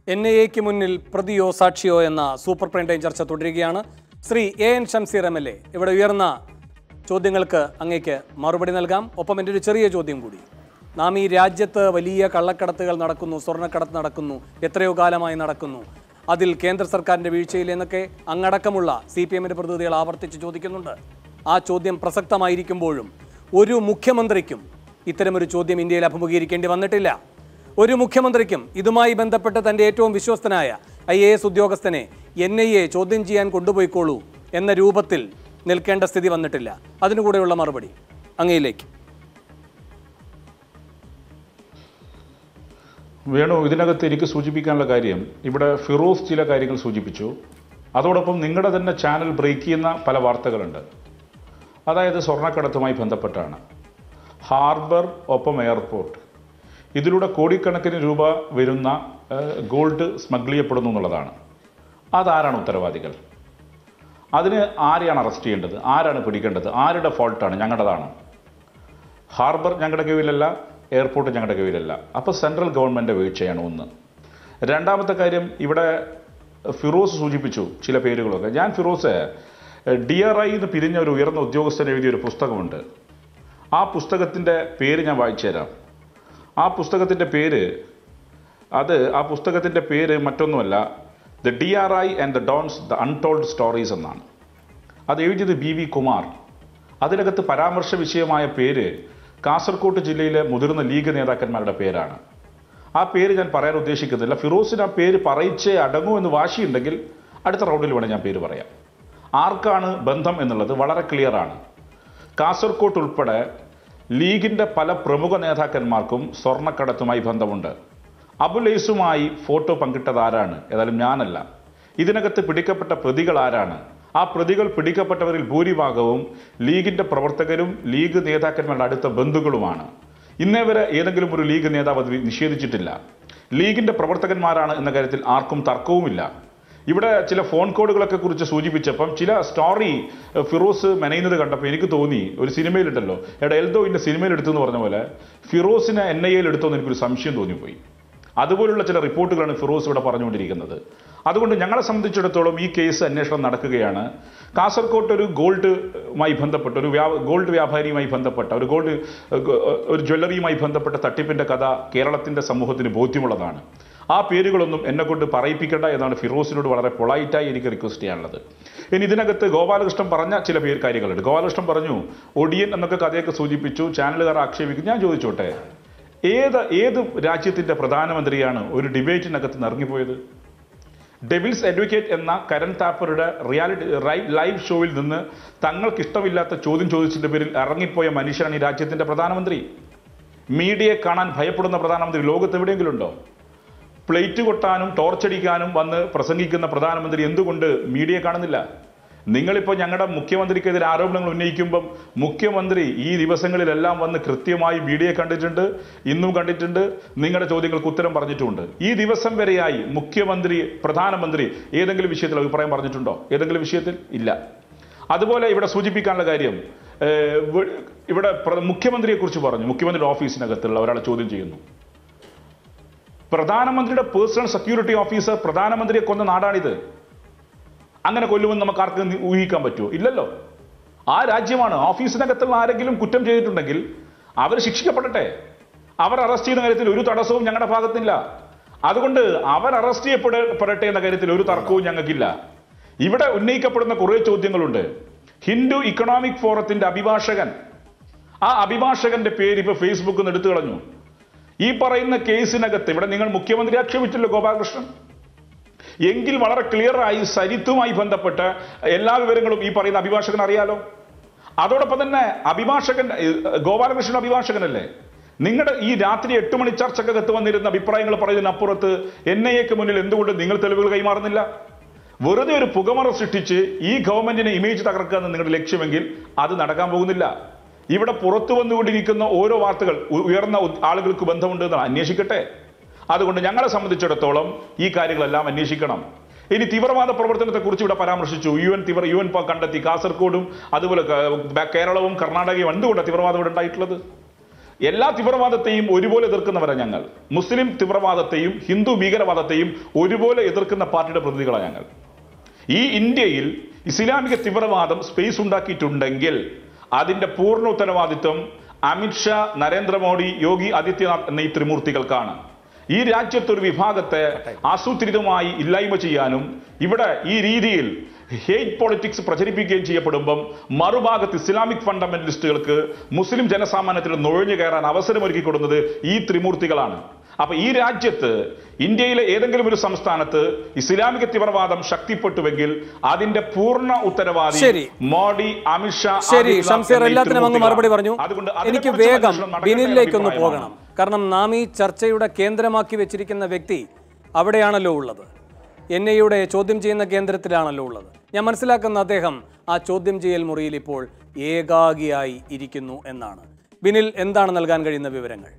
N I എക്ക് മുന്നിൽ പ്രതിയോ സാക്ഷിയോ എന്ന സൂപ്പർ പ്രൈം ടൈം ചർച്ച തുടരുകയാണ് Shri A N Shamseer M L A ഇവിടെ ഉയർന്ന ചോദ്യങ്ങൾക്ക് അങ്ങേക്ക് മറുപടി നൽകാം ഒപ്പം എൻ്റെ ഒരു ചെറിയ ചോദ്യം കൂടി നാം ഈ രാജ്യത്ത് വലിയ കള്ളക്കടത്തുകൾ നടക്കുന്നു സ്വർണ്ണക്കടത്ത് നടക്കുന്നു എത്രയോ കാലമായി നടക്കുന്നു അതിൽ കേന്ദ്ര സർക്കാരിൻ്റെ വീഴ്ചയിൽ എന്നൊക്കെ അങ്ങടക്കമുള്ള സി പി എമ്മിൻ്റെ പ്രതിനിധികൾ ആവർത്തിച്ച് ചോദിക്കുന്നുണ്ട് ആ ചോദ്യം പ്രസക്തമായിരിക്കുമ്പോഴും ഒരു മുഖ്യമന്ത്രിക്കും ഇത്തരമൊരു ചോദ്യം ഇന്ത്യയിൽ അഭിമുഖീകരിക്കേണ്ടി വന്നിട്ടില്ല ഒരു മുഖ്യമന്ത്രിക്കും ഇതുമായി ബന്ധപ്പെട്ട് തൻ്റെ ഏറ്റവും വിശ്വസ്തനായ ഐ എ എസ് ഉദ്യോഗസ്ഥനെ എൻ ഐ എ ചോദ്യം ചെയ്യാൻ കൊണ്ടുപോയിക്കോളൂ എന്ന രൂപത്തിൽ നിൽക്കേണ്ട സ്ഥിതി വന്നിട്ടില്ല അതിനുകൂടെയുള്ള മറുപടി അങ്ങയിലേക്ക് വേണു ഇതിനകത്ത് എനിക്ക് സൂചിപ്പിക്കാനുള്ള കാര്യം ഇവിടെ ഫിറോസ് ചില കാര്യങ്ങൾ സൂചിപ്പിച്ചു അതോടൊപ്പം നിങ്ങളുടെ തന്നെ ചാനൽ ബ്രേക്ക് ചെയ്യുന്ന പല വാർത്തകളുണ്ട് അതായത് സ്വർണ്ണക്കടത്തുമായി ബന്ധപ്പെട്ടാണ് ഹാർബർ ഒപ്പം എയർപോർട്ട് ഇതിലൂടെ കോടിക്കണക്കിന് രൂപ വരുന്ന ഏഹ്, ഗോൾഡ് സ്മഗിൾ ചെയ്യപ്പെടുന്നു എന്നുള്ളതാണ് അതാരാണ് ഉത്തരവാദികൾ അതിന് ആരെയാണ് അറസ്റ്റ് ചെയ്യേണ്ടത് ആരാണ് പിടിക്കേണ്ടത് ആരുടെ ഫോൾട്ടാണ് ഞങ്ങളുടേതാണ് ഹാർബർ ഞങ്ങളുടെ കീഴിലല്ല എയർപോർട്ട് ഞങ്ങളുടെ കീഴിലല്ല അപ്പോൾ സെൻട്രൽ ഗവൺമെൻറ് വീഴ്ചയാണ് ഒന്ന് രണ്ടാമത്തെ കാര്യം ഇവിടെ ഫിറോസ് സൂചിപ്പിച്ചു ചില പേരുകളൊക്കെ ഞാൻ ഫിറോസ് ഡി ആർ ഐ എന്ന് പിരിഞ്ഞ ഒരു ഉയർന്ന ഉദ്യോഗസ്ഥൻ എഴുതിയ ഒരു പുസ്തകമുണ്ട് ആ പുസ്തകത്തിൻ്റെ പേര് ഞാൻ വായിച്ചു തരാം ആ പുസ്തകത്തിൻ്റെ പേര് അത് ആ പുസ്തകത്തിൻ്റെ പേര് മറ്റൊന്നുമല്ല the D R I and the dons the untold stories എന്നാണ് അത് എഴുതിയത് ബി വി കുമാർ അതിനകത്ത് പരാമർശ വിഷയമായ പേര് കാസർകോട്ട് ജില്ലയിലെ മുതിർന്ന ലീഗ് നേതാക്കന്മാരുടെ പേരാണ് ആ പേര് ഞാൻ പറയാൻ ഉദ്ദേശിക്കുന്നില്ല ഫിറോസിന് ആ പേര് പറയിച്ചേ അടങ്ങൂ എന്ന് വാശിയുണ്ടെങ്കിൽ അടുത്ത റൗണ്ടിൽ വേണം ഞാൻ പേര് പറയാം ആർക്കാണ് ബന്ധം എന്നുള്ളത് വളരെ ക്ലിയറാണ് കാസർകോട്ട് ഉൾപ്പെടെ ലീഗിൻ്റെ പല പ്രമുഖ നേതാക്കന്മാർക്കും സ്വർണ്ണക്കടത്തുമായി ബന്ധമുണ്ട് അബുലൈസുമായി ഫോട്ടോ പങ്കിട്ടത് ആരാണ് ഏതായാലും ഞാനല്ല ഇതിനകത്ത് പിടിക്കപ്പെട്ട പ്രതികൾ ആരാണ് ആ പ്രതികൾ പിടിക്കപ്പെട്ടവരിൽ ഭൂരിഭാഗവും ലീഗിന്റെ പ്രവർത്തകരും ലീഗ് നേതാക്കന്മാരുടെ അടുത്ത ബന്ധുക്കളുമാണ് ഇന്നേ വരെ ഏതെങ്കിലും ഒരു ലീഗ് നേതാവ് അത് നിഷേധിച്ചിട്ടില്ല ലീഗിന്റെ പ്രവർത്തകന്മാരാണ് എന്ന കാര്യത്തിൽ ആർക്കും തർക്കവുമില്ല ഇവിടെ ചില ഫോൺ കോഡുകളൊക്കെ കുറിച്ച് സൂചിപ്പിച്ചപ്പം ചില സ്റ്റോറി ഏഹ്, ഫിറോസ് മെനയുന്നത് കണ്ടപ്പോൾ എനിക്ക് തോന്നി ഒരു സിനിമയിലുണ്ടല്ലോ എടാ എൽദോ ഇന്ന സിനിമയിൽ എടുത്തു എന്ന് പറഞ്ഞ പോലെ ഫിറോസിനെ എൻ ഐ എയിൽ എടുത്തോ എന്ന് എനിക്കൊരു സംശയം തോന്നിപ്പോയി അതുപോലുള്ള ചില റിപ്പോർട്ടുകളാണ് ഫിറോസ് ഇവിടെ പറഞ്ഞുകൊണ്ടിരിക്കുന്നത് അതുകൊണ്ട് ഞങ്ങളെ സംബന്ധിച്ചിടത്തോളം ഈ കേസ് അന്വേഷണം നടക്കുകയാണ് കാസർകോട്ട് ഒരു ഗോൾഡുമായി ബന്ധപ്പെട്ട ഒരു വ്യാ ഗോൾഡ് വ്യാപാരിയുമായി ബന്ധപ്പെട്ട ഒരു ഗോൾഡ് ഏഹ്, ഗോ- ഒരു ജ്വല്ലറിയുമായി ബന്ധപ്പെട്ട തട്ടിപ്പിന്റെ കഥ കേരളത്തിന്റെ സമൂഹത്തിന് ബോധ്യമുള്ളതാണ് ആ പേരുകളൊന്നും എന്നെ കൊണ്ട് പറയിപ്പിക്കേണ്ട എന്നാണ് ഫിറോസിനോട് വളരെ പൊളൈറ്റായി എനിക്ക് റിക്വസ്റ്റ് ചെയ്യാനുള്ളത് ഇനി ഇതിനകത്ത് ഗോപാലകൃഷ്ണൻ പറഞ്ഞ ചില പേര് കാര്യങ്ങളുണ്ട് ഗോപാലകൃഷ്ണൻ പറഞ്ഞു ഒടിയൻ എന്നൊക്കെ കഥയൊക്കെ സൂചിപ്പിച്ചു ചാനലുകാർ ആക്ഷേപിക്കും ഞാൻ ചോദിച്ചോട്ടെ ഏത് ഏത് രാജ്യത്തിന്റെ പ്രധാനമന്ത്രിയാണ് ഒരു ഡിബേറ്റിനകത്ത് ഇറങ്ങിപ്പോയത് ഡെവിൽസ് അഡ്വക്കേറ്റ് എന്ന കരൺ താപ്പറുടെ റിയാലിറ്റി ലൈവ് ഷോയിൽ നിന്ന് തങ്ങൾക്ക് ഇഷ്ടമില്ലാത്ത ചോദ്യം ചോദിച്ചതിന്റെ പേരിൽ ഇറങ്ങിപ്പോയ മനുഷ്യനാണ് ഈ രാജ്യത്തിന്റെ പ്രധാനമന്ത്രി മീഡിയയെ കാണാൻ ഭയപ്പെടുന്ന പ്രധാനമന്ത്രി ലോകത്ത് എവിടെയെങ്കിലും ഉണ്ടോ പ്ലേറ്റ് കൊട്ടാനും ടോർച്ചടിക്കാനും വന്ന് പ്രസംഗിക്കുന്ന പ്രധാനമന്ത്രി എന്തുകൊണ്ട് മീഡിയ കാണുന്നില്ല നിങ്ങളിപ്പോൾ ഞങ്ങളുടെ മുഖ്യമന്ത്രിക്കെതിരെ ആരോപണങ്ങൾ ഉന്നയിക്കുമ്പം മുഖ്യമന്ത്രി ഈ ദിവസങ്ങളിലെല്ലാം വന്ന് കൃത്യമായി മീഡിയയെ കണ്ടിട്ടുണ്ട് ഇന്നും കണ്ടിട്ടുണ്ട് നിങ്ങളുടെ ചോദ്യങ്ങൾക്ക് ഉത്തരം പറഞ്ഞിട്ടുമുണ്ട് ഈ ദിവസം വരെയായി മുഖ്യമന്ത്രി പ്രധാനമന്ത്രി ഏതെങ്കിലും വിഷയത്തിൽ അഭിപ്രായം പറഞ്ഞിട്ടുണ്ടോ ഏതെങ്കിലും വിഷയത്തിൽ ഇല്ല അതുപോലെ ഇവിടെ സൂചിപ്പിക്കാനുള്ള കാര്യം ഏഹ്, വ- ഇവിടെ പ്ര- മുഖ്യമന്ത്രിയെക്കുറിച്ച് പറഞ്ഞു മുഖ്യമന്ത്രിയുടെ ഓഫീസിനകത്തുള്ള ഒരാളെ ചോദ്യം ചെയ്യുന്നു പ്രധാനമന്ത്രിയുടെ പേഴ്സണൽ സെക്യൂരിറ്റി ഓഫീസർ പ്രധാനമന്ത്രിയെ കൊന്ന നാടാണിത് അങ്ങനെ കൊല്ലുമെന്ന് നമുക്ക് ആർക്കും ഊഹിക്കാൻ പറ്റുമോ ഇല്ലല്ലോ ആ രാജ്യമാണ് ഓഫീസിനകത്തുള്ള ആരെങ്കിലും കുറ്റം ചെയ്തിട്ടുണ്ടെങ്കിൽ അവർ ശിക്ഷിക്കപ്പെടട്ടെ അവർ അറസ്റ്റ് ചെയ്യുന്ന കാര്യത്തിൽ ഒരു തടസ്സവും ഞങ്ങളുടെ ഭാഗത്തില്ല അതുകൊണ്ട് അവർ അറസ്റ്റ് ചെയ്യപ്പെടട്ടെ എന്ന കാര്യത്തിൽ ഒരു തർക്കവും ഞങ്ങൾക്കില്ല ഇവിടെ ഉന്നയിക്കപ്പെടുന്ന കുറേ ചോദ്യങ്ങളുണ്ട് ഹിന്ദു ഇക്കണോമിക് ഫോറത്തിന്റെ അഭിഭാഷകൻ ആ അഭിഭാഷകന്റെ പേര് ഇപ്പൊ ഫേസ്ബുക്കിൽ നിന്ന് എടുത്തു കളഞ്ഞു ഈ പറയുന്ന കേസിനകത്ത് ഇവിടെ നിങ്ങൾ മുഖ്യമന്ത്രി ആക്ഷേപിച്ചല്ലോ ഗോപാലകൃഷ്ണൻ എങ്കിൽ വളരെ ക്ലിയറായി സരിത്തുമായി ബന്ധപ്പെട്ട് എല്ലാ വിവരങ്ങളും ഈ പറയുന്ന അഭിഭാഷകൻ അറിയാലോ അതോടൊപ്പം തന്നെ അഭിഭാഷകൻ ഏഹ്, ഗോപാലകൃഷ്ണൻ അഭിഭാഷകനല്ലേ നിങ്ങളുടെ ഈ രാത്രി എട്ട് മണി ചർച്ചക്കകത്ത് വന്നിരുന്ന അഭിപ്രായങ്ങൾ പറയുന്നതിനപ്പുറത്ത് എൻ ഐ എക്ക് മുന്നിൽ എന്തുകൊണ്ട് നിങ്ങൾ തെളിവുകൾ കൈമാറുന്നില്ല വെറുതെ ഒരു പുകമറ സൃഷ്ടിച്ച് ഈ ഗവൺമെന്റിനെ ഇമേജ് തകർക്കുക എന്ന് നിങ്ങളുടെ ലക്ഷ്യമെങ്കിൽ അത് നടക്കാൻ പോകുന്നില്ല ഇവിടെ പുറത്തു വന്നുകൊണ്ടിരിക്കുന്ന ഓരോ വാർത്തകൾ ഉ- ഉയർന്ന ഉ- ആളുകൾക്ക് ബന്ധമുണ്ട് എന്ന് അന്വേഷിക്കട്ടെ അതുകൊണ്ട് ഞങ്ങളെ സംബന്ധിച്ചിടത്തോളം ഈ കാര്യങ്ങളെല്ലാം അന്വേഷിക്കണം ഇനി തീവ്രവാദ പ്രവർത്തനത്തെ കുറിച്ച് ഇവിടെ പരാമർശിച്ചു യു എൻ തീവ്ര യു എൻ പ കണ്ടെത്തി കാസർഗോഡും അതുപോലെ ക- ബ- കേരളവും കർണാടകയും എന്തുകൊണ്ടാണ് തീവ്രവാദം ഇവിടെ ഉണ്ടായിട്ടുള്ളത് എല്ലാ തീവ്രവാദത്തെയും ഒരുപോലെ എതിർക്കുന്നവരാണ് ഞങ്ങൾ മുസ്ലിം തീവ്രവാദത്തെയും ഹിന്ദു ഭീകരവാദത്തെയും ഒരുപോലെ എതിർക്കുന്ന പാർട്ടിയുടെ പ്രതിനിധികളാണ് ഞങ്ങൾ ഈ ഇന്ത്യയിൽ ഇസ്ലാമിക തീവ്രവാദം സ്പേസ് ഉണ്ടാക്കിയിട്ടുണ്ടെങ്കിൽ അതിന്റെ പൂർണ്ണ ഉത്തരവാദിത്വം അമിത്ഷാ നരേന്ദ്രമോദി യോഗി ആദിത്യനാഥ് എന്ന ഈ ത്രിമൂർത്തികൾക്കാണ് ഈ രാജ്യത്തൊരു വിഭാഗത്തെ ആസൂത്രിതമായി ഇല്ലായ്മ ചെയ്യാനും ഇവിടെ ഈ രീതിയിൽ ഹേറ്റ് പൊളിറ്റിക്സ് പ്രചരിപ്പിക്കുകയും ചെയ്യപ്പെടുമ്പം മറുഭാഗത്ത് ഇസ്ലാമിക് ഫണ്ടമെന്റലിസ്റ്റുകൾക്ക് മുസ്ലിം ജനസാമാന്യത്തിൽ നുഴഞ്ഞു കയറാൻ അവസരമൊരുക്കി കൊടുക്കുന്നത് ഈ ത്രിമൂർത്തികളാണ് അപ്പൊ ഈ രാജ്യത്ത് ഇന്ത്യയിലെ ഏതെങ്കിലും ഒരു സംസ്ഥാനത്ത് ഇസ്ലാമിക തീവ്രവാദം ശക്തിപ്പെട്ടുവെങ്കിൽ അതിന്റെ പൂർണ്ണ ഉത്തരവാദി ശരി. മോഡി അമിത്ഷാ ശരി ആദിത്യനാഥ് ഷംസീർ എന്ന ഈ എല്ലാത്തിനും അങ്ങ് ത്രിമൂർത്തികളാണ്. മറുപടി പറഞ്ഞു അതുകൊണ്ട് എനിക്ക് അതിനെക്കുറിച്ച് വേഗം അന്വേഷണം നടക്കട്ടെ എന്ന ബിനിലേക്കൊന്ന് അഭിപ്രായമാണ്. പോകണം കാരണം നാം ഈ ചർച്ചയുടെ കേന്ദ്രമാക്കി വെച്ചിരിക്കുന്ന വ്യക്തി അവിടെയാണല്ലോ ഉള്ളത് എൻ ഐയുടെ ചോദ്യം ചെയ്യുന്ന കേന്ദ്രത്തിലാണല്ലോ ഉള്ളത് ഞാൻ മനസ്സിലാക്കുന്ന അദ്ദേഹം ആ ചോദ്യം ചെയ്യൽ മുറിയിൽ ഇപ്പോൾ ഏകാഗിയായി ഇരിക്കുന്നു എന്നാണ് ബിനിൽ എന്താണ് നൽകാൻ കഴിയുന്ന വിവരങ്ങൾ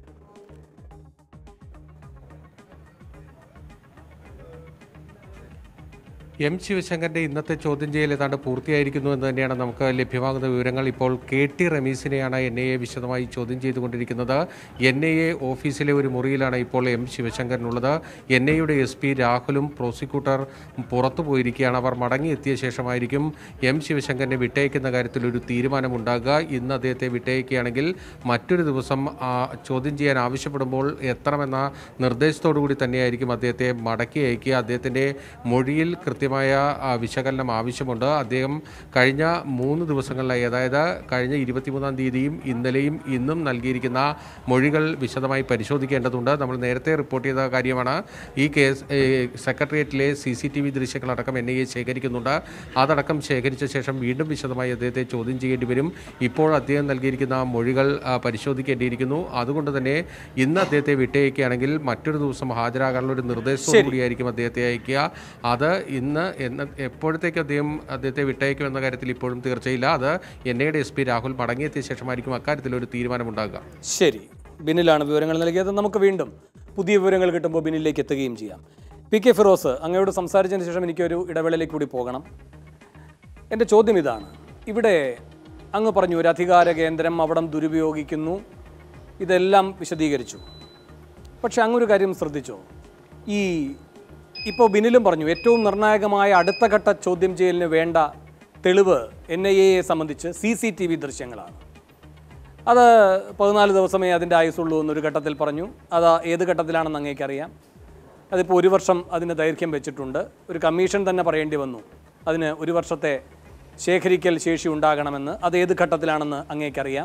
എം ശിവശങ്കറിന്റെ ഇന്നത്തെ ചോദ്യം ചെയ്യൽ ഏതാണ്ട് പൂർത്തിയായിരിക്കുന്നു എന്ന് തന്നെയാണ് നമുക്ക് ലഭ്യമാകുന്ന വിവരങ്ങൾ ഇപ്പോൾ കെ ടി റമീസിനെയാണ് എൻ ഐ എ വിശദമായി ചോദ്യം ചെയ്തുകൊണ്ടിരിക്കുന്നത് എൻ ഐ എ ഓഫീസിലെ ഒരു മുറിയിലാണ് ഇപ്പോൾ എം ശിവശങ്കരനുള്ളത് എൻ ഐയുടെ എസ് പി രാഹുലും പ്രോസിക്യൂട്ടർ പുറത്തു പോയിരിക്കുകയാണ് അവർ മടങ്ങിയെത്തിയ ശേഷമായിരിക്കും എം ശിവശങ്കരനെ വിട്ടയക്കുന്ന കാര്യത്തിൽ ഒരു തീരുമാനമുണ്ടാകുക ഇന്ന് അദ്ദേഹത്തെ വിട്ടയക്കുകയാണെങ്കിൽ മറ്റൊരു ദിവസം ആ, ചോദ്യം ചെയ്യാൻ ആവശ്യപ്പെടുമ്പോൾ എത്തണമെന്ന നിർദ്ദേശത്തോടു കൂടി തന്നെയായിരിക്കും അദ്ദേഹത്തെ മടക്കി അയക്കുക അദ്ദേഹത്തിൻ്റെ മൊഴിയിൽ കൃത്യമായ ആ, വിശകലനം ആവശ്യമുണ്ട് അദ്ദേഹം കഴിഞ്ഞ മൂന്ന് ദിവസങ്ങളിലായി അതായത് കഴിഞ്ഞ ഇരുപത്തിമൂന്നാം തീയതിയും ഇന്നലെയും ഇന്നും നൽകിയിരിക്കുന്ന മൊഴികൾ വിശദമായി പരിശോധിക്കേണ്ടതുണ്ട് നമ്മൾ നേരത്തെ റിപ്പോർട്ട് ചെയ്ത കാര്യമാണ് ഈ കേസ് ഏ, സെക്രട്ടേറിയറ്റിലെ സി സി ടി വി ദൃശ്യങ്ങളടക്കം എൻ ഐ എ ശേഖരിക്കുന്നുണ്ട് അതടക്കം ശേഖരിച്ച ശേഷം വീണ്ടും വിശദമായി അദ്ദേഹത്തെ ചോദ്യം ചെയ്യേണ്ടി വരും ഇപ്പോൾ അദ്ദേഹം നൽകിയിരിക്കുന്ന മൊഴികൾ ആ, പരിശോധിക്കേണ്ടിയിരിക്കുന്നു അതുകൊണ്ട് തന്നെ ഇന്ന് അദ്ദേഹത്തെ വിട്ടയക്കുകയാണെങ്കിൽ മറ്റൊരു ദിവസം ഹാജരാകാനുള്ള ഒരു നിർദ്ദേശത്തോടു കൂടിയായിരിക്കും അദ്ദേഹത്തെ അയക്കുക അത് ഇന്ന് എന്ന് എപ്പോഴത്തേക്ക് അദ്ദേഹം അദ്ദേഹത്തെ വിട്ടയക്കുമെന്ന കാര്യത്തിൽ ഇപ്പോഴും തീർച്ചയില്ല അത് എൻ ഐയുടെ എസ് പി രാഹുൽ മടങ്ങിയെത്തിയ ശേഷമായിരിക്കും അക്കാര്യത്തിൽ ഒരു തീരുമാനമുണ്ടാകുക ശരി ബിനിലാണ് വിവരങ്ങൾ നൽകിയത് നമുക്ക് വീണ്ടും പുതിയ വിവരങ്ങൾ കിട്ടുമ്പോൾ ബിനിലേക്ക് എത്തുകയും ചെയ്യാം പി കെ ഫിറോസ് അങ്ങയോട് സംസാരിച്ചതിന് ശേഷം എനിക്കൊരു ഇടവേളയിലേക്ക് കൂടി പോകണം എൻ്റെ ചോദ്യം ഇതാണ് ഇവിടെ അങ്ങ് പറഞ്ഞു ഒരു അധികാര കേന്ദ്രം അവിടം ദുരുപയോഗിക്കുന്നു ഇതെല്ലാം വിശദീകരിച്ചു പക്ഷെ അങ്ങൊരു കാര്യം ശ്രദ്ധിച്ചോ ഈ ഇപ്പോൾ ബിനിലും പറഞ്ഞു ഏറ്റവും നിർണായകമായ അടുത്ത ഘട്ട ചോദ്യം ചെയ്യലിന് വേണ്ട തെളിവ് എൻ ഐ എയെ സംബന്ധിച്ച് സി സി ടി വി ദൃശ്യങ്ങളാണ് അത് പതിനാല് ദിവസമേ അതിൻ്റെ ആയുസുള്ളൂ എന്നൊരു ഘട്ടത്തിൽ പറഞ്ഞു അത് ഏത് ഘട്ടത്തിലാണെന്ന് അങ്ങേക്കറിയാം അതിപ്പോൾ ഒരു വർഷം അതിന് ദൈർഘ്യം വെച്ചിട്ടുണ്ട് ഒരു കമ്മീഷൻ തന്നെ പറയേണ്ടി വന്നു അതിന് ഒരു വർഷത്തെ ശേഖരിക്കൽ ശേഷി ഉണ്ടാകണമെന്ന് അത് ഏത് ഘട്ടത്തിലാണെന്ന് അങ്ങേക്കറിയാം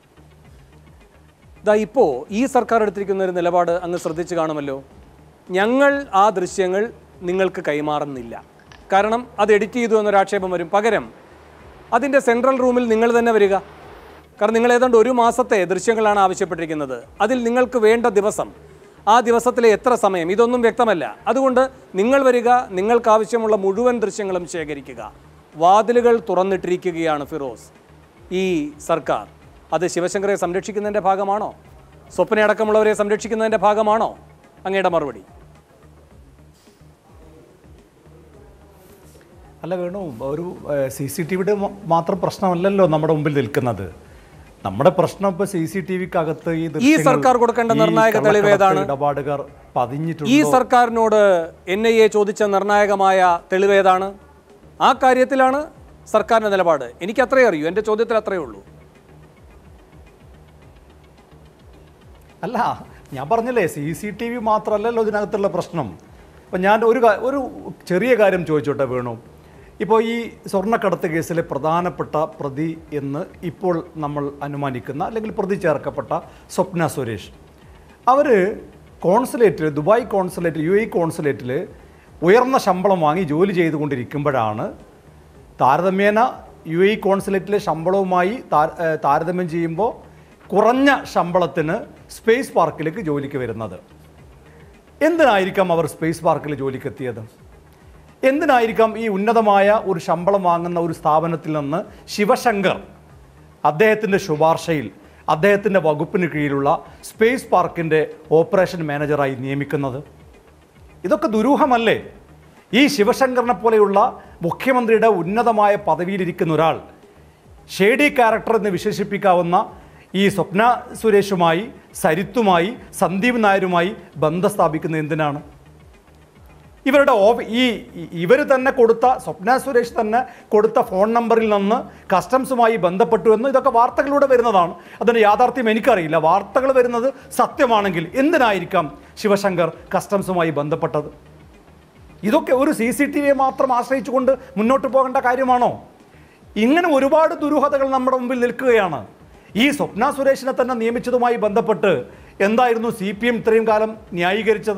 ദാ ഇപ്പോൾ ഈ സർക്കാർ എടുത്തിരിക്കുന്ന ഒരു നിലപാട് അങ്ങ് ശ്രദ്ധിച്ചു കാണുമല്ലോ ഞങ്ങൾ ആ ദൃശ്യങ്ങൾ നിങ്ങൾക്ക് കൈമാറുന്നില്ല കാരണം അത് എഡിറ്റ് ചെയ്തു എന്നൊരു ആക്ഷേപം വരും പകരം അതിൻ്റെ സെൻട്രൽ റൂമിൽ നിങ്ങൾ തന്നെ വരിക കാരണം നിങ്ങൾ ഏതാണ്ട് ഒരു മാസത്തെ ദൃശ്യങ്ങളാണ് ആവശ്യപ്പെട്ടിരിക്കുന്നത് അതിൽ നിങ്ങൾക്ക് വേണ്ട ദിവസം ആ ദിവസത്തിലെ എത്ര സമയം ഇതൊന്നും വ്യക്തമല്ല അതുകൊണ്ട് നിങ്ങൾ വരിക നിങ്ങൾക്ക് ആവശ്യമുള്ള മുഴുവൻ ദൃശ്യങ്ങളും ശേഖരിക്കുക വാതിലുകൾ തുറന്നിട്ടിരിക്കുകയാണ് ഫിറോസ് ഈ സർക്കാർ അത് ശിവശങ്കറെ സംരക്ഷിക്കുന്നതിൻ്റെ ഭാഗമാണോ സ്വപ്നയടക്കമുള്ളവരെ സംരക്ഷിക്കുന്നതിൻ്റെ ഭാഗമാണോ അങ്ങയുടെ മറുപടി അല്ല വേണു ഒരു സി സി ടി വിയുടെ മാത്രം പ്രശ്നമല്ലല്ലോ നമ്മുടെ മുമ്പിൽ നിൽക്കുന്നത് നമ്മുടെ പ്രശ്നം ഇപ്പൊ സി സി ടി വിക്കകത്ത് ഈ ദൃശ്യങ്ങൾ, സർക്കാർ കൊടുക്കേണ്ട ഈ നിർണായക തെളിവ് കള്ളക്കടത്ത് ഏതാണ്? ഇടപാടുകാർ ഈ പതിഞ്ഞിട്ടുണ്ട് സർക്കാരിനോട് എൻ ഐ എ ചോദിച്ച നിർണായകമായ തെളിവ് ഏതാണ് ആ കാര്യത്തിലാണ് സർക്കാരിൻ്റെ നിലപാട് എനിക്ക് അത്രയേ അറിയൂ എൻ്റെ ചോദ്യത്തിൽ അത്രയേ ഉള്ളൂ അല്ല ഞാൻ പറഞ്ഞില്ലേ സി സി ടി വി മാത്രമല്ലല്ലോ ഇതിനകത്തുള്ള പ്രശ്നം അപ്പം ഞാൻ ഒരു കാ- ഒരു ചെറിയ കാര്യം ചോദിച്ചോട്ടെ വേണു ഇപ്പോൾ ഈ സ്വർണ്ണക്കടത്ത് കേസിലെ പ്രധാനപ്പെട്ട പ്രതി എന്ന് ഇപ്പോൾ നമ്മൾ അനുമാനിക്കുന്ന അല്ലെങ്കിൽ പ്രതി ചേർക്കപ്പെട്ട സ്വപ്ന സുരേഷ് അവർ കോൺസുലേറ്റിൽ ദുബായ് കോൺസുലേറ്റ് യു എ കോൺസുലേറ്റിൽ ഉയർന്ന ശമ്പളം വാങ്ങി ജോലി ചെയ്തുകൊണ്ടിരിക്കുമ്പോഴാണ് താരതമ്യേന യു എ കോൺസുലേറ്റിലെ ശമ്പളവുമായി താര- ഏഹ് താരതമ്യം ചെയ്യുമ്പോൾ കുറഞ്ഞ ശമ്പളത്തിന് സ്പേസ് പാർക്കിലേക്ക് ജോലിക്ക് വരുന്നത് എന്തിനായിരിക്കാം അവർ സ്പേസ് പാർക്കിൽ ജോലിക്ക് എത്തിയത് എന്തിനായിരിക്കാം ഈ ഉന്നതമായ ഒരു ശമ്പളം വാങ്ങുന്ന ഒരു സ്ഥാപനത്തിൽ നിന്ന് ശിവശങ്കർ അദ്ദേഹത്തിൻ്റെ ശുപാർശയിൽ അദ്ദേഹത്തിൻ്റെ വകുപ്പിന് കീഴിലുള്ള സ്പേസ് പാർക്കിൻ്റെ ഓപ്പറേഷൻ മാനേജറായി നിയമിക്കുന്നത് ഇതൊക്കെ ദുരൂഹമല്ലേ ഈ ശിവശങ്കറിനെ പോലെയുള്ള മുഖ്യമന്ത്രിയുടെ ഉന്നതമായ പദവിയിലിരിക്കുന്ന ഒരാൾ ഷേഡി ക്യാരക്ടർ എന്ന് വിശേഷിപ്പിക്കാവുന്ന ഈ സ്വപ്ന സുരേഷുമായി സരിത്തുമായി സന്ദീപ് നായരുമായി ബന്ധം സ്ഥാപിക്കുന്നത് എന്തിനാണ് ഇവരുടെ ഓഫ- ഈ ഇവർ തന്നെ കൊടുത്ത സ്വപ്ന സുരേഷ് തന്നെ കൊടുത്ത ഫോൺ നമ്പറിൽ നിന്ന് കസ്റ്റംസുമായി ബന്ധപ്പെട്ടു എന്ന് ഇതൊക്കെ വാർത്തകളിലൂടെ വരുന്നതാണ് അതിൻ്റെ യാഥാർത്ഥ്യം എനിക്കറിയില്ല വാർത്തകൾ വരുന്നത് സത്യമാണെങ്കിൽ എന്തിനായിരിക്കാം ശിവശങ്കർ കസ്റ്റംസുമായി ബന്ധപ്പെട്ടത് ഇതൊക്കെ ഒരു സി സി ടി വിയെ മാത്രം ആശ്രയിച്ചുകൊണ്ട് മുന്നോട്ട് പോകേണ്ട കാര്യമാണോ ഇങ്ങനെ ഒരുപാട് ദുരൂഹതകൾ നമ്മുടെ മുമ്പിൽ നിൽക്കുകയാണ് ഈ സ്വപ്ന സുരേഷിനെ തന്നെ നിയമിച്ചതുമായി ബന്ധപ്പെട്ട് എന്തായിരുന്നു സി പി എം ഇത്രയും കാലം ന്യായീകരിച്ചത്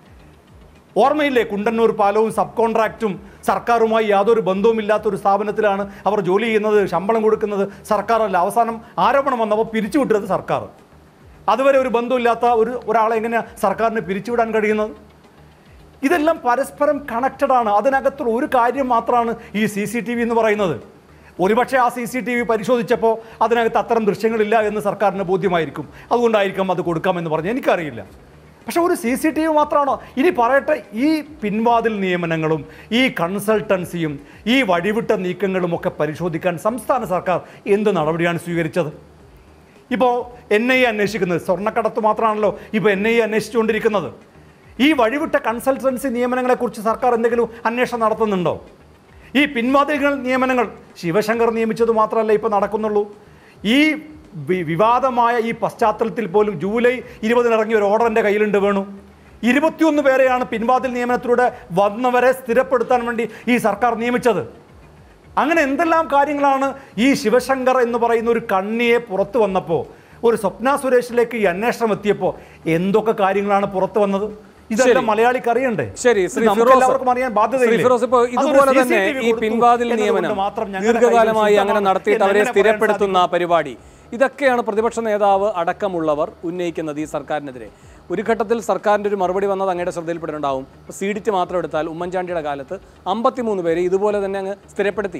ഓർമ്മയില്ലേ കുണ്ടന്നൂർ പാലവും സബ് കോൺട്രാക്റ്റും സർക്കാരുമായി യാതൊരു ബന്ധവുമില്ലാത്ത ഒരു സ്ഥാപനത്തിലാണ് അവർ ജോലി ചെയ്യുന്നത് ശമ്പളം കൊടുക്കുന്നത് സർക്കാരല്ല അവസാനം ആരോപണം വന്നപ്പോൾ പിരിച്ചുവിട്ടത് സർക്കാർ അതുവരെ ഒരു ബന്ധമില്ലാത്ത ഒരു ഒരാളെ എങ്ങനെയാണ് സർക്കാരിന് പിരിച്ചുവിടാൻ കഴിയുന്നത് ഇതെല്ലാം പരസ്പരം കണക്റ്റഡ് ആണ് അതിനകത്തുള്ള ഒരു കാര്യം മാത്രമാണ് ഈ സി സി ടി വി എന്ന് പറയുന്നത് ഒരുപക്ഷെ ആ സി സി ടി വി പരിശോധിച്ചപ്പോൾ അതിനകത്ത് അത്തരം ദൃശ്യങ്ങളില്ല എന്ന് സർക്കാരിന് ബോധ്യമായിരിക്കും അതുകൊണ്ടായിരിക്കും അത് കൊടുക്കാമെന്ന് പറഞ്ഞു എനിക്കറിയില്ല പക്ഷെ ഒരു സി സി ടി വി മാത്രമാണോ ഇനി പറയട്ടെ ഈ പിൻവാതിൽ നിയമനങ്ങളും ഈ കൺസൾട്ടൻസിയും ഈ വഴിവിട്ട നീക്കങ്ങളും ഒക്കെ പരിശോധിക്കാൻ സംസ്ഥാന സർക്കാർ എന്ത് നടപടിയാണ് സ്വീകരിച്ചത് ഇപ്പോൾ എൻ ഐ എ അന്വേഷിക്കുന്നത് സ്വർണ്ണക്കടത്ത് മാത്രമാണല്ലോ ഇപ്പോൾ എൻ ഐ എ അന്വേഷിച്ചുകൊണ്ടിരിക്കുന്നത് ഈ വഴിവിട്ട കൺസൾട്ടൻസി നിയമനങ്ങളെക്കുറിച്ച് സർക്കാർ എന്തെങ്കിലും അന്വേഷണം നടത്തുന്നുണ്ടോ ഈ പിൻവാതിലുകൾ നിയമനങ്ങൾ ശിവശങ്കർ നിയമിച്ചത് മാത്രമല്ല ഇപ്പോൾ നടക്കുന്നുള്ളൂ ഈ വി- വിവാദമായ ഈ പശ്ചാത്തലത്തിൽ പോലും ജൂലൈ ഇരുപതിന് ഇറങ്ങിയ ഒരു ഓർഡർ എൻ്റെ കയ്യിലുണ്ട് വേണു ഇരുപത്തിയൊന്ന് പേരെയാണ് പിൻവാതിൽ നിയമനത്തിലൂടെ വന്നവരെ സ്ഥിരപ്പെടുത്താൻ വേണ്ടി ഈ സർക്കാർ നിയമിച്ചത് അങ്ങനെ എന്തെല്ലാം കാര്യങ്ങളാണ് ഈ ശിവശങ്കർ എന്ന് പറയുന്ന ഒരു കണ്ണിയെ പുറത്തു വന്നപ്പോൾ ഒരു സ്വപ്ന സുരേഷിലേക്ക് ഈ അന്വേഷണം എത്തിയപ്പോൾ എന്തൊക്കെ കാര്യങ്ങളാണ് പുറത്തു വന്നത് ഇതെല്ലാം ശരി. മലയാളിക്ക് അറിയണ്ടേ ശരി ഇത് ശ്രീ നമുക്ക് ഫിറോസ് എല്ലാവർക്കും അറിയാൻ ശ്രീ ബാധ്യതയില്ലേ? ഫിറോസ് ഇപ്പോൾ അതൊരു ഇതുപോലെ CCTV തന്നെ ഈ കൊടുത്തു പിൻവാതിൽ എന്നതുകൊണ്ട് നിയമനം മാത്രം ഞങ്ങളുടെ ദീർഘകാലമായി കൈകൾ അങ്ങനെ ശുദ്ധമാണ് നടത്തിയിട്ട് അവരെ എന്നെങ്ങനെ പറയാൻ സ്ഥിരപ്പെടുത്തുന്ന ആ പരിപാടി ഇതൊക്കെയാണ് പ്രതിപക്ഷ നേതാവ് അടക്കമുള്ളവർ ഉന്നയിക്കുന്നത് ഈ സർക്കാരിനെതിരെ ഒരു ഘട്ടത്തിൽ സർക്കാരിൻ്റെ ഒരു മറുപടി വന്നത് അങ്ങയുടെ ശ്രദ്ധയിൽപ്പെട്ടിട്ടുണ്ടാവും സി ഡിറ്റ് മാത്രം എടുത്താൽ ഉമ്മൻചാണ്ടിയുടെ കാലത്ത് അമ്പത്തിമൂന്ന് പേരെ ഇതുപോലെ തന്നെ അങ്ങ് സ്ഥിരപ്പെടുത്തി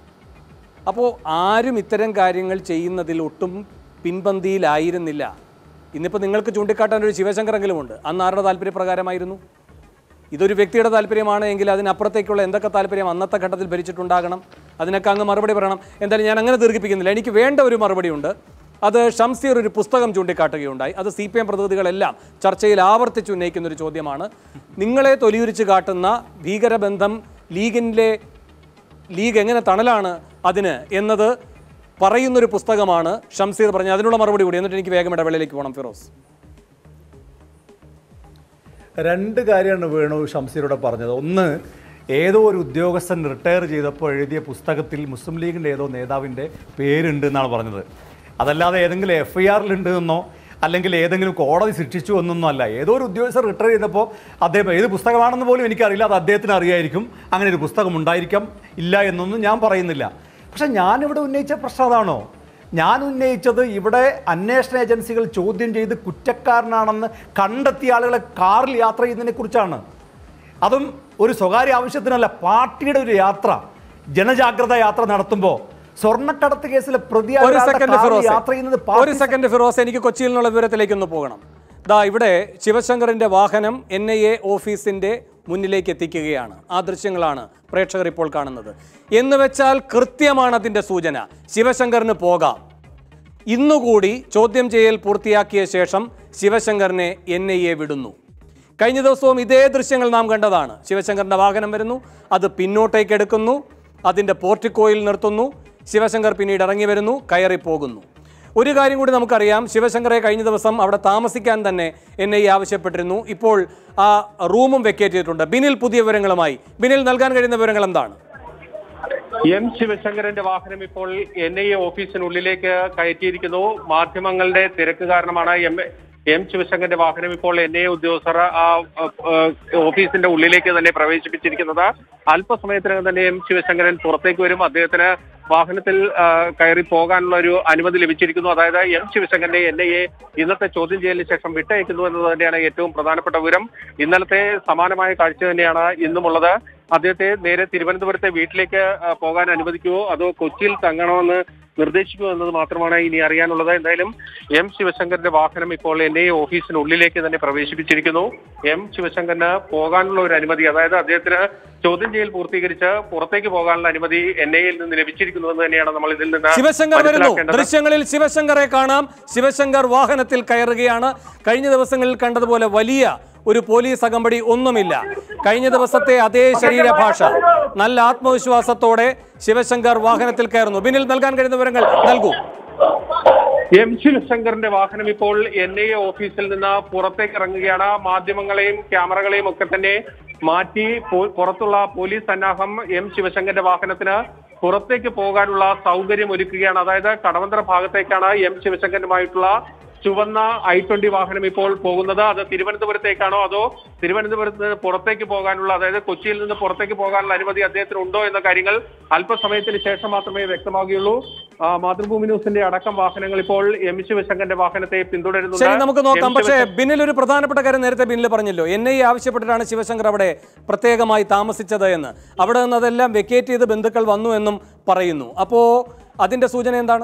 അപ്പോൾ ആരും ഇത്തരം കാര്യങ്ങൾ ചെയ്യുന്നതിൽ ഒട്ടും പിൻപന്തിയിലായിരുന്നില്ല ഇന്നിപ്പോൾ നിങ്ങൾക്ക് ചൂണ്ടിക്കാട്ടാൻ ഒരു ശിവശങ്കറെങ്കിലും ഉണ്ട് അന്ന് ആരുടെ താല്പര്യപ്രകാരമായിരുന്നു ഇതൊരു വ്യക്തിയുടെ താല്പര്യമാണ് എങ്കിൽ അതിനപ്പുറത്തേക്കുള്ള എന്തൊക്കെ താല്പര്യം അന്നത്തെ ഘട്ടത്തിൽ ഭരിച്ചിട്ടുണ്ടാകണം അതിനൊക്കെ അങ്ങ് മറുപടി പറയണം എന്തായാലും ഞാൻ അങ്ങനെ ദീർഘിപ്പിക്കുന്നില്ല എനിക്ക് വേണ്ട ഒരു മറുപടി ഉണ്ട് അത് ഷംസീർ ഒരു പുസ്തകം ചൂണ്ടിക്കാട്ടുകയുണ്ടായി അത് സി പി എം പ്രതിനിധികളെല്ലാം ചർച്ചയിൽ ആവർത്തിച്ച് ഉന്നയിക്കുന്ന ഒരു ചോദ്യമാണ് നിങ്ങളെ തൊലിയുരിച്ച് കാട്ടുന്ന ഭീകരബന്ധം ലീഗിൻ്റെ ലീഗ് എങ്ങനെ തണലാണ് അതിന് എന്നത് പറയുന്നൊരു പുസ്തകമാണ് ഷംസീർ പറഞ്ഞത് അതിനുള്ള മറുപടി കൂടി എന്നിട്ട് എനിക്ക് വേഗം ഇടവേളയിലേക്ക് പോകണം ഫിറോസ് രണ്ട് കാര്യമാണ് വേണു ഷംസീറോടെ പറഞ്ഞത് ഒന്ന് ഏതോ ഒരു ഉദ്യോഗസ്ഥൻ റിട്ടയർ ചെയ്തപ്പോൾ എഴുതിയ പുസ്തകത്തിൽ മുസ്ലിം ലീഗിൻ്റെ ഏതോ നേതാവിൻ്റെ പേരുണ്ട് എന്നാണ് പറഞ്ഞത് അതല്ലാതെ ഏതെങ്കിലും എഫ് ഐ ആറിലുണ്ട് എന്നോ അല്ലെങ്കിൽ ഏതെങ്കിലും കോടതി ശിക്ഷിച്ചു എന്നൊന്നും അല്ല ഏതോ ഒരു ഉദ്യോഗസ്ഥർ റിട്ടയർ ചെയ്തപ്പോൾ അദ്ദേഹം ഏത് പുസ്തകമാണെന്ന് പോലും എനിക്കറിയില്ല അത് അദ്ദേഹത്തിന് അറിയായിരിക്കും അങ്ങനെ ഒരു പുസ്തകം ഉണ്ടായിരിക്കാം ഇല്ല എന്നൊന്നും ഞാൻ പറയുന്നില്ല പക്ഷെ ഞാനിവിടെ ഉന്നയിച്ച പ്രശ്നം അതാണോ ഞാൻ ഉന്നയിച്ചത് ഇവിടെ അന്വേഷണ ഏജൻസികൾ ചോദ്യം ചെയ്ത് കുറ്റക്കാരനാണെന്ന് കണ്ടെത്തിയ ആളുകളെ കാറിൽ യാത്ര ചെയ്യുന്നതിനെ കുറിച്ചാണ് അതും ഒരു സ്വകാര്യ ആവശ്യത്തിനല്ല പാർട്ടിയുടെ ഒരു യാത്ര ജനജാഗ്രത യാത്ര നടത്തുമ്പോൾ സ്വർണ്ണക്കടത്ത് കേസിലെ പ്രതിയായ ഒരു ഒരാളുടെ സെക്കൻഡ് കാറിൽ ഫിറോസ് യാത്ര ചെയ്യുന്നത് ഒരു പാർട്ടി സെക്കൻഡ് ഫിറോസ് എനിക്ക് കൊച്ചിയിൽ നിന്നുള്ള വിവരത്തിലേക്ക് ഒന്ന് പോകണം ദാ ഇവിടെ ശിവശങ്കറിന്റെ വാഹനം എൻ ഐ എ ഓഫീസിന്റെ മുന്നിലേക്ക് എത്തിക്കുകയാണ് ആ ദൃശ്യങ്ങളാണ് പ്രേക്ഷകർ ഇപ്പോൾ കാണുന്നത് എന്ന് വെച്ചാൽ കൃത്യമാണ് അതിന്റെ സൂചന ശിവശങ്കറിന് പോകാം ഇന്നുകൂടി ചോദ്യം ചെയ്യൽ പൂർത്തിയാക്കിയ ശേഷം ശിവശങ്കറിനെ എൻ ഐ എ വിടുന്നു കഴിഞ്ഞ ദിവസവും ഇതേ ദൃശ്യങ്ങൾ നാം കണ്ടതാണ് ശിവശങ്കറിന്റെ വാഹനം വരുന്നു അത് പിന്നോട്ടേക്ക് എടുക്കുന്നു അതിന്റെ പോർട്ടിക്കോയിൽ നിർത്തുന്നു ശിവശങ്കർ പിന്നീട് ഇറങ്ങി വരുന്നു കയറി പോകുന്നു ഒരു കാര്യം കൂടി നമുക്കറിയാം ശിവശങ്കറെ കഴിഞ്ഞ ദിവസം അവിടെ താമസിക്കാൻ തന്നെ എൻ ഐ ആവശ്യപ്പെട്ടിരുന്നു ഇപ്പോൾ ആ റൂമും വെക്കേറ്റ് ചെയ്തിട്ടുണ്ട് ബിനിൽ പുതിയ വിവരങ്ങളുമായി ബിനിൽ നൽകാൻ കഴിയുന്ന വിവരങ്ങൾ എന്താണ് എം ശിവശങ്കരന്റെ വാഹനം ഇപ്പോൾ എൻ ഐ എ ഓഫീസിനുള്ളിലേക്ക് കയറ്റിയിരിക്കുന്നു മാധ്യമങ്ങളുടെ തിരക്ക് കാരണമാണ് എം എം ശിവശങ്കരന്റെ വാഹനം ഇപ്പോൾ എൻ ഐ എ ഉദ്യോഗസ്ഥർ ആ ആ, ആ, ഓഫീസിന്റെ ഉള്ളിലേക്ക് തന്നെ പ്രവേശിപ്പിച്ചിരിക്കുന്നത് അല്പസമയത്തിനകം തന്നെ എം ശിവശങ്കരൻ പുറത്തേക്ക് വരും അദ്ദേഹത്തിന് വാഹനത്തിൽ ആ, കയറി പോകാനുള്ള ഒരു അനുമതി ലഭിച്ചിരിക്കുന്നു അതായത് എം ശിവശങ്കരന്റെ എൻ ഐ എ ഇന്നത്തെ ചോദ്യം ചെയ്യലിന് ശേഷം വിട്ടയക്കുന്നു എന്നത് തന്നെയാണ് ഏറ്റവും പ്രധാനപ്പെട്ട വിവരം ഇന്നലത്തെ സമാനമായ കാഴ്ച തന്നെയാണ് ഇന്നുമുള്ളത് അദ്ദേഹത്തെ നേരെ തിരുവനന്തപുരത്തെ വീട്ടിലേക്ക് ആ, പോകാൻ അനുവദിക്കുമോ അതോ കൊച്ചിയിൽ തങ്ങണമെന്ന് നിർദ്ദേശിക്കും എന്നത് മാത്രമാണ് ഇനി അറിയാനുള്ളത് എന്തായാലും എം ശിവശങ്കറിന്റെ വാഹനം ഇപ്പോൾ എൻ ഐ എ ഓഫീസിനുള്ളിലേക്ക് തന്നെ പ്രവേശിപ്പിച്ചിരിക്കുന്നു എം ശിവശങ്കറിന് പോകാനുള്ള ഒരു അനുമതി അതായത് അദ്ദേഹത്തിന് ചോദ്യം ചെയ്യൽ പൂർത്തീകരിച്ച് പുറത്തേക്ക് പോകാനുള്ള അനുമതി എൻ ഐ എയിൽ നിന്ന് ലഭിച്ചിരിക്കുന്നു എന്ന് തന്നെയാണ് നമ്മൾ ഇതിൽ നിന്ന് ശിവശങ്കർ വരുന്നു മനസ്സിലാക്കേണ്ടത് ദൃശ്യങ്ങളിൽ ശിവശങ്കറെ കാണാം ശിവശങ്കർ വാഹനത്തിൽ കയറുകയാണ് കഴിഞ്ഞ ദിവസങ്ങളിൽ കണ്ടതുപോലെ വലിയ ഒരു പോലീസ് അകമ്പടി ഒന്നുമില്ല കഴിഞ്ഞ ദിവസത്തെ അതേ ശരീരഭാഷ നല്ല ആത്മവിശ്വാസത്തോടെ ശിവശങ്കർ വാഹനത്തിൽ കയറുന്നു ബിനിൽ നൽകാൻ കഴിയുന്ന വിവരങ്ങൾ നൽകൂ എം ശിവശങ്കറിന്റെ വാഹനം ഇപ്പോൾ എൻ ഐ എ ഓഫീസിൽ നിന്ന് പുറത്തേക്ക് ഇറങ്ങുകയാണ് മാധ്യമങ്ങളെയും ക്യാമറകളെയും ഒക്കെ തന്നെ മാറ്റി പോ- പുറത്തുള്ള പോലീസ് സന്നാഹം എം ശിവശങ്കറിന്റെ വാഹനത്തിന് പുറത്തേക്ക് പോകാനുള്ള സൗകര്യം ഒരുക്കുകയാണ് അതായത് കടവന്ത്ര ഭാഗത്തേക്കാണ് എം ശിവശങ്കറുമായിട്ടുള്ള ചുവന്ന ഐ ട്വന്റി വാഹനം ഇപ്പോൾ പോകുന്നത് അത് തിരുവനന്തപുരത്തേക്കാണോ അതോ തിരുവനന്തപുരത്ത് നിന്ന് പുറത്തേക്ക് പോകാനുള്ള അതായത് കൊച്ചിയിൽ നിന്ന് പുറത്തേക്ക് പോകാനുള്ള അനുമതി അദ്ദേഹത്തിന് ഉണ്ടോ എന്ന കാര്യങ്ങൾ അല്പസമയത്തിന് ശേഷം മാത്രമേ വ്യക്തമാകുകയുള്ളൂ ആ, മാതൃഭൂമി ന്യൂസിന്റെ അടക്കം വാഹനങ്ങൾ ഇപ്പോൾ എം ശിവശങ്കറിന്റെ വാഹനത്തെ പിന്തുടരുന്നുണ്ട് ശരി നമുക്ക് നോക്കാം എം പക്ഷേ ശിവശങ്കർ- ബിന്നിൽ ഒരു പ്രധാനപ്പെട്ട കാര്യം നേരത്തെ ബിന്നിൽ പറഞ്ഞല്ലോ എൻ ഐ ആവശ്യപ്പെട്ടിട്ടാണ് ശിവശങ്കർ അവിടെ പ്രത്യേകമായി താമസിച്ചത് എന്ന് അവിടെ നിന്ന് അതെല്ലാം വെക്കേറ്റ് ചെയ്ത് ബന്ധുക്കൾ വന്നു എന്നും പറയുന്നു അപ്പോ അതിന്റെ സൂചന എന്താണ്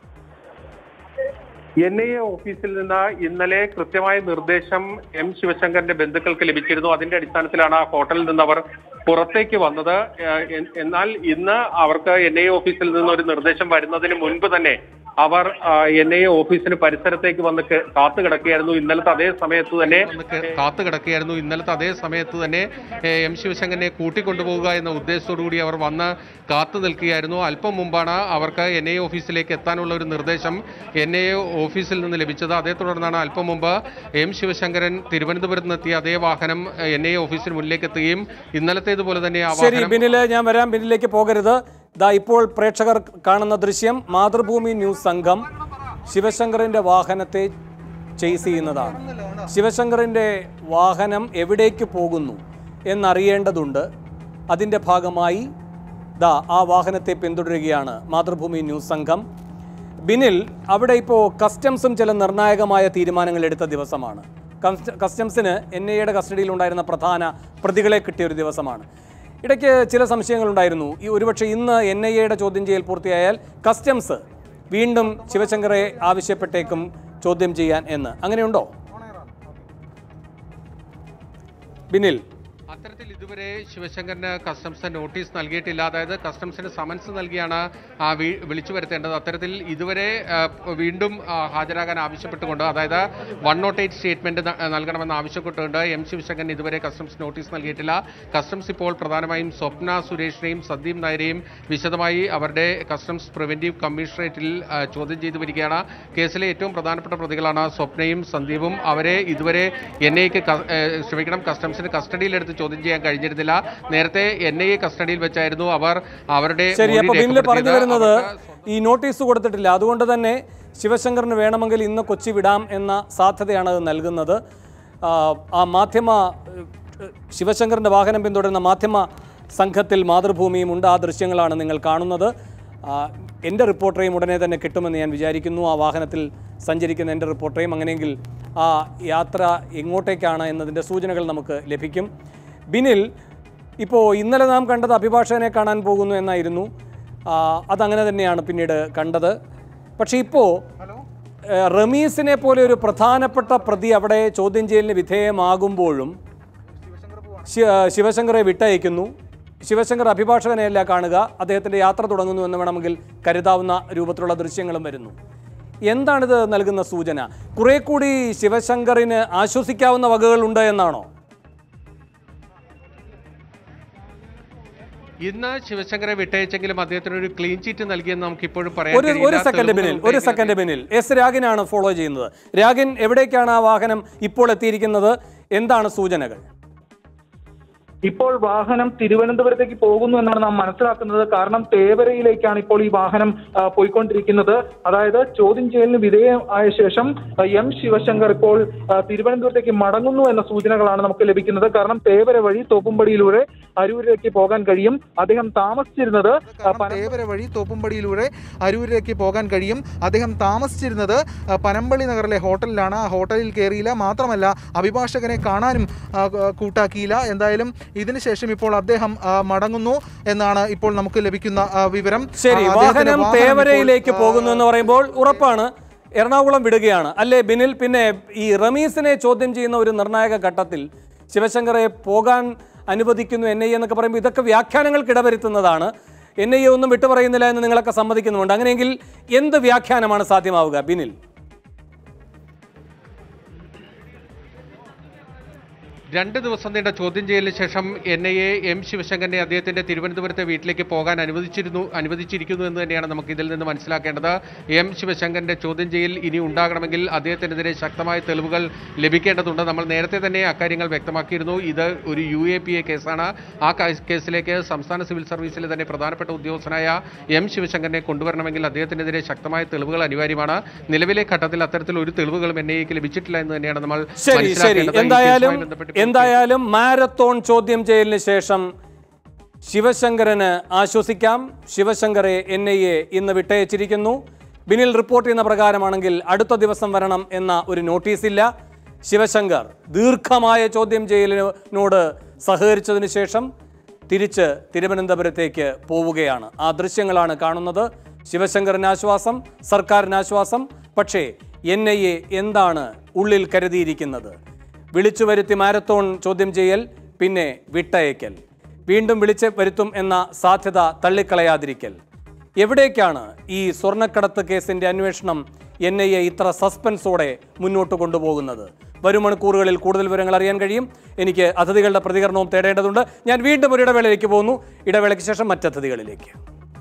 എൻ ഐ എ ഓഫീസിൽ നിന്ന് ഇന്നലെ കൃത്യമായ നിർദ്ദേശം എം ശിവശങ്കറിന്റെ ബന്ധുക്കൾക്ക് ലഭിച്ചിരുന്നു അതിന്റെ അടിസ്ഥാനത്തിലാണ് ആ ഹോട്ടലിൽ നിന്ന് അവർ പുറത്തേക്ക് വന്നത് ഏഹ് എൻ- എന്നാൽ ഇന്ന് അവർക്ക് എൻ ഐ എ ഓഫീസിൽ നിന്ന് ഒരു നിർദ്ദേശം വരുന്നതിന് മുൻപ് തന്നെ അവർ എൻ ഐ എ ഓഫീസിന് പരിസരത്തേക്ക് വന്ന് ക- കാത്തു കിടക്കുകയായിരുന്നു ഇന്നലത്തെ അതേ സമയത്ത് തന്നെ ഒന്ന് ക- കാത്തു കിടക്കുകയായിരുന്നു ഇന്നലത്തെ അതേ സമയത്ത് തന്നെ എ, എം ശിവശങ്കരനെ കൂട്ടിക്കൊണ്ടുപോകുക എന്ന ഉദ്ദേശത്തോടു കൂടി അവർ വന്ന് കാത്തു നിൽക്കുകയായിരുന്നു അല്പം മുമ്പാണ് അവർക്ക് എൻ ഐ ഓഫീസിലേക്ക് എത്താനുള്ള ഒരു നിർദ്ദേശം എൻ ഐ ഓഫീസിൽ നിന്ന് ലഭിച്ചത് അതേ തുടർന്നാണ് അല്പം മുമ്പ് എം ശിവശങ്കരൻ തിരുവനന്തപുരത്ത് നിന്നെത്തിയ അതേ വാഹനം എൻ ഐ ഓഫീസിന് മുന്നിലേക്ക് എത്തുകയും ഇന്നലത്തേതുപോലെ തന്നെ ആ ശരി വാഹനം ബിനില് ഞാൻ വരാം ബിന്നിലേക്ക് പോകരുത് ദാ ഇപ്പോൾ പ്രേക്ഷകർ കാണുന്ന ദൃശ്യം മാതൃഭൂമി ന്യൂസ് സംഘം ശിവശങ്കറിന്റെ വാഹനത്തെ ചേസ് ചെയ്യുന്നതാണ് ശിവശങ്കറിന്റെ വാഹനം എവിടേക്ക് പോകുന്നു എന്നറിയേണ്ടതുണ്ട് അതിൻ്റെ ഭാഗമായി ദാ ആ വാഹനത്തെ പിന്തുടരുകയാണ് മാതൃഭൂമി ന്യൂസ് സംഘം ബിനിൽ അവിടെ ഇപ്പോൾ കസ്റ്റംസും ചില നിർണായകമായ തീരുമാനങ്ങൾ എടുത്ത ദിവസമാണ് കസ്റ്റ- കസ്റ്റംസിന് എൻ ഐ എയുടെ കസ്റ്റഡിയിലുണ്ടായിരുന്ന പ്രധാന പ്രതികളെ കിട്ടിയ ഒരു ദിവസമാണ് ഇടയ്ക്ക് ചില സംശയങ്ങളുണ്ടായിരുന്നു ഈ ഒരുപക്ഷെ ഇന്ന് എൻ ഐ എയുടെ ചോദ്യം ചെയ്യൽ പൂർത്തിയായാൽ കസ്റ്റംസ് വീണ്ടും ശിവശങ്കറെ ആവശ്യപ്പെട്ടേക്കും ചോദ്യം ചെയ്യാൻ എന്ന് അങ്ങനെയുണ്ടോ ബിനിൽ അത്തരത്തിൽ ഇതുവരെ ശിവശങ്കറിന് കസ്റ്റംസ് നോട്ടീസ് നൽകിയിട്ടില്ല അതായത് കസ്റ്റംസിന് സമൻസ് നൽകിയാണ് ആ, വി- വിളിച്ചു വരുത്തേണ്ടത് അത്തരത്തിൽ ഇതുവരെ ആ, വീണ്ടും ആ, ഹാജരാകാൻ ആവശ്യപ്പെട്ടുകൊണ്ട് അതായത് വൺ നോട്ട് എയ്റ്റ് സ്റ്റേറ്റ്മെന്റ് നൽകണമെന്ന് ആവശ്യപ്പെട്ടുകൊണ്ട് എം ശിവശങ്കരൻ ഇതുവരെ കസ്റ്റംസ് നോട്ടീസ് നൽകിയിട്ടില്ല കസ്റ്റംസ് ഇപ്പോൾ പ്രധാനമായും സ്വപ്ന സുരേഷിനെയും സന്ദീപ് നായരെയും വിശദമായി അവരുടെ കസ്റ്റംസ് പ്രിവെന്റീവ് കമ്മീഷണറേറ്റിൽ ആ, ചോദ്യം ചെയ്തു വരികയാണ് കേസിലെ ഏറ്റവും പ്രധാനപ്പെട്ട പ്രതികളാണ് സ്വപ്നയും സന്ദീപും അവരെ ഇതുവരെ എൻ ഐക്ക് ക്ഷമിക്കണം കസ്റ്റംസിന് കസ്റ്റഡിയിലെടുത്ത് ചോദ്യം ചെയ്യാൻ കഴിഞ്ഞിരുന്നില്ല നേരത്തെ എൻ ഐ എ കസ്റ്റഡിയിൽ വെച്ചായിരുന്നു അവർ അവരുടെ ശരി മൊഴി അപ്പൊ ബില്ല് പറഞ്ഞു രേഖപ്പെടുത്തിയത്. വരുന്നത് അവർക്ക് ഈ നോട്ടീസ് കൊടുത്തിട്ടില്ല അതുകൊണ്ട് തന്നെ ശിവശങ്കറിന് വേണമെങ്കിൽ ഇന്ന് കൊച്ചി വിടാം എന്ന സാധ്യതയാണ് അത് നൽകുന്നത് ആ, ആ മാധ്യമ ഏഹ്, ശിവശങ്കറിന്റെ വാഹനം പിന്തുടരുന്ന മാധ്യമ സംഘത്തിൽ മാതൃഭൂമിയും ഉണ്ട് ആ ദൃശ്യങ്ങളാണ് നിങ്ങൾ കാണുന്നത് ആ, എൻ്റെ റിപ്പോർട്ടറേയും ഉടനെ തന്നെ കിട്ടുമെന്ന് ഞാൻ വിചാരിക്കുന്നു ആ വാഹനത്തിൽ സഞ്ചരിക്കുന്ന എൻ്റെ റിപ്പോർട്ടറേയും അങ്ങനെയെങ്കിൽ ആ യാത്ര എങ്ങോട്ടേക്കാണ് എന്നതിൻ്റെ സൂചനകൾ നമുക്ക് ലഭിക്കും ബിനിൽ ഇപ്പോൾ ഇന്നലെ നാം കണ്ടത് അഭിഭാഷകനെ കാണാൻ പോകുന്നു എന്നായിരുന്നു ആ, അതങ്ങനെ തന്നെയാണ് പിന്നീട് കണ്ടത് പക്ഷേ ഇപ്പോൾ ഏഹ്, റമീസിനെ പോലെ ഒരു പ്രധാനപ്പെട്ട പ്രതി അവിടെ ചോദ്യം ചെയ്യലിന് വിധേയമാകുമ്പോഴും ശി- ശിവശങ്കറെ വിട്ടയക്കുന്നു ശിവശങ്കർ അഭിഭാഷകനെയല്ല കാണുക അദ്ദേഹത്തിൻ്റെ യാത്ര തുടങ്ങുന്നു എന്ന് വേണമെങ്കിൽ കരുതാവുന്ന രൂപത്തിലുള്ള ദൃശ്യങ്ങളും വരുന്നു എന്താണിത് നൽകുന്ന സൂചന കുറെ കൂടി ശിവശങ്കറിന് ആശ്വസിക്കാവുന്ന വകകളുണ്ട് എന്നാണോ ഇന്ന് ശിവശങ്കറെ വിട്ടയച്ചെങ്കിലും അദ്ദേഹത്തിന് ഒരു ക്ലീൻ ചീറ്റ് നൽകിയെന്ന് നമുക്ക് ഇപ്പോഴും പറയാൻ ഒരു ഒരു കഴിയില്ല. സെക്കൻഡ് ബിനിൽ തെളിവുകൾ ഒരു സെക്കൻഡ് ബിനിൽ എസ് രാഗിനാണ് ഫോളോ ചെയ്യുന്നത് രാഗിൻ എവിടേക്കാണ് ആ വാഹനം ഇപ്പോൾ എത്തിയിരിക്കുന്നത് എന്താണ് സൂചനകൾ ഇപ്പോൾ വാഹനം തിരുവനന്തപുരത്തേക്ക് പോകുന്നു എന്നാണ് നാം മനസ്സിലാക്കുന്നത് കാരണം തേവരയിലേക്കാണ് ഇപ്പോൾ ഈ വാഹനം ആ, പോയിക്കൊണ്ടിരിക്കുന്നത് അതായത് ചോദ്യം ചെയ്യലിന് വിധേയമായ ശേഷം ആ, എം ശിവശങ്കർ ഇപ്പോൾ ആ, തിരുവനന്തപുരത്തേക്ക് മടങ്ങുന്നു എന്ന സൂചനകളാണ് നമുക്ക് ലഭിക്കുന്നത് കാരണം തേവര വഴി തോപ്പുംപടിയിലൂടെ അരൂരിലേക്ക് പോകാൻ കഴിയും അദ്ദേഹം താമസിച്ചിരുന്നത് ആ, പന- തേവര വഴി തോപ്പുംപടിയിലൂടെ അരൂരിലേക്ക് പോകാൻ കഴിയും അദ്ദേഹം താമസിച്ചിരുന്നത് ആ, പനമ്പള്ളി നഗറിലെ ഹോട്ടലിലാണ് ആ ഹോട്ടലിൽ കയറിയില്ല മാത്രമല്ല അഭിഭാഷകനെ കാണാനും ആ, ക- കൂട്ടാക്കിയില്ല എന്തായാലും ഇതിനുശേഷം ഇപ്പോൾ അദ്ദേഹം ആ, മടങ്ങുന്നു എന്നാണ് ഇപ്പോൾ നമുക്ക് ലഭിക്കുന്ന ആ, വിവരം ശരി ആ, അദ്ദേഹത്തിന്റെ വാഹനം വാഹനം തേവരയിലേക്ക് ഇപ്പോൾ, പോകുന്നു എന്ന് പറയുമ്പോൾ ഉറപ്പാണ് എറണാകുളം വിടുകയാണ് അല്ലേ ബിനിൽ പിന്നെ ഈ റമീസിനെ ചോദ്യം ചെയ്യുന്ന ഒരു നിർണായക ഘട്ടത്തിൽ ശിവശങ്കറെ പോകാൻ അനുവദിക്കുന്നു എൻ ഐ എന്നൊക്കെ പറയുമ്പോൾ ഇതൊക്കെ വ്യാഖ്യാനങ്ങൾക്ക് ഇടവരുത്തുന്നതാണ് എൻ ഐ ഒന്നും വിട്ടുപറയുന്നില്ല എന്ന് നിങ്ങളൊക്കെ സമ്മതിക്കുന്നുണ്ട് അങ്ങനെയെങ്കിൽ എന്ത് വ്യാഖ്യാനമാണ് സാധ്യമാവുക ബിനിൽ രണ്ട് ദിവസം നീണ്ട ചോദ്യം ചെയ്യലിന് ശേഷം എൻ ഐ എ എം ശിവശങ്കരനെ അദ്ദേഹത്തിന്റെ തിരുവനന്തപുരത്തെ വീട്ടിലേക്ക് പോകാൻ അനുവദിച്ചിരുന്നു അനുവദിച്ചിരിക്കുന്നു എന്ന് തന്നെയാണ് നമുക്ക് ഇതിൽ നിന്ന് മനസ്സിലാക്കേണ്ടത് എം ശിവശങ്കരന്റെ ചോദ്യം ചെയ്യൽ ഇനി ഉണ്ടാകണമെങ്കിൽ അദ്ദേഹത്തിനെതിരെ ശക്തമായ തെളിവുകൾ ലഭിക്കേണ്ടതുണ്ട് നമ്മൾ നേരത്തെ തന്നെ അക്കാര്യങ്ങൾ വ്യക്തമാക്കിയിരുന്നു ഇത് ഒരു യു എ പി എ കേസാണ് ആ കേസ്- കേസിലേക്ക് സംസ്ഥാന സിവിൽ സർവീസിലെ തന്നെ പ്രധാനപ്പെട്ട ഉദ്യോഗസ്ഥനായ എം ശിവശങ്കരനെ കൊണ്ടുവരണമെങ്കിൽ അദ്ദേഹത്തിനെതിരെ ശക്തമായ തെളിവുകൾ അനിവാര്യമാണ് നിലവിലെ ഘട്ടത്തിൽ അത്തരത്തിൽ ഒരു തെളിവുകളും എൻ ഐ എക്ക് ലഭിച്ചിട്ടില്ല എന്ന് തന്നെയാണ് നമ്മൾ ശരി ശരി മനസ്സിലാക്കേണ്ടത്. ഈ എന്തായാലും കേസുമായി ബന്ധപ്പെട്ട് ഇപ്പോൾ എന്തായാലും മാരത്തോൺ ചോദ്യം ചെയ്യലിന് ശേഷം ശിവശങ്കരന് ആശ്വസിക്കാം ശിവശങ്കറെ എൻ ഐ എ ഇന്ന് വിട്ടയച്ചിരിക്കുന്നു ബിനിൽ റിപ്പോർട്ട് ചെയ്യുന്ന പ്രകാരമാണെങ്കിൽ അടുത്ത ദിവസം വരണം എന്ന ഒരു നോട്ടീസില്ല ശിവശങ്കർ ദീർഘമായ ചോദ്യം ചെയ്യലിനോട് സഹകരിച്ചതിന് ശേഷം തിരിച്ച് തിരുവനന്തപുരത്തേക്ക് പോവുകയാണ് ആ ദൃശ്യങ്ങളാണ് കാണുന്നത് ശിവശങ്കറിന് ആശ്വാസം സർക്കാരിന് ആശ്വാസം പക്ഷേ എൻ ഐ എ എന്താണ് ഉള്ളിൽ കരുതിയിരിക്കുന്നത് വിളിച്ചു വരുത്തി മാരത്തോൺ ചോദ്യം ചെയ്യൽ പിന്നെ വിട്ടയക്കൽ വീണ്ടും വിളിച്ച് വരുത്തും എന്ന സാധ്യത തള്ളിക്കളയാതിരിക്കൽ എവിടേക്കാണ് ഈ സ്വർണ്ണക്കടത്ത് കേസിന്റെ അന്വേഷണം എൻ ഐ എ ഇത്ര സസ്പെൻസോടെ മുന്നോട്ട് കൊണ്ടുപോകുന്നത് വരും മണിക്കൂറുകളിൽ കൂടുതൽ വിവരങ്ങൾ അറിയാൻ കഴിയും എനിക്ക് അതിഥികളുടെ പ്രതികരണവും തേടേണ്ടതുണ്ട് ഞാൻ വീണ്ടും ഒരു ഇടവേളയിലേക്ക് പോകുന്നു ഇടവേളയ്ക്ക് ശേഷം മറ്റതിഥികളിലേക്ക്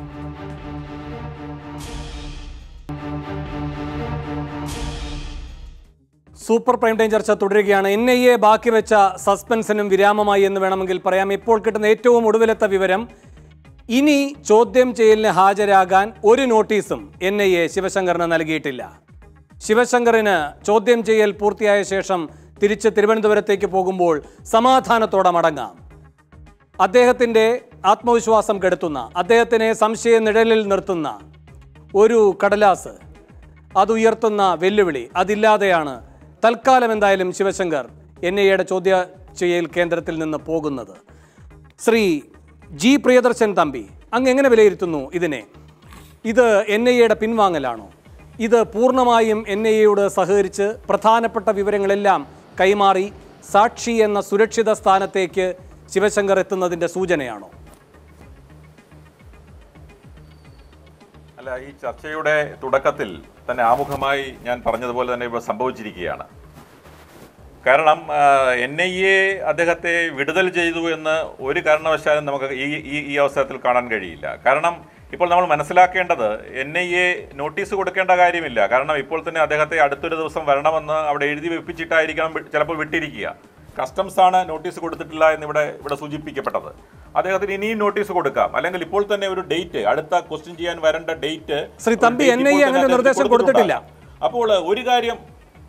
സൂപ്പർ പ്രൈം ടൈം ചർച്ച തുടരുകയാണ് എൻ ഐ എ ബാക്കി വെച്ച സസ്പെൻസിനും വിരാമമായി എന്ന് വേണമെങ്കിൽ പറയാം ഇപ്പോൾ കിട്ടുന്ന ഏറ്റവും ഒടുവിലത്തെ വിവരം ഇനി ചോദ്യം ചെയ്യലിന് ഹാജരാകാൻ ഒരു നോട്ടീസും എൻ ഐ എ ശിവശങ്കറിന് നൽകിയിട്ടില്ല ശിവശങ്കറിന് ചോദ്യം ചെയ്യൽ പൂർത്തിയായ ശേഷം തിരിച്ച് തിരുവനന്തപുരത്തേക്ക് പോകുമ്പോൾ സമാധാനത്തോടെ മടങ്ങാം അദ്ദേഹത്തിൻ്റെ ആത്മവിശ്വാസം കെടുത്തുന്ന അദ്ദേഹത്തിനെ സംശയ നിഴലിൽ നിർത്തുന്ന ഒരു കടലാസ് അതുയർത്തുന്ന വെല്ലുവിളി അതില്ലാതെയാണ് തൽക്കാലം എന്തായാലും ശിവശങ്കർ എൻ ഐ എയുടെ ചോദ്യ ചെയ്യൽ കേന്ദ്രത്തിൽ നിന്ന് പോകുന്നത് ശ്രീ ജി പ്രിയദർശൻ തമ്പി അങ്ങ് എങ്ങനെ വിലയിരുത്തുന്നു ഇതിനെ ഇത് എൻ ഐ എയുടെ പിൻവാങ്ങലാണോ ഇത് പൂർണ്ണമായും എൻ ഐ എയോട് സഹകരിച്ച് പ്രധാനപ്പെട്ട വിവരങ്ങളെല്ലാം കൈമാറി സാക്ഷി എന്ന സുരക്ഷിത സ്ഥാനത്തേക്ക് ശിവശങ്കർ എത്തുന്നതിൻ്റെ സൂചനയാണോ അല്ല ഈ ചർച്ചയുടെ തുടക്കത്തിൽ തന്നെ ആമുഖമായി ഞാൻ പറഞ്ഞതുപോലെ തന്നെ ഇപ്പോൾ സംഭവിച്ചിരിക്കുകയാണ് കാരണം എൻ ഐ എ അദ്ദേഹത്തെ വിടുതൽ ചെയ്തു എന്ന് ഒരു കാരണവശാലും നമുക്ക് ഈ ഈ ഈ അവസരത്തിൽ കാണാൻ കഴിയില്ല കാരണം ഇപ്പോൾ നമ്മൾ മനസ്സിലാക്കേണ്ടത് എൻ ഐ എ നോട്ടീസ് കൊടുക്കേണ്ട കാര്യമില്ല കാരണം ഇപ്പോൾ തന്നെ അദ്ദേഹത്തെ അടുത്തൊരു ദിവസം വരണമെന്ന് അവിടെ എഴുതി വെപ്പിച്ചിട്ടായിരിക്കണം വി- ചിലപ്പോൾ വിട്ടിരിക്കുക കസ്റ്റംസ് ആണ് നോട്ടീസ് കൊടുത്തിട്ടില്ല എന്ന് ഇവിടെ ഇവിടെ സൂചിപ്പിക്കപ്പെട്ടത് അദ്ദേഹത്തിന് ഇനിയും നോട്ടീസ് കൊടുക്കാം അല്ലെങ്കിൽ ഇപ്പോൾ തന്നെ ഒരു ഡേറ്റ് അടുത്ത ക്വസ്റ്റ്യൻ ചെയ്യാൻ വരേണ്ട ഡേറ്റ് ശ്രീ തമ്പി, ഒരു date NIA ഇപ്പോൾ തന്നെ അങ്ങനെ അദ്ദേഹത്തിന് നിർദ്ദേശം കൊടുത്തിട്ടില്ല. കൊടുത്തിട്ടുണ്ടാകും. അപ്പോൾ ഒരു കാര്യം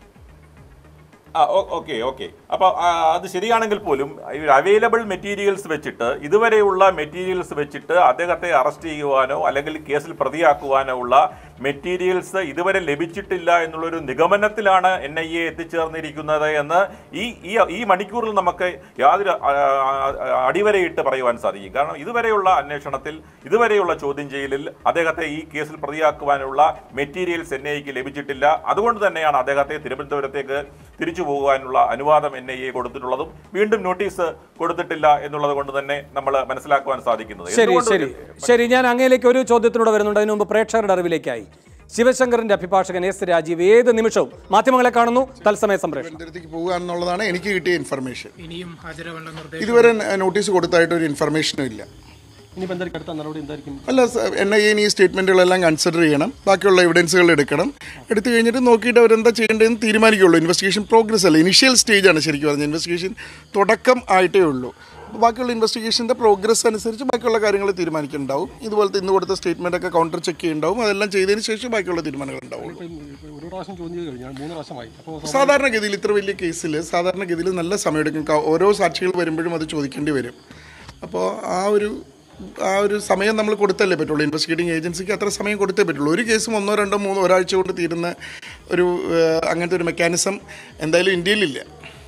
ആ ഓക്കെ ഓക്കെ അപ്പോൾ അത് ശരിയാണെങ്കിൽ പോലും അവൈലബിൾ മെറ്റീരിയൽസ് വെച്ചിട്ട് ഇതുവരെയുള്ള മെറ്റീരിയൽസ് വെച്ചിട്ട് അദ്ദേഹത്തെ അറസ്റ്റ് ചെയ്യുവാനോ അല്ലെങ്കിൽ കേസിൽ പ്രതിയാക്കുവാനോ ഉള്ള മെറ്റീരിയൽസ് ഇതുവരെ ലഭിച്ചിട്ടില്ല എന്നുള്ളൊരു നിഗമനത്തിലാണ് എൻ ഐ എ എത്തിച്ചേർന്നിരിക്കുന്നത് എന്ന് ഈ ഈ ഈ മണിക്കൂറിൽ നമുക്ക് യാതൊരു ആ, ആ, അടിവരയിട്ട് പറയുവാൻ സാധിക്കും കാരണം ഇതുവരെയുള്ള അന്വേഷണത്തിൽ ഇതുവരെയുള്ള ചോദ്യം ചെയ്യലിൽ അദ്ദേഹത്തെ ഈ കേസിൽ പ്രതിയാക്കുവാനുള്ള മെറ്റീരിയൽസ് എൻ ഐക്ക് ലഭിച്ചിട്ടില്ല അതുകൊണ്ട് തന്നെയാണ് അദ്ദേഹത്തെ തിരുവനന്തപുരത്തേക്ക് തിരിച്ചു പോകുവാനുള്ള അനുവാദം എൻ ഐ എ കൊടുത്തിട്ടുള്ളതും വീണ്ടും നോട്ടീസ് കൊടുത്തിട്ടില്ല എന്നുള്ളത് കൊണ്ട് തന്നെ നമ്മൾ മനസ്സിലാക്കുവാൻ സാധിക്കുന്നത് ശരി എന്തുകൊണ്ട് ശരി ശരി ഞാൻ അങ്ങയിലേക്ക് ഒരു ചോദ്യത്തിലൂടെ വരുന്നുണ്ട് അതിനു മുമ്പ് പ്രേക്ഷകരുടെ അറിവിലേക്കായി ശിവശങ്കറിന്റെ അഭിഭാഷകൻ എസ് രാജീവ് ഏത് നിമിഷവും മാധ്യമങ്ങളെ കാണുന്നു തത്സമയ സംപ്രേഷണം തിരുവനന്തപുരത്തേക്ക് പോകുക എന്നുള്ളതാണ് എനിക്ക് കിട്ടിയ ഇൻഫർമേഷൻ ഇനിയും ഹാജരാവേണ്ട നിർദ്ദേശം ഇതുവരെ നോട്ടീസ് കൊടുത്തായിട്ട് ഒരു ഇൻഫർമേഷനും ഇല്ല ഇനിയിപ്പോൾ എന്തായിരിക്കും അടുത്ത നടപടി എന്തായിരിക്കും അല്ല എൻ ഐ എ ഈ സ്റ്റേറ്റ്മെന്റുകളെല്ലാം കൺസിഡർ ചെയ്യണം ബാക്കിയുള്ള എവിഡൻസുകൾ എടുക്കണം എടുത്തു കഴിഞ്ഞിട്ട് നോക്കിയിട്ട് അവരെന്താ ചെയ്യേണ്ടതെന്ന് തീരുമാനിക്കുള്ളൂ ഇൻവെസ്റ്റിഗേഷൻ പ്രോഗ്രസ് അല്ല ഇനിഷ്യൽ സ്റ്റേജാണ് ശരിക്കും പറഞ്ഞത് ഇൻവെസ്റ്റിഗേഷൻ തുടക്കം ആയിട്ടേ ഉള്ളൂ അപ്പോൾ ബാക്കിയുള്ള ഇൻവെസ്റ്റിഗേഷൻ്റെ പ്രോഗ്രസ് അനുസരിച്ച് ബാക്കിയുള്ള കാര്യങ്ങൾ തീരുമാനിക്കുന്നുണ്ടാവും ഇതുപോലത്തെ ഇന്ന് കൊടുത്ത സ്റ്റേറ്റ്മെൻ്റ് ഒക്കെ കൗണ്ടർ ചെക്ക് ചെയ്യുന്നുണ്ടാവും അതെല്ലാം ചെയ്തതിന് ശേഷം ബാക്കിയുള്ള തീരുമാനങ്ങൾ ഉണ്ടാവുള്ളൂ ഒരു പ്രാവശ്യം ചോദ്യം ചെയ്ത് കഴിഞ്ഞാൽ മൂന്ന് പ്രാവശ്യമായി അപ്പോൾ സാധാരണഗതിയിൽ ഇത്ര വലിയ കേസിൽ സാധാരണഗതിയിൽ നല്ല സമയമെടുക്കും ക- ഓരോ സാക്ഷികൾ വരുമ്പോഴും അത് ചോദിക്കേണ്ടി വരും അപ്പോൾ ആ ഒരു ആ ഒരു സമയം നമ്മൾ കൊടുത്തല്ലേ പറ്റുള്ളൂ ഇൻവെസ്റ്റിഗേറ്റിംഗ് ഏജൻസിക്ക് അത്ര സമയം കൊടുത്തേ പറ്റുള്ളൂ ഒരു കേസും ഒന്നോ രണ്ടോ മൂന്നോ ഒരാഴ്ച കൊണ്ട് തീരുന്ന ഒരു ഏഹ്, അങ്ങനത്തെ ഒരു മെക്കാനിസം എന്തായാലും ഇന്ത്യയിലില്ല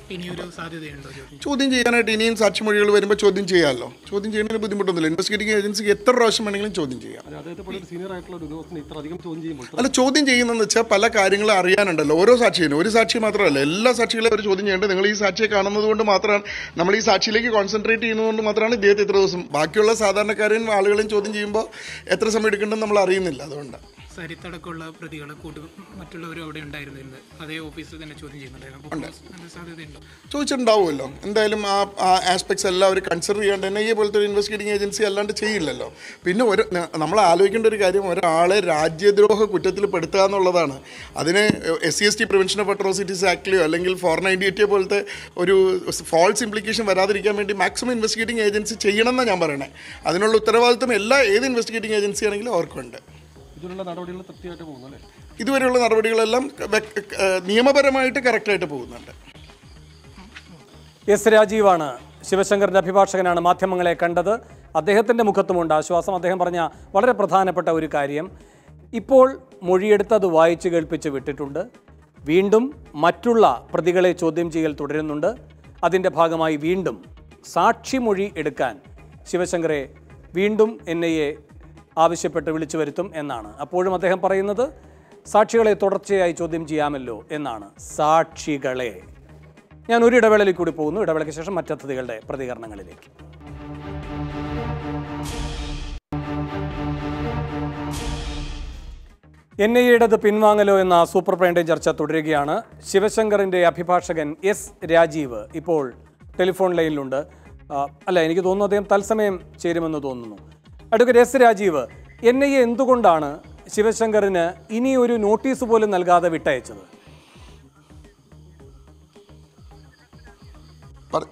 ഇനിയൊരു സാധ്യതയുണ്ടോ ചോദ്യം ചോദ്യം ചെയ്യാനായിട്ട് ഇനിയും സാക്ഷിമൊഴികൾ വരുമ്പോൾ ചോദ്യം ചെയ്യാമല്ലോ ചോദ്യം ചെയ്യുന്നതിന് ബുദ്ധിമുട്ടൊന്നുമില്ല ഇൻവെസ്റ്റിഗേറ്റിംഗ് ഏജൻസിക്ക് എത്ര പ്രാവശ്യം വേണമെങ്കിലും ചോദ്യം ചെയ്യാം അല്ല, അദ്ദേഹത്തെ പോലെ ഒരു സീനിയർ ആയിട്ടുള്ള ഒരു ഉദ്യോഗസ്ഥനെ ഇത്ര അധികം ചോദ്യം ചെയ്യുമ്പോൾ ഇത്ര അല്ല ചോദ്യം ചെയ്യുന്നതെന്ന് വെച്ചാൽ പല കാര്യങ്ങളും അറിയാനുണ്ടല്ലോ ഓരോ സാക്ഷിയും ഒരു സാക്ഷി മാത്രമല്ല എല്ലാ സാക്ഷികളെയും അവർ ചോദ്യം ചെയ്യേണ്ടത് നിങ്ങൾ ഈ സാക്ഷിയെ കാണുന്നത് കൊണ്ട് മാത്രമാണ് നമ്മൾ ഈ സാക്ഷിയിലേക്ക് കോൺസെൻട്രേറ്റ് ചെയ്യുന്നതുകൊണ്ട് മാത്രമാണ് ഇദ്ദേഹത്തെ ഇത്ര ദിവസം ബാക്കിയുള്ള സാധാരണക്കാരെയും ആളുകളെയും ചോദ്യം ചെയ്യുമ്പോൾ എത്ര സമയം എടുക്കേണ്ടെന്ന് നമ്മൾ അറിയുന്നില്ല അതുകൊണ്ടാണ് സരിത്തടക്കമുള്ള പ്രതികൾ കൂട്ടു മറ്റുള്ളവരും അവിടെ ഉണ്ടായിരുന്നില്ല അതേ ഓഫീസിൽ തന്നെ ചോദ്യം ചെയ്യുന്നുണ്ടായിരുന്നു അപ്പോൾ നല്ല സാധ്യതയുണ്ടോ ചോദിച്ചിട്ടുണ്ടാവുമല്ലോ എന്തായാലും ആ ആ ആസ്പെക്ട്സ് എല്ലാം അവർ കൺസിഡർ ചെയ്യാണ്ട് എൻ ഐ എ പോലത്തെ ഒരു ഇൻവെസ്റ്റിഗേറ്റിംഗ് ഏജൻസി അല്ലാണ്ട് ചെയ്യില്ലല്ലോ പിന്നെ ഒരു ന- നമ്മൾ ആലോചിക്കേണ്ട ഒരു കാര്യം ഒരാളെ രാജ്യദ്രോഹ കുറ്റത്തിൽ പെടുത്തുക എന്നുള്ളതാണ് അതിന് S C S T prevention of atrocities ആക്ടിലെയോ അല്ലെങ്കിൽ ഫോർ നയൻറ്റി എയ്റ്റിയെ പോലത്തെ ഒരു ഫാൾസ് ഇംപ്ലിക്കേഷൻ വരാതിരിക്കാൻ വേണ്ടി മാക്സിമം ഇൻവെസ്റ്റിഗേറ്റിംഗ് ഏജൻസി ചെയ്യണമെന്നാണ് ഞാൻ പറയണേ അതിനുള്ള ഉത്തരവാദിത്വം എല്ലാ ഏത് ഇൻവെസ്റ്റിഗേറ്റിംഗ് ഏജൻസി ആണെങ്കിലും അവർക്കുണ്ട് ഇതിലുള്ള നടപടികൾ തൃപ്തിയായിട്ട് പോകുന്നു അല്ലേ ഇതുവരെയുള്ള നടപടികളെല്ലാം വ്യക്- ഏഹ് നിയമപരമായിട്ട് കറക്റ്റായിട്ട് പോകുന്നുണ്ട് എസ് രാജീവാണ് ശിവശങ്കറിന്റെ അഭിഭാഷകനാണ് മാധ്യമങ്ങളെ കണ്ടത് അദ്ദേഹത്തിന്റെ മുഖത്തുമുണ്ട് ആശ്വാസം അദ്ദേഹം പറഞ്ഞ വളരെ പ്രധാനപ്പെട്ട ഒരു കാര്യം ഇപ്പോൾ മൊഴിയെടുത്തത് വായിച്ചു കേൾപ്പിച്ച് വിട്ടിട്ടുണ്ട് വീണ്ടും മറ്റുള്ള പ്രതികളെ ചോദ്യം ചെയ്യൽ തുടരുന്നുണ്ട് അതിൻ്റെ ഭാഗമായി വീണ്ടും സാക്ഷിമൊഴി എടുക്കാൻ ശിവശങ്കറെ വീണ്ടും എൻ ഐ എ ആവശ്യപ്പെട്ട് വിളിച്ചു വരുത്തും എന്നാണ് അപ്പോഴും അദ്ദേഹം പറയുന്നത് സാക്ഷികളെ തുടർച്ചയായി ചോദ്യം ചെയ്യാമല്ലോ എന്നാണ് സാക്ഷികളെ ഞാൻ ഒരു ഇടവേളയിൽ കൂടി പോകുന്നു ഇടവേളയ്ക്ക് ശേഷം മറ്റതിഥികളുടെ പ്രതികരണങ്ങളിലേക്ക് എൻ ഐ എയുടേത് പിൻവാങ്ങലോ എന്ന സൂപ്പർ പ്രൈൻഡേ ചർച്ച തുടരുകയാണ് ശിവശങ്കറിന്റെ അഭിഭാഷകൻ എസ് രാജീവ് ഇപ്പോൾ ടെലിഫോൺ ലൈനിലുണ്ട് ആ, അല്ല എനിക്ക് തോന്നുന്നു അദ്ദേഹം തത്സമയം ചേരുമെന്ന് തോന്നുന്നു advocate S Rajeev N I A എന്തുകൊണ്ടാണ് ശിവശങ്കറിന് ഇനി ഒരു നോട്ടീസ് പോലും നൽകാതെ വിട്ടയച്ചത് പറ-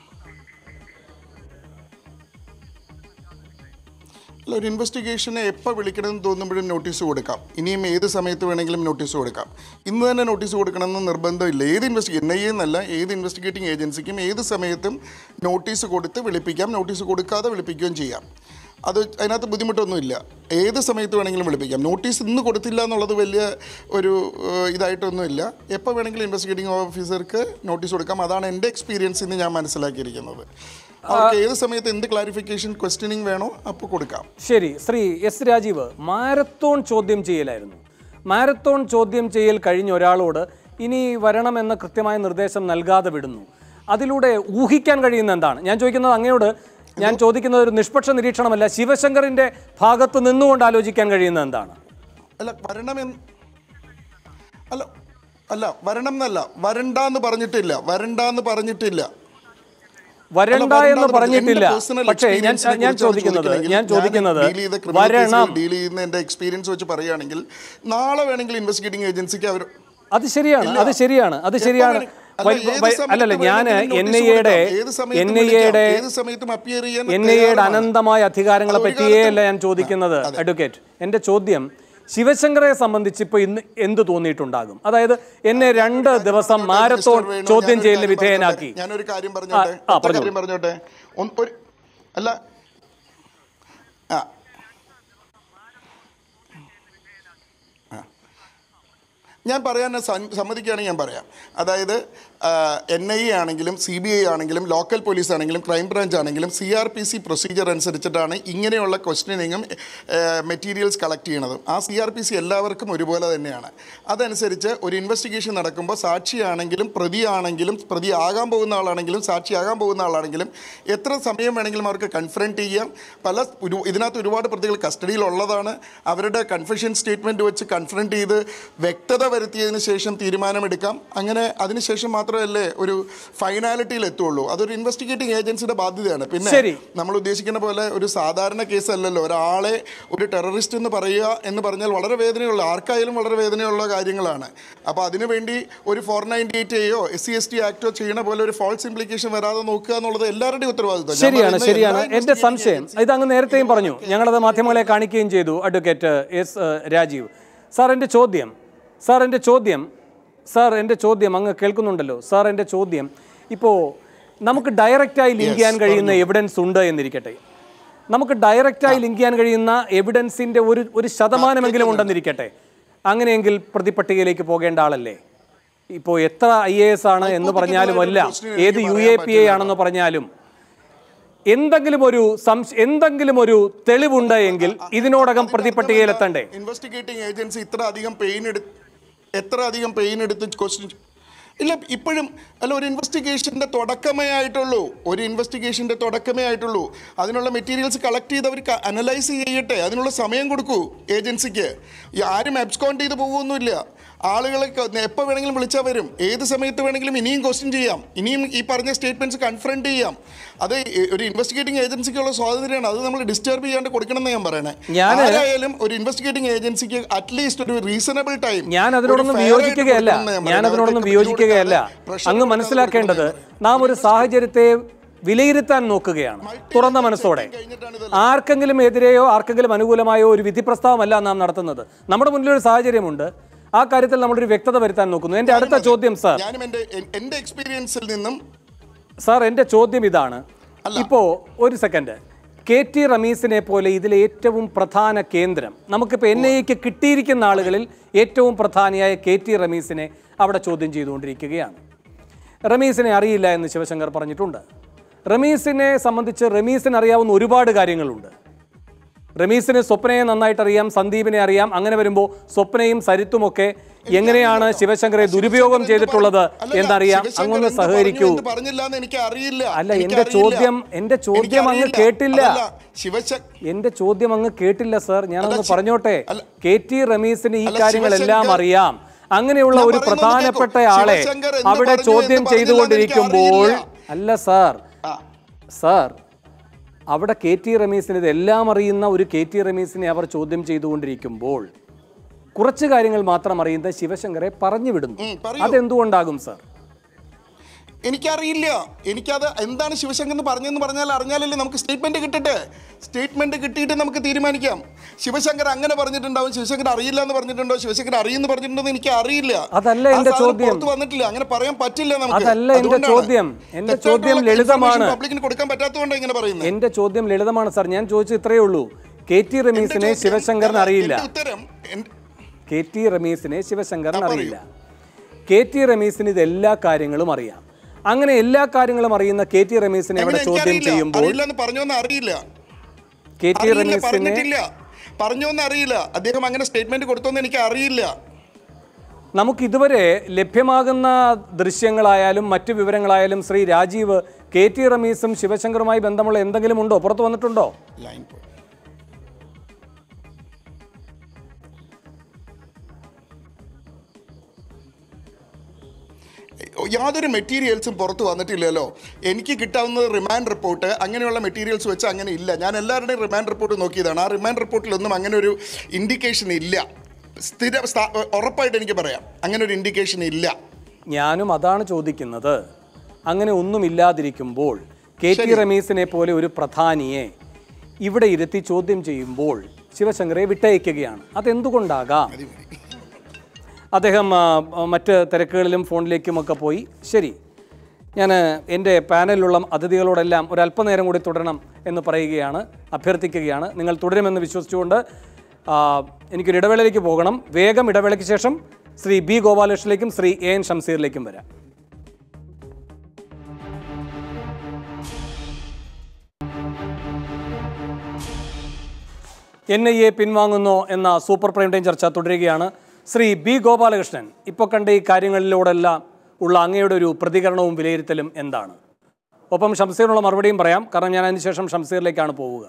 അല്ല ഒരു ഇൻവെസ്റ്റിഗേഷനെ എപ്പോൾ വിളിക്കണമെന്ന് തോന്നുമ്പോഴും നോട്ടീസ് കൊടുക്കാം ഇനിയും ഏത് സമയത്ത് വേണമെങ്കിലും നോട്ടീസ് കൊടുക്കാം ഇന്ന് തന്നെ നോട്ടീസ് കൊടുക്കണമെന്ന് നിർബന്ധമില്ല ഏത് ഇൻവെസ്റ്റി എൻ ഐ എന്നല്ല ഏത് ഇൻവെസ്റ്റിഗേറ്റിംഗ് ഏജൻസിക്കും ഏത് സമയത്തും നോട്ടീസ് കൊടുത്ത് വിളിപ്പിക്കാം നോട്ടീസ് കൊടുക്കാതെ വിളിപ്പിക്കുകയും ചെയ്യാം അത് അതിനകത്ത് ബുദ്ധിമുട്ടൊന്നുമില്ല ഏത് സമയത്ത് വേണമെങ്കിലും വിളിപ്പിക്കാം നോട്ടീസ് ഇന്ന് കൊടുത്തില്ല എന്നുള്ളത് വലിയ ഒരു ഏഹ്, ഇതായിട്ടൊന്നുമില്ല എപ്പോൾ വേണമെങ്കിലും ഇൻവെസ്റ്റിഗേറ്റിംഗ് ഓഫീസർക്ക് നോട്ടീസ് കൊടുക്കാം അതാണ് എൻ്റെ എക്സ്പീരിയൻസ് ഇന്ന് ഞാൻ മനസ്സിലാക്കിയിരിക്കുന്നത് അവർക്ക് ഏത് സമയത്ത് എന്ത് ക്ലാരിഫിക്കേഷൻ ക്വസ്റ്റ്യനിങ് വേണോ അപ്പോൾ കൊടുക്കാം ശരി ശ്രീ എസ് രാജീവ് മാരത്തോൺ ചോദ്യം ചെയ്യലായിരുന്നു മാരത്തോൺ ചോദ്യം ചെയ്യൽ കഴിഞ്ഞ ഒരാളോട് ഇനി വരണമെന്ന കൃത്യമായ നിർദ്ദേശം നൽകാതെ വിടുന്നു അതിലൂടെ ഊഹിക്കാൻ കഴിയുന്ന എന്താണ് ഞാൻ ചോദിക്കുന്നത് അങ്ങയോട് ഞാൻ ചോദിക്കുന്നത് ഒരു നിഷ്പക്ഷ നിരീക്ഷണമല്ല ശിവശങ്കറിന്റെ ഭാഗത്ത് നിന്നുകൊണ്ട് ആലോചിക്കാൻ കഴിയുന്ന എന്താണ് അല്ല വരണമെന്ന് അല്ല അല്ല വരണം എന്നല്ല വരണ്ടാന്ന് പറഞ്ഞിട്ടില്ല വരണ്ടാന്ന് പറഞ്ഞിട്ടില്ല വരണ്ട അല്ല, എന്ന് വരണ്ടാന്ന് പറഞ്ഞിട്ടില്ല എന്റെ personal പക്ഷേ ഞാൻ experience നെ ഞാൻ കുറിച്ചാണ് ചോദിക്കുന്നത് ചോദിക്കുന്നതെങ്കിൽ ഞാൻ ചോദിക്കുന്നത് deal ചെയ്ത criminal വരണം cases ഡീൽ ചെയ്യുന്ന എന്റെ എക്സ്പീരിയൻസ് വെച്ച് പറയുകയാണെങ്കിൽ നാളെ വേണമെങ്കിൽ ഇൻവെസ്റ്റിഗേറ്റിംഗ് ഏജൻസിക്ക് അവർ അത് ശരിയാണ് ഇല്ല. അത് ശരിയാണ് അത് എപ്പോ ശരിയാണ് വേണേ- അല്ല, വൈ- ഏത് വൈ- സമയത്ത് അല്ലല്ല ഞാൻ വേണമെങ്കിലും എൻ notice ഐ എയുടെ കൊടുക്കാം. ഏത് സമയത്തും എൻ ഐ വിളിക്കാം. എയുടെ ഏത് സമയത്തും appear ചെയ്യാൻ എൻ ഐ എയുടെ തയ്യാറാണ്. അനന്തമായ അധികാരങ്ങളെ അത് ഒരു പറ്റിയേ അല്ല കാലത്തും- ഞാൻ ചോദിക്കുന്നത് ആ, അതെ. അഡ്വക്കേറ്റ് എൻ്റെ ചോദ്യം ശിവശങ്കറെ സംബന്ധിച്ച് ഇപ്പോൾ ഇന്ന് എന്ത് തോന്നിയിട്ടുണ്ടാകും അതായത് എന്നെ രണ്ട് ദിവസം മാരത്തോൺ മിസ്റ്റർ വേണു, ചോദ്യം ഞാനൊരു ചെയ്യലിന് കാര്യം വിധേയനാക്കി പറഞ്ഞോട്ടെ. ഞാനൊരു കാര്യം പറഞ്ഞോട്ടെ ആ, ആ, ഒറ്റ പറഞ്ഞോളൂ. കാര്യം പറഞ്ഞോട്ടെ ഒന്ന് ഒരു അല്ല ആ ആ. ഞാൻ പറയാൻ സ- സമ്മതിക്കുകയാണെങ്കിൽ ഞാൻ പറയാം അതായത് എൻ ഐ എ ആണെങ്കിലും സി ബി ഐ ആണെങ്കിലും ലോക്കൽ പോലീസ് ആണെങ്കിലും ക്രൈം ബ്രാഞ്ച് ആണെങ്കിലും C R P C procedure അനുസരിച്ചിട്ടാണ് ഇങ്ങനെയുള്ള ക്വസ്റ്റ്യനിങ്ങും മെറ്റീരിയൽസ് കളക്ട് ചെയ്യണതും ആ സി ആർ പി സി എല്ലാവർക്കും ഒരുപോലെ തന്നെയാണ് അതനുസരിച്ച് ഒരു ഇൻവെസ്റ്റിഗേഷൻ നടക്കുമ്പോൾ സാക്ഷിയാണെങ്കിലും പ്രതിയാണെങ്കിലും പ്രതി ആകാൻ പോകുന്ന ആളാണെങ്കിലും സാക്ഷിയാകാൻ പോകുന്ന ആളാണെങ്കിലും എത്ര സമയം വേണമെങ്കിലും അവർക്ക് കൺഫ്രണ്ട് ചെയ്യാം പല ഒരു ഇതിനകത്ത് ഒരുപാട് പ്രതികൾ കസ്റ്റഡിയിലുള്ളതാണ് അവരുടെ കൺഫെഷൻ സ്റ്റേറ്റ്മെൻറ്റ് വെച്ച് കൺഫ്രണ്ട് ചെയ്ത് വ്യക്തത വരുത്തിയതിന് ശേഷം തീരുമാനമെടുക്കാം അങ്ങനെ അതിനുശേഷം മാത്രമല്ലേ ഒരു ഫൈനാലിറ്റിയിൽ എത്തുള്ളൂ അതൊരു ഇൻവെസ്റ്റിഗേറ്റിംഗ് ഏജൻസിയുടെ ബാധ്യതയാണ് പിന്നെ ശരി. നമ്മൾ ഉദ്ദേശിക്കുന്ന പോലെ ഒരു സാധാരണ കേസ് അല്ലല്ലോ ഒരാളെ ഒരു ടെററിസ്റ്റ് എന്ന് പറയുക എന്ന് പറഞ്ഞാൽ വളരെ വേദനയുള്ള ആർക്കായാലും വളരെ വേദനയുള്ള കാര്യങ്ങളാണ് അപ്പോൾ അതിനുവേണ്ടി ഒരു ഫോർ നയൻറ്റി എയ്റ്റെയോ എസ് സി എസ് ടി ആക്ടോ ചെയ്യണ പോലെ ഒരു ഫോൾസ് ഇംപ്ലിക്കേഷൻ വരാതെ നോക്കുക എന്നുള്ളത് എല്ലാവരുടെയും ഉത്തരവാദിത്വം ഞാൻ ശരിയാണ് പറയുന്ന ശരിയാണ് എല്ലാ എൻ്റെ investigating സംശയം ഇത് അങ്ങ് നേരത്തെയും പറഞ്ഞു ഞങ്ങളത് മാധ്യമങ്ങളെ കാണിക്കുകയും ചെയ്തു അഡ്വക്കേറ്റ് എസ് ഏഹ്, രാജീവ് സാർ എൻ്റെ ചോദ്യം സാർ എൻ്റെ ചോദ്യം സാർ എൻ്റെ ചോദ്യം അങ്ങ് കേൾക്കുന്നുണ്ടല്ലോ സാർ എൻ്റെ ചോദ്യം ഇപ്പോൾ നമുക്ക് ഡയറക്റ്റായി ലിങ്ക് ചെയ്യാൻ കഴിയുന്ന എവിഡൻസ് ഉണ്ട് എന്നിരിക്കട്ടെ നമുക്ക് ഡയറക്റ്റായി ലിങ്ക് ചെയ്യാൻ കഴിയുന്ന എവിഡൻസിൻ്റെ ഒരു ഒരു ശതമാനമെങ്കിലും ഉണ്ടെന്നിരിക്കട്ടെ അങ്ങനെയെങ്കിൽ പ്രതിപട്ടികയിലേക്ക് പോകേണ്ട ആളല്ലേ ഇപ്പോൾ എത്ര ഐ എ എസ് ആണ് എന്ന് പറഞ്ഞാലും അല്ല ഏത് യു എ പി എ ആണെന്ന് പറഞ്ഞാലും എന്തെങ്കിലും ഒരു സംശ എന്തെങ്കിലും ഒരു തെളിവുണ്ട് എങ്കിൽ ഇതിനോടകം പ്രതിപട്ടികയിലെത്തണ്ടേ ഇൻവെസ്റ്റിഗേറ്റിംഗ് ഏജൻസി ഇത്ര അധികം പെയിൻ എടുത്ത് എത്ര അധികം പെയിൻ എടുത്ത് ക്വസ്റ്റ്യൻ ഇല്ല ഇപ്പോഴും അല്ല ഒരു ഇൻവെസ്റ്റിഗേഷൻ്റെ തുടക്കമേ ആയിട്ടുള്ളൂ ഒരു ഇൻവെസ്റ്റിഗേഷൻ്റെ തുടക്കമേ ആയിട്ടുള്ളൂ അതിനുള്ള മെറ്റീരിയൽസ് കളക്ട് ചെയ്ത് അവർ അനലൈസ് ചെയ്യട്ടെ അതിനുള്ള സമയം കൊടുക്കൂ ഏജൻസിക്ക് ഈ ആരും അബ്സ്കോണ്ട് ചെയ്ത് പോകുമൊന്നുമില്ല ആളുകളെ എപ്പോൾ വേണമെങ്കിലും വിളിച്ചാൽ വരും ഏത് സമയത്ത് വേണമെങ്കിലും ഇനിയും ക്വസ്റ്റ്യൻ ചെയ്യാം ഇനിയും ഈ പറഞ്ഞ സ്റ്റേറ്റ്മെന്റ്സ് കൺഫ്രണ്ട് ചെയ്യാം അത് ഈ- ഒരു ഇൻവെസ്റ്റിഗേറ്റിംഗ് ഏജൻസിക്കുള്ള സ്വാതന്ത്ര്യമാണ് അത് നമ്മൾ ഡിസ്റ്റർബ് ചെയ്യാണ്ട് കൊടുക്കണം എന്ന് ഞാൻ പറയണേ ഞാന് ആരായാലും ഒരു ഇൻവെസ്റ്റിഗേറ്റിംഗ് ഏജൻസിക്ക് അറ്റ്ലീസ്റ്റ് ഒരു റീസണബിൾ ടൈം ഞാൻ അതിനോടൊന്നും വിയോജിക്കുകയല്ല ഞാൻ അതിനോടൊന്നും വിയോജിക്കുകയല്ല അങ്ങ് മനസ്സിലാക്കേണ്ടത് നാം ഒരു സാഹചര്യത്തെ വിലയിരുത്താൻ നോക്കുകയാണ് തുറന്ന മനസ്സോടെ ആർക്കെങ്കിലും എതിരെയോ ആർക്കെങ്കിലും അനുകൂലമായോ ഒരു വിധി പ്രസ്താവമല്ല നാം നടത്തുന്നത് നമ്മുടെ മുന്നിലൊരു സാഹചര്യമുണ്ട് ആ കാര്യത്തിൽ നമ്മളൊരു വ്യക്തത വരുത്താൻ നോക്കുന്നു എന്റെ അടുത്ത ചോദ്യം സാർ ഞാനും എൻ്റെ എൻ- എൻ്റെ എക്സ്പീരിയൻസിൽ നിന്നും സാർ എൻ്റെ ചോദ്യം ഇതാണ് ഇപ്പോ ഒരു സെക്കൻഡ് കെ ടി റമീസിനെ പോലെ ഇതിലെ ഏറ്റവും പ്രധാന കേന്ദ്രം നമുക്കിപ്പോൾ എൻ ഐ എക്ക് കിട്ടിയിരിക്കുന്ന ആളുകളിൽ ഏറ്റവും പ്രധാനിയായ കെ ടി റമീസിനെ അവിടെ ചോദ്യം ചെയ്തുകൊണ്ടിരിക്കുകയാണ് റമീസിനെ അറിയില്ല എന്ന് ശിവശങ്കർ പറഞ്ഞിട്ടുണ്ട് റമീസിനെ സംബന്ധിച്ച് റമീസിന് അറിയാവുന്ന ഒരുപാട് കാര്യങ്ങളുണ്ട് റമീസിന് സ്വപ്നയെ നന്നായിട്ട് അറിയാം സന്ദീപിനെ അറിയാം അങ്ങനെ വരുമ്പോൾ സ്വപ്നയും സരിത്തുമൊക്കെ എങ്ങനെയാണ് ശിവശങ്കറെ ദുരുപയോഗം ചെയ്തിട്ടുള്ളത് എന്നറിയാം അങ്ങൊന്ന് സഹകരിക്കൂ എന്ത് പറഞ്ഞില്ലാന്ന് എനിക്ക് അറിയില്ല അല്ല എനിക്ക് എന്റെ അറിയില്ല. ചോദ്യം എന്റെ ചോദ്യം അങ്ങ് എനിക്കറിയില്ല. കേട്ടില്ല അതല്ല, ശിവശ എന്റെ ചോദ്യം അങ്ങ് കേട്ടില്ല സർ ഞാനൊന്ന് അല്ല, ശി- പറഞ്ഞോട്ടെ അല്ല. കെ ടി റമീസിന് ഈ അല്ല, കാര്യങ്ങളെല്ലാം ശിവശങ്കർ- അറിയാം അങ്ങനെയുള്ള ഞാൻ ഒരു പറയുന്നത് പ്രധാനപ്പെട്ട കേൾക്കൂ. ആളെ ശിവശങ്കർ എന്ത് അവിടെ പറഞ്ഞു, ചോദ്യം എന്ത് പറഞ്ഞില്ല ചെയ്തുകൊണ്ടിരിക്കുമ്പോൾ എന്ന് എനിക്ക് അല്ല സാർ ആ. സാർ അവിടെ കെ ടി റമീസിന് ഇതെല്ലാം അറിയുന്ന ഒരു കെ ടി റമീസിനെ അവർ ചോദ്യം ചെയ്തുകൊണ്ടിരിക്കുമ്പോൾ കുറച്ച് കാര്യങ്ങൾ മാത്രം അറിയുന്ന ശിവശങ്കറെ പറഞ്ഞു വിടുന്നു ഉം, പറയൂ. അതെന്തുകൊണ്ടാകും സാർ എനിക്കറിയില്ല എനിക്കത് എന്താണ് ശിവശങ്കർ എന്ന് പറഞ്ഞെന്ന് പറഞ്ഞാൽ അറിഞ്ഞാലല്ലേ നമുക്ക് സ്റ്റേറ്റ്മെന്റ് കിട്ടട്ടെ സ്റ്റേറ്റ്മെന്റ് കിട്ടിയിട്ട് നമുക്ക് തീരുമാനിക്കാം ശിവശങ്കർ അങ്ങനെ പറഞ്ഞിട്ടുണ്ടാവും ശിവശങ്കർ അറിയില്ല എന്ന് പറഞ്ഞിട്ടുണ്ടോ ശിവശങ്കർ അറിയുന്നു പറഞ്ഞിട്ടുണ്ടോ എന്ന് എനിക്ക് അറിയില്ല അതല്ല ആ എന്റെ സാധനം ചോദ്യം. പുറത്ത് വന്നിട്ടില്ല അങ്ങനെ പറയാൻ പറ്റില്ല നമുക്ക് അതല്ല എന്റെ അതുകൊണ്ടാണ്. ചോദ്യം. എന്റെ തെറ്റായിട്ടുള്ള ചോദ്യം ലളിതമാണ്. information പബ്ലിക്കിന് കൊടുക്കാൻ പറ്റാത്തതുകൊണ്ടാണ് ഇങ്ങനെ പറയുന്നത് എന്റെ ചോദ്യം ലളിതമാണ് സാർ ഞാൻ ചോദിച്ചത് ഇത്രയേ ഉള്ളൂ കെ ടി എന്റെ റമീസിനെ ചോദ്യം- ശിവശങ്കറിന് അല്ല, അറിയില്ല എന്റെ ഉത്തരം എന്റെ- കെ ടി റമീസിനെ ശിവശങ്കറിന് ആ, പറയൂ. അറിയില്ല കെ ടി റമീസിന് ഇത് എല്ലാ കാര്യങ്ങളും അറിയാം അങ്ങനെ എല്ലാ കാര്യങ്ങളും അറിയുന്ന കെ ടി റമീസിനെ അവിടെ എങ്ങനെ ചോദ്യം എനിക്കറിയില്ല. ചെയ്യുമ്പോൾ അറിയില്ല എന്ന് പറഞ്ഞോന്ന് അറിയില്ല കെ ടി അറിയില്ല റമീസിനെ പറഞ്ഞിട്ടില്ല പറഞ്ഞോന്ന് അറിയില്ല അദ്ദേഹം അങ്ങനെ സ്റ്റേറ്റ്മെന്റ് കൊടുത്തോന്ന് എനിക്ക് അറിയില്ല നമുക്ക് ഇതുവരെ ലഭ്യമാകുന്ന ദൃശ്യങ്ങളായാലും മറ്റു വിവരങ്ങളായാലും ശ്രീ രാജീവ് കെ ടി റമീസും ശിവശങ്കറുമായി ബന്ധമുള്ള എന്തെങ്കിലും ഉണ്ടോ പുറത്തു വന്നിട്ടുണ്ടോ ലൈൻ പോയി യാതൊരു മെറ്റീരിയൽസും പുറത്ത് വന്നിട്ടില്ലല്ലോ എനിക്ക് കിട്ടാവുന്നത് റിമാൻഡ് റിപ്പോർട്ട് അങ്ങനെയുള്ള മെറ്റീരിയൽസ് വെച്ച് അങ്ങനെ ഇല്ല ഞാൻ എല്ലാവരുടെയും റിമാൻഡ് റിപ്പോർട്ട് നോക്കിയതാണ് ആ റിമാൻഡ് റിപ്പോർട്ടിലൊന്നും അങ്ങനെ ഒരു ഇൻഡിക്കേഷൻ ഇല്ല സ്ഥിര സ്ഥാ- ഉറപ്പായിട്ട് എനിക്ക് പറയാം അങ്ങനെ ഒരു ഇൻഡിക്കേഷൻ ഇല്ല ഞാനും അതാണ് ചോദിക്കുന്നത് അങ്ങനെ ഒന്നുമില്ലാതിരിക്കുമ്പോൾ കെ ടി റമീസിനെ പോലെ ഒരു പ്രധാനിയെ ഇവിടെ ഇരുത്തി ചോദ്യം ചെയ്യുമ്പോൾ ശിവശങ്കറെ വിട്ടയക്കുകയാണ് അതെന്തുകൊണ്ടാകാം അദ്ദേഹം ആ, മറ്റ് തിരക്കുകളിലും ഫോണിലേക്കുമൊക്കെ പോയി ശരി ഞാൻ എൻ്റെ പാനലിലുള്ള അതിഥികളോടെല്ലാം ഒരു അല്പനേരം കൂടി തുടരണം എന്ന് പറയുകയാണ് അഭ്യർത്ഥിക്കുകയാണ് നിങ്ങൾ തുടരുമെന്ന് വിശ്വസിച്ചുകൊണ്ട് ആ, എനിക്കൊരു ഇടവേളയിലേക്ക് പോകണം വേഗം ഇടവേളയ്ക്ക് ശേഷം ശ്രീ ബി ഗോപാലകൃഷ്ണനിലേക്കും ശ്രീ എ എൻ ഷംസീറിലേക്കും വരാം എൻ ഐ എ പിൻവാങ്ങുന്നോ എന്ന സൂപ്പർ പ്രൈം ടൈം ചർച്ച തുടരുകയാണ് ശ്രീ ബി ഗോപാലകൃഷ്ണൻ ഇപ്പോൾ കണ്ട ഈ കാര്യങ്ങളിലൂടെല്ലാം ഉള്ള അങ്ങയുടെ ഒരു പ്രതികരണവും വിലയിരുത്തലും എന്താണ് ഒപ്പം ഷംസീറിനുള്ള മറുപടിയും പറയാം കാരണം ഞാൻ അതിനുശേഷം ഷംസീറിലേക്കാണ് പോവുക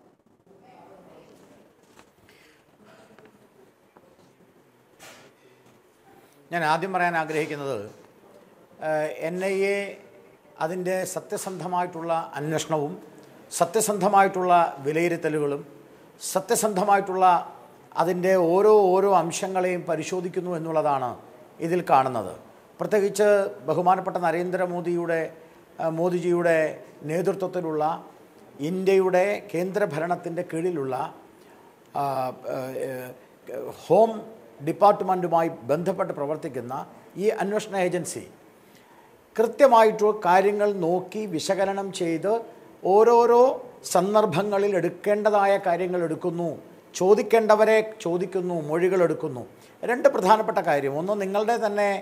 ഞാൻ ആദ്യം പറയാൻ ആഗ്രഹിക്കുന്നത് എൻ ഐ എ അതിൻ്റെ സത്യസന്ധമായിട്ടുള്ള അന്വേഷണവും സത്യസന്ധമായിട്ടുള്ള വിലയിരുത്തലുകളും സത്യസന്ധമായിട്ടുള്ള അതിൻ്റെ ഓരോ ഓരോ അംശങ്ങളെയും പരിശോധിക്കുന്നു എന്നുള്ളതാണ് ഇതിൽ കാണുന്നത് പ്രത്യേകിച്ച് ബഹുമാനപ്പെട്ട നരേന്ദ്രമോദിയുടെ ആ, മോദിജിയുടെ നേതൃത്വത്തിലുള്ള ഇന്ത്യയുടെ കേന്ദ്രഭരണത്തിൻ്റെ കീഴിലുള്ള ആ, ആ, ഏ, ഹോം ഡിപ്പാർട്ട്മെൻറ്റുമായി ബന്ധപ്പെട്ട് പ്രവർത്തിക്കുന്ന ഈ അന്വേഷണ ഏജൻസി കൃത്യമായിട്ട് കാര്യങ്ങൾ നോക്കി വിശകലനം ചെയ്ത് ഓരോരോ സന്ദർഭങ്ങളിൽ എടുക്കേണ്ടതായ കാര്യങ്ങൾ എടുക്കുന്നു ചോദിക്കേണ്ടവരെ ചോദിക്കുന്നു മൊഴികൾ എടുക്കുന്നു രണ്ട് പ്രധാനപ്പെട്ട കാര്യം ഒന്ന് നിങ്ങളുടെ തന്നെ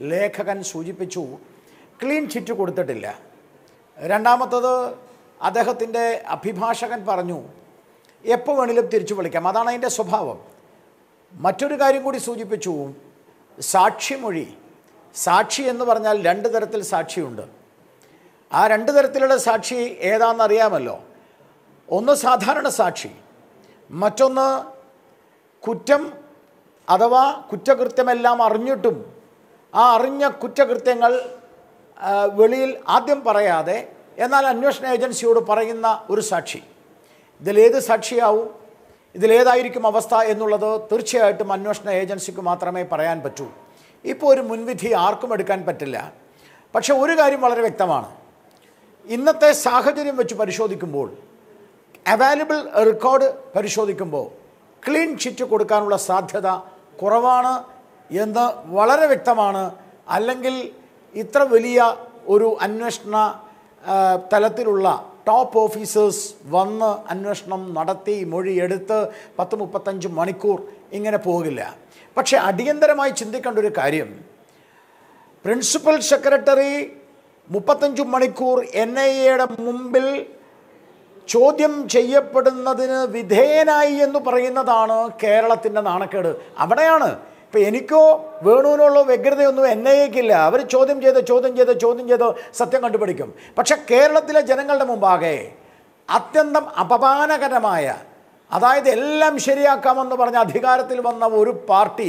ലേഖകൻ സൂചിപ്പിച്ചു ക്ലീൻ ചിറ്റ് കൊടുത്തിട്ടില്ല രണ്ടാമത്തത് അദ്ദേഹത്തിൻ്റെ അഭിഭാഷകൻ പറഞ്ഞു എപ്പോൾ വേണമെങ്കിലും തിരിച്ചു വിളിക്കാം അതാണ് അതിൻ്റെ സ്വഭാവം മറ്റൊരു കാര്യം കൂടി സൂചിപ്പിച്ചു സാക്ഷിമൊഴി സാക്ഷി എന്ന് പറഞ്ഞാൽ രണ്ട് തരത്തിൽ സാക്ഷിയുണ്ട് ആ രണ്ട് തരത്തിലുള്ള സാക്ഷി ഏതാണെന്നറിയാമല്ലോ ഒന്ന് സാധാരണ സാക്ഷി മറ്റൊന്ന് കുറ്റം അഥവാ കുറ്റകൃത്യമെല്ലാം അറിഞ്ഞിട്ടും ആ അറിഞ്ഞ കുറ്റകൃത്യങ്ങൾ ആ, വെളിയിൽ ആദ്യം പറയാതെ എന്നാൽ അന്വേഷണ ഏജൻസിയോട് പറയുന്ന ഒരു സാക്ഷി ഇതിലേത് സാക്ഷിയാവും ഇതിലേതായിരിക്കും അവസ്ഥ എന്നുള്ളത് തീർച്ചയായിട്ടും അന്വേഷണ ഏജൻസിക്ക് മാത്രമേ പറയാൻ പറ്റൂ ഇപ്പോൾ ഒരു മുൻവിധി ആർക്കും എടുക്കാൻ പറ്റില്ല പക്ഷെ ഒരു കാര്യം വളരെ വ്യക്തമാണ് ഇന്നത്തെ സാഹചര്യം വെച്ച് പരിശോധിക്കുമ്പോൾ അവൈലബിൾ റെക്കോർഡ് പരിശോധിക്കുമ്പോൾ ക്ലീൻ ചിറ്റ് കൊടുക്കാനുള്ള സാധ്യത കുറവാണ് എന്ന് വളരെ വ്യക്തമാണ് അല്ലെങ്കിൽ ഇത്ര വലിയ ഒരു അന്വേഷണ ആ, തലത്തിലുള്ള ടോപ്പ് ഓഫീസേഴ്സ് വന്ന് അന്വേഷണം നടത്തി മൊഴിയെടുത്ത് പത്ത് മുപ്പത്തഞ്ച് മണിക്കൂർ ഇങ്ങനെ പോകില്ല പക്ഷേ അടിയന്തരമായി ചിന്തിക്കേണ്ട ഒരു കാര്യം പ്രിൻസിപ്പൽ സെക്രട്ടറി മുപ്പത്തഞ്ച് മണിക്കൂർ എൻ ഐ എയുടെ മുമ്പിൽ ചോദ്യം ചെയ്യപ്പെടുന്നതിന് വിധേയനായി എന്ന് പറയുന്നതാണ് കേരളത്തിൻ്റെ നാണക്കേട് അവിടെയാണ് ഇപ്പം എനിക്കോ വേണുവിനുള്ള വ്യഗ്രതയൊന്നും എൻ ഐ എക്കില്ല അവർ ചോദ്യം ചെയ്ത് ചോദ്യം ചെയ്ത് ചോദ്യം ചെയ്ത് സത്യം കണ്ടുപിടിക്കും പക്ഷെ കേരളത്തിലെ ജനങ്ങളുടെ മുമ്പാകെ അത്യന്തം അപമാനകരമായ അതായത് എല്ലാം ശരിയാക്കാമെന്ന് പറഞ്ഞ അധികാരത്തിൽ വന്ന ഒരു പാർട്ടി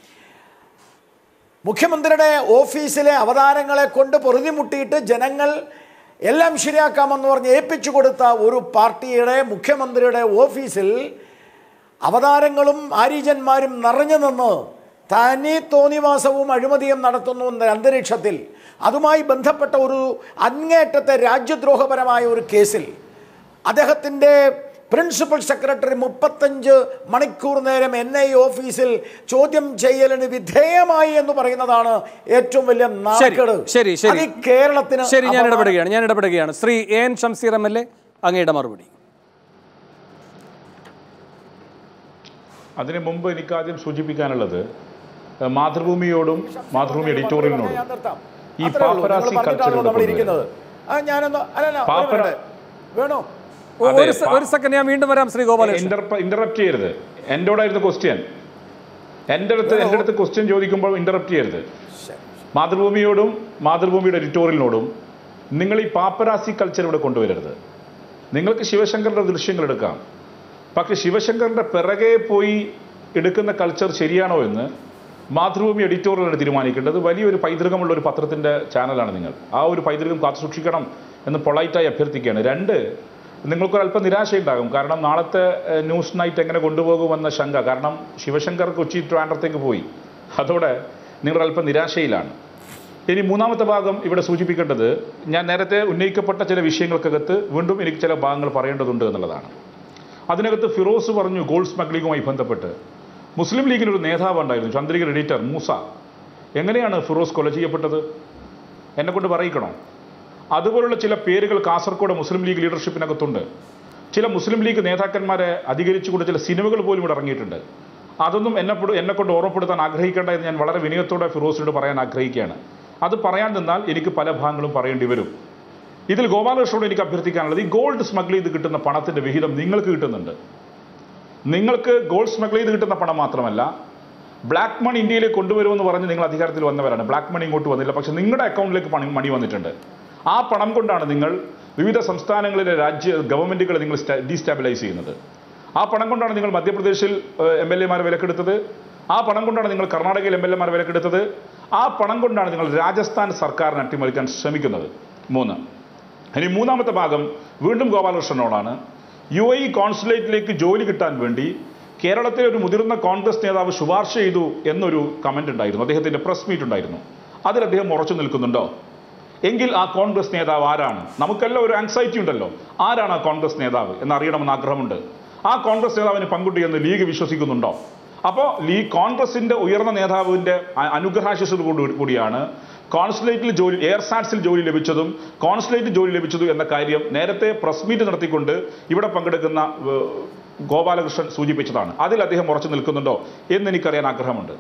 മുഖ്യമന്ത്രിയുടെ ഓഫീസിലെ അവതാരങ്ങളെ കൊണ്ട് പൊറുതിമുട്ടിയിട്ട് ജനങ്ങൾ എല്ലാം ശരിയാക്കാമെന്ന് പറഞ്ഞ് ഏൽപ്പിച്ചു കൊടുത്ത ഒരു പാർട്ടിയുടെ മുഖ്യമന്ത്രിയുടെ ഓഫീസിൽ അവതാരങ്ങളും ആരീജന്മാരും നിറഞ്ഞു നിന്ന് തനി തോന്നിവാസവും അഴിമതിയും നടത്തുന്നു എന്ന അന്തരീക്ഷത്തിൽ അതുമായി ബന്ധപ്പെട്ട ഒരു അങ്ങേറ്റത്തെ രാജ്യദ്രോഹപരമായ ഒരു കേസിൽ അദ്ദേഹത്തിൻ്റെ പ്രിൻസിപ്പൽ സെക്രട്ടറി മുപ്പത്തഞ്ച് മണിക്കൂർ നേരം എൻ ഐ ഓഫീസിൽ ചോദ്യം ചെയ്യലിന് വിധേയമായി എന്ന് പറയുന്നതാണ് ഏറ്റവും വലിയ ശരി നാണക്കേട് ശരി അത് ശരി ഈ കേരളത്തിന് ശരി ഞാൻ അപമാനം. ഇടപെടുകയാണ് ഞാൻ ഇടപെടുകയാണ് Shri A N Shamseer M L A അങ്ങയുടെ മറുപടി അതിനു മുമ്പ് എനിക്ക് ആദ്യം സൂചിപ്പിക്കാനുള്ളത് ഏഹ്, മാതൃഭൂമിയോടും മാതൃഭൂമി എഡിറ്റോറിയലിനോടും ഞാൻ നിർത്താം. ഈ അത്രേ ഉള്ളൂ. പാപ്പരാസി നിങ്ങൾ പറഞ്ഞിട്ടാണല്ലോ കൾച്ചർ നമ്മൾ ഇരിക്കുന്നത് ആ ഞാനൊന്ന് അല്ലല്ല ഒരു പാപ്പര- minute. വേണോ ഒ- അതെ, ഒരു സെ- പാ- ഒരു സെക്കൻഡ് ഞാൻ വീണ്ടും വരാം ശ്രീ ഗോപാലകൃഷ്ണൻ ഇന്ററപ്റ്റ് ചെയ്യരുത് എന്നോടായിരുന്നു ക്വസ്റ്റ്യൻ എൻ്റെ അടുത്ത് എൻ്റെ അടുത്ത് ക്വസ്റ്റ്യൻ ചോദിക്കുമ്പോൾ ഇന്ററപ്റ്റ് ചെയ്യരുത് മാതൃഭൂമിയോടും മാതൃഭൂമിയുടെ എഡിറ്റോറിയലിനോടും നിങ്ങൾ ഈ പാപ്പരാസി കൾച്ചർ ഇവിടെ കൊണ്ടുവരരുത് നിങ്ങൾക്ക് ശിവശങ്കറിന്റെ ദൃശ്യങ്ങൾ എടുക്കാം പക്ഷെ ശിവശങ്കറിന്റെ പിറകെ പോയി എടുക്കുന്ന കൾച്ചർ ശരിയാണോ എന്ന് മാതൃഭൂമി എഡിറ്റോറിയലാണ് തീരുമാനിക്കേണ്ടത് വലിയൊരു പൈതൃകമുള്ള ഒരു പത്രത്തിന്റെ ചാനലാണ് നിങ്ങൾ ആ ഒരു പൈതൃകം കാത്തു സൂക്ഷിക്കണം എന്ന് പൊളൈറ്റായി അഭ്യർത്ഥിക്കുകയാണ് രണ്ട് നിങ്ങൾക്കൊരല്പം നിരാശയുണ്ടാകും കാരണം നാളത്തെ ഏഹ്, ന്യൂസ് നൈറ്റ് എങ്ങനെ കൊണ്ടുപോകുമെന്ന ശങ്ക കാരണം ശിവശങ്കർ കൊച്ചി ട്രാൻഡ്രത്തേക്ക് പോയി അതോടെ നിങ്ങൾ അല്പം നിരാശയിലാണ് ഇനി മൂന്നാമത്തെ ഭാഗം ഇവിടെ സൂചിപ്പിക്കേണ്ടത് ഞാൻ നേരത്തെ ഉന്നയിക്കപ്പെട്ട ചില വിഷയങ്ങൾക്കകത്ത് വീണ്ടും എനിക്ക് ചില ഭാഗങ്ങൾ പറയേണ്ടതുണ്ട് എന്നുള്ളതാണ് അതിനകത്ത് ഫിറോസ് പറഞ്ഞു ഗോൾഡ് സ്മഗ്ലിങ്ങുമായി ബന്ധപ്പെട്ട് മുസ്ലിം ലീഗിന് ഒരു നേതാവ് ഉണ്ടായിരുന്നു ചന്ദ്രികൻ എഡിറ്റർ മൂസ എങ്ങനെയാണ് ഫിറോസ് കൊല ചെയ്യപ്പെട്ടത് എന്നെ കൊണ്ട് പറയിക്കണോ അതുപോലുള്ള ചില പേരുകൾ കാസർഗോഡ് മുസ്ലിം ലീഗ് ലീഡർഷിപ്പിനകത്തുണ്ട് ചില മുസ്ലിം ലീഗ് നേതാക്കന്മാരെ അധികരിച്ചുകൊണ്ട് ചില സിനിമകൾ പോലും ഇവിടെ ഇറങ്ങിയിട്ടുണ്ട് അതൊന്നും എന്നെ എന്നെ കൊണ്ട് ഓർമ്മപ്പെടുത്താൻ ആഗ്രഹിക്കേണ്ട എന്ന് ഞാൻ വളരെ വിനയത്തോടെ ഫിറോസിനോട് പറയാൻ ആഗ്രഹിക്കുകയാണ് അത് പറയാൻ നിന്നാൽ എനിക്ക് പല ഭാഗങ്ങളും പറയേണ്ടി വരും ഇതിൽ ഗോപാലകൃഷ്ണനോട് എനിക്ക് അഭ്യർത്ഥിക്കാനുള്ളത് ഈ ഗോൾഡ് സ്മഗിൾ ചെയ്ത് കിട്ടുന്ന പണത്തിന്റെ വിഹിതം നിങ്ങൾക്ക് കിട്ടുന്നുണ്ട് നിങ്ങൾക്ക് ഗോൾഡ് സ്മഗിൾ ചെയ്ത് കിട്ടുന്ന പണം മാത്രമല്ല ബ്ലാക്ക് മണി ഇന്ത്യയിലേക്ക് കൊണ്ടുവരുമെന്ന് പറഞ്ഞ് നിങ്ങൾ അധികാരത്തിൽ വന്നവരാണ് ബ്ലാക്ക് മണി ഇങ്ങോട്ട് വന്നില്ല പക്ഷെ നിങ്ങളുടെ അക്കൗണ്ടിലേക്ക് പണി മണി വന്നിട്ടുണ്ട് ആ പണം കൊണ്ടാണ് നിങ്ങൾ വിവിധ സംസ്ഥാനങ്ങളിലെ രാജ്യ ഗവൺമെന്റുകളെ നിങ്ങൾ ഡീസ്റ്റാബിലൈസ് ചെയ്യുന്നത് ആ പണം കൊണ്ടാണ് നിങ്ങൾ മധ്യപ്രദേശിൽ എം എൽ എമാരെ വിലക്കെടുത്തത് ആ പണം കൊണ്ടാണ് നിങ്ങൾ കർണാടകയിൽ എം എൽ എമാരെ വിലക്കെടുത്തത് ആ പണം കൊണ്ടാണ് നിങ്ങൾ രാജസ്ഥാൻ സർക്കാരിനെ അട്ടിമറിക്കാൻ ശ്രമിക്കുന്നത് മൂന്ന് ഇനി മൂന്നാമത്തെ ഭാഗം വീണ്ടും ഗോപാലകൃഷ്ണനോടാണ് യു എ കോൺസുലേറ്റിലേക്ക് ജോലി കിട്ടാൻ വേണ്ടി കേരളത്തിലെ ഒരു മുതിർന്ന കോൺഗ്രസ് നേതാവ് ശുപാർശ ചെയ്തു എന്നൊരു കമന്റ് ഉണ്ടായിരുന്നു അദ്ദേഹത്തിന്റെ പ്രസ് മീറ്റ് ഉണ്ടായിരുന്നു അതിൽ അദ്ദേഹം ഉറച്ചു നിൽക്കുന്നുണ്ടോ എങ്കിൽ ആ കോൺഗ്രസ് നേതാവ് ആരാണ് നമുക്കെല്ലാം ഒരു ആങ്സൈറ്റി ഉണ്ടല്ലോ ആരാണ് ആ കോൺഗ്രസ് നേതാവ് എന്നറിയണമെന്ന് ആഗ്രഹമുണ്ട് ആ കോൺഗ്രസ് നേതാവിന് പങ്കുണ്ട് എന്ന് ലീഗ് വിശ്വസിക്കുന്നുണ്ടോ അപ്പോൾ ലീ കോൺഗ്രസിന്റെ ഉയർന്ന നേതാവിന്റെ അ- അനുഗ്രഹാശിസോട് കൂടി- കൂടിയാണ് കോൺസുലേറ്റിൽ ജോലി എയർസാറ്റ്സിൽ ജോലി ലഭിച്ചതും കോൺസുലേറ്റ് ജോലി ലഭിച്ചതും എന്ന കാര്യം നേരത്തെ പ്രസ് മീറ്റ് നടത്തിക്കൊണ്ട് ഇവിടെ പങ്കെടുക്കുന്ന ഏഹ്, ഗോപാലകൃഷ്ണൻ സൂചിപ്പിച്ചതാണ് അതിൽ അദ്ദേഹം ഉറച്ചു നിൽക്കുന്നുണ്ടോ എന്ന് എനിക്കറിയാൻ ആഗ്രഹമുണ്ട്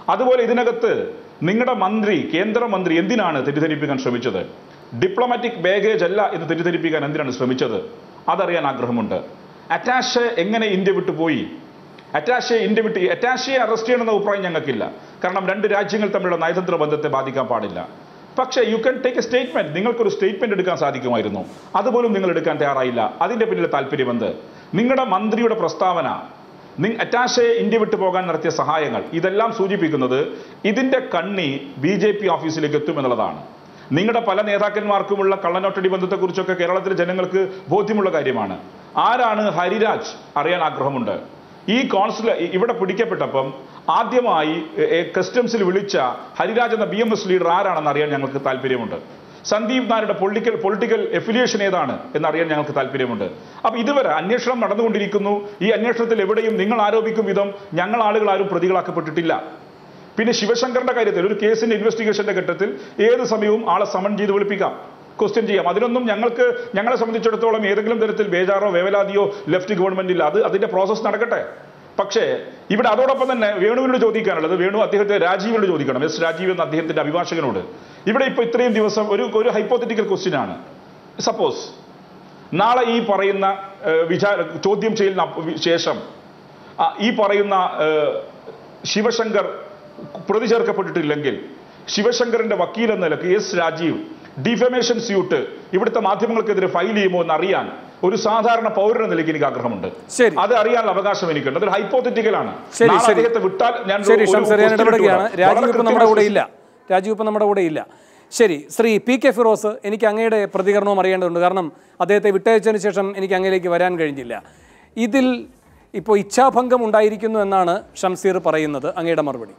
അതുപോലെ ഇതിനകത്ത് നിങ്ങളുടെ മന്ത്രി കേന്ദ്രമന്ത്രി എന്തിനാണ് തെറ്റിദ്ധരിപ്പിക്കാൻ ശ്രമിച്ചത് ഡിപ്ലോമാറ്റിക് ബാഗേജ് അല്ല എന്ന് തെറ്റിദ്ധരിപ്പിക്കാൻ എന്തിനാണ് ശ്രമിച്ചത് അതറിയാൻ ആഗ്രഹമുണ്ട് അറ്റാഷെ എങ്ങനെ ഇന്ത്യ വിട്ടു പോയി അറ്റാഷെ ഇന്ത്യ വിട്ട് അറ്റാഷയെ അറസ്റ്റ് ചെയ്യണമെന്ന അഭിപ്രായം ഞങ്ങൾക്കില്ല കാരണം രണ്ട് രാജ്യങ്ങൾ തമ്മിലുള്ള നയതന്ത്ര ബന്ധത്തെ ബാധിക്കാൻ പാടില്ല പക്ഷേ you can take a statement നിങ്ങൾക്കൊരു സ്റ്റേറ്റ്മെന്റ് എടുക്കാൻ സാധിക്കുമായിരുന്നു അതുപോലും നിങ്ങൾ എടുക്കാൻ തയ്യാറായില്ല അതിന്റെ പിന്നിലെ താല്പര്യമെന്ത് നിങ്ങളുടെ മന്ത്രിയുടെ പ്രസ്താവന നിങ് അറ്റാഷെ ഇന്ത്യ വിട്ടു പോകാൻ നടത്തിയ സഹായങ്ങൾ ഇതെല്ലാം സൂചിപ്പിക്കുന്നത് ഇതിന്റെ കണ്ണി ബി ജെ പി ഓഫീസിലേക്ക് എത്തുമെന്നുള്ളതാണ് നിങ്ങളുടെ പല നേതാക്കന്മാർക്കുമുള്ള കള്ളനോട്ടടി ബന്ധത്തെക്കുറിച്ചൊക്കെ കേരളത്തിലെ ജനങ്ങൾക്ക് ബോധ്യമുള്ള കാര്യമാണ് ആരാണ് ഹരിരാജ് അറിയാൻ ആഗ്രഹമുണ്ട് ഈ കോൺസുല ഇവിടെ പിടിക്കപ്പെട്ടപ്പം ആദ്യമായി കസ്റ്റംസിൽ വിളിച്ച ഹരിരാജ് എന്ന ബി എം എസ് ലീഡർ ആരാണെന്ന് അറിയാൻ ഞങ്ങൾക്ക് താല്പര്യമുണ്ട് സന്ദീപ് നായരുടെ പൊളിറ്റിക്കൽ പൊളിറ്റിക്കൽ എഫിലിയേഷൻ ഏതാണ് എന്നറിയാൻ ഞങ്ങൾക്ക് താല്പര്യമുണ്ട് അപ്പൊ ഇതുവരെ അന്വേഷണം നടന്നുകൊണ്ടിരിക്കുന്നു ഈ അന്വേഷണത്തിൽ എവിടെയും നിങ്ങൾ ആരോപിക്കും വിധം ഞങ്ങൾ ആളുകൾ ആരും പ്രതികളാക്കപ്പെട്ടിട്ടില്ല പിന്നെ ശിവശങ്കറിന്റെ കാര്യത്തിൽ ഒരു കേസിന്റെ ഇൻവെസ്റ്റിഗേഷന്റെ ഘട്ടത്തിൽ ഏത് സമയവും ആളെ സമൺ ചെയ്ത് വിളിപ്പിക്കാം ക്വസ്റ്റ്യൻ ചെയ്യാം അതിനൊന്നും ഞങ്ങൾക്ക് ഞങ്ങളെ സംബന്ധിച്ചിടത്തോളം ഏതെങ്കിലും തരത്തിൽ ബേജാറോ വേവലാതിയോ ലെഫ്റ്റ് ഗവൺമെന്റില്ല അത് അതിന്റെ പ്രോസസ്സ് നടക്കട്ടെ പക്ഷേ ഇവിടെ അതോടൊപ്പം തന്നെ വേണുവിനോട് ചോദിക്കാനുള്ളത് വേണു അദ്ദേഹത്തെ രാജീവിനോട് ചോദിക്കണം എസ് രാജീവ് എന്ന അദ്ദേഹത്തിന്റെ അഭിഭാഷകനോട് ഇവിടെ ഇപ്പൊ ഇത്രയും ദിവസം ഒരു ഒരു ഹൈപ്പോത്തറ്റിക്കൽ ക്വസ്റ്റ്യൻ ആണ് സപ്പോസ് നാളെ ഈ പറയുന്ന ഏഹ്, വിചാര ചോദ്യം ചെയ്യലിന് അപ്പ- ശേഷം ആ, ഈ പറയുന്ന ഏഹ്, ശിവശങ്കർ പ്രതി ചേർക്കപ്പെട്ടിട്ടില്ലെങ്കിൽ ശിവശങ്കറിന്റെ വക്കീൽ എന്ന നിലക്ക് എസ് രാജീവ് ഡിഫമേഷൻ സ്യൂട്ട് ഇവിടുത്തെ മാധ്യമങ്ങൾക്കെതിരെ ഫയൽ ചെയ്യുമോ എന്ന് അറിയാൻ ഒരു സാധാരണ പൗരൻ എന്ന നിലയ്ക്ക് എനിക്ക് ആഗ്രഹമുണ്ട് ശരി അത് അറിയാനുള്ള അവകാശം എനിക്കുണ്ട് അതൊരു ഹൈപ്പോത്തറ്റിക്കൽ ആണ് ശരി നാളെ ശരി അദ്ദേഹത്തെ വിട്ടാൽ ഞാൻ ശരി ഒരു ഷംസർ ഞാൻ question ഇടപെടുകയാണ് ഇട്ടുകൊള്ളാം. രാജീവ് വളരെ ഇപ്പം നമ്മുടെ കൂടെ കൃത്യമായ ഇല്ല രാജീവ് ഇപ്പം നമ്മുടെ കൂടെ ഇല്ല ശരി ശ്രീ പി കെ ഫിറോസ് എനിക്ക് അങ്ങയുടെ പ്രതികരണവും അറിയേണ്ടതുണ്ട് കാരണം അദ്ദേഹത്തെ വിട്ടയച്ചതിന് ശേഷം എനിക്ക് അങ്ങയിലേക്ക് വരാൻ കഴിഞ്ഞില്ല ഇതിൽ ഇപ്പോൾ ഇച്ഛാഭംഗം ഉണ്ടായിരിക്കുന്നു എന്നാണ് ഷംസീർ പറയുന്നത് അങ്ങയുടെ മറുപടി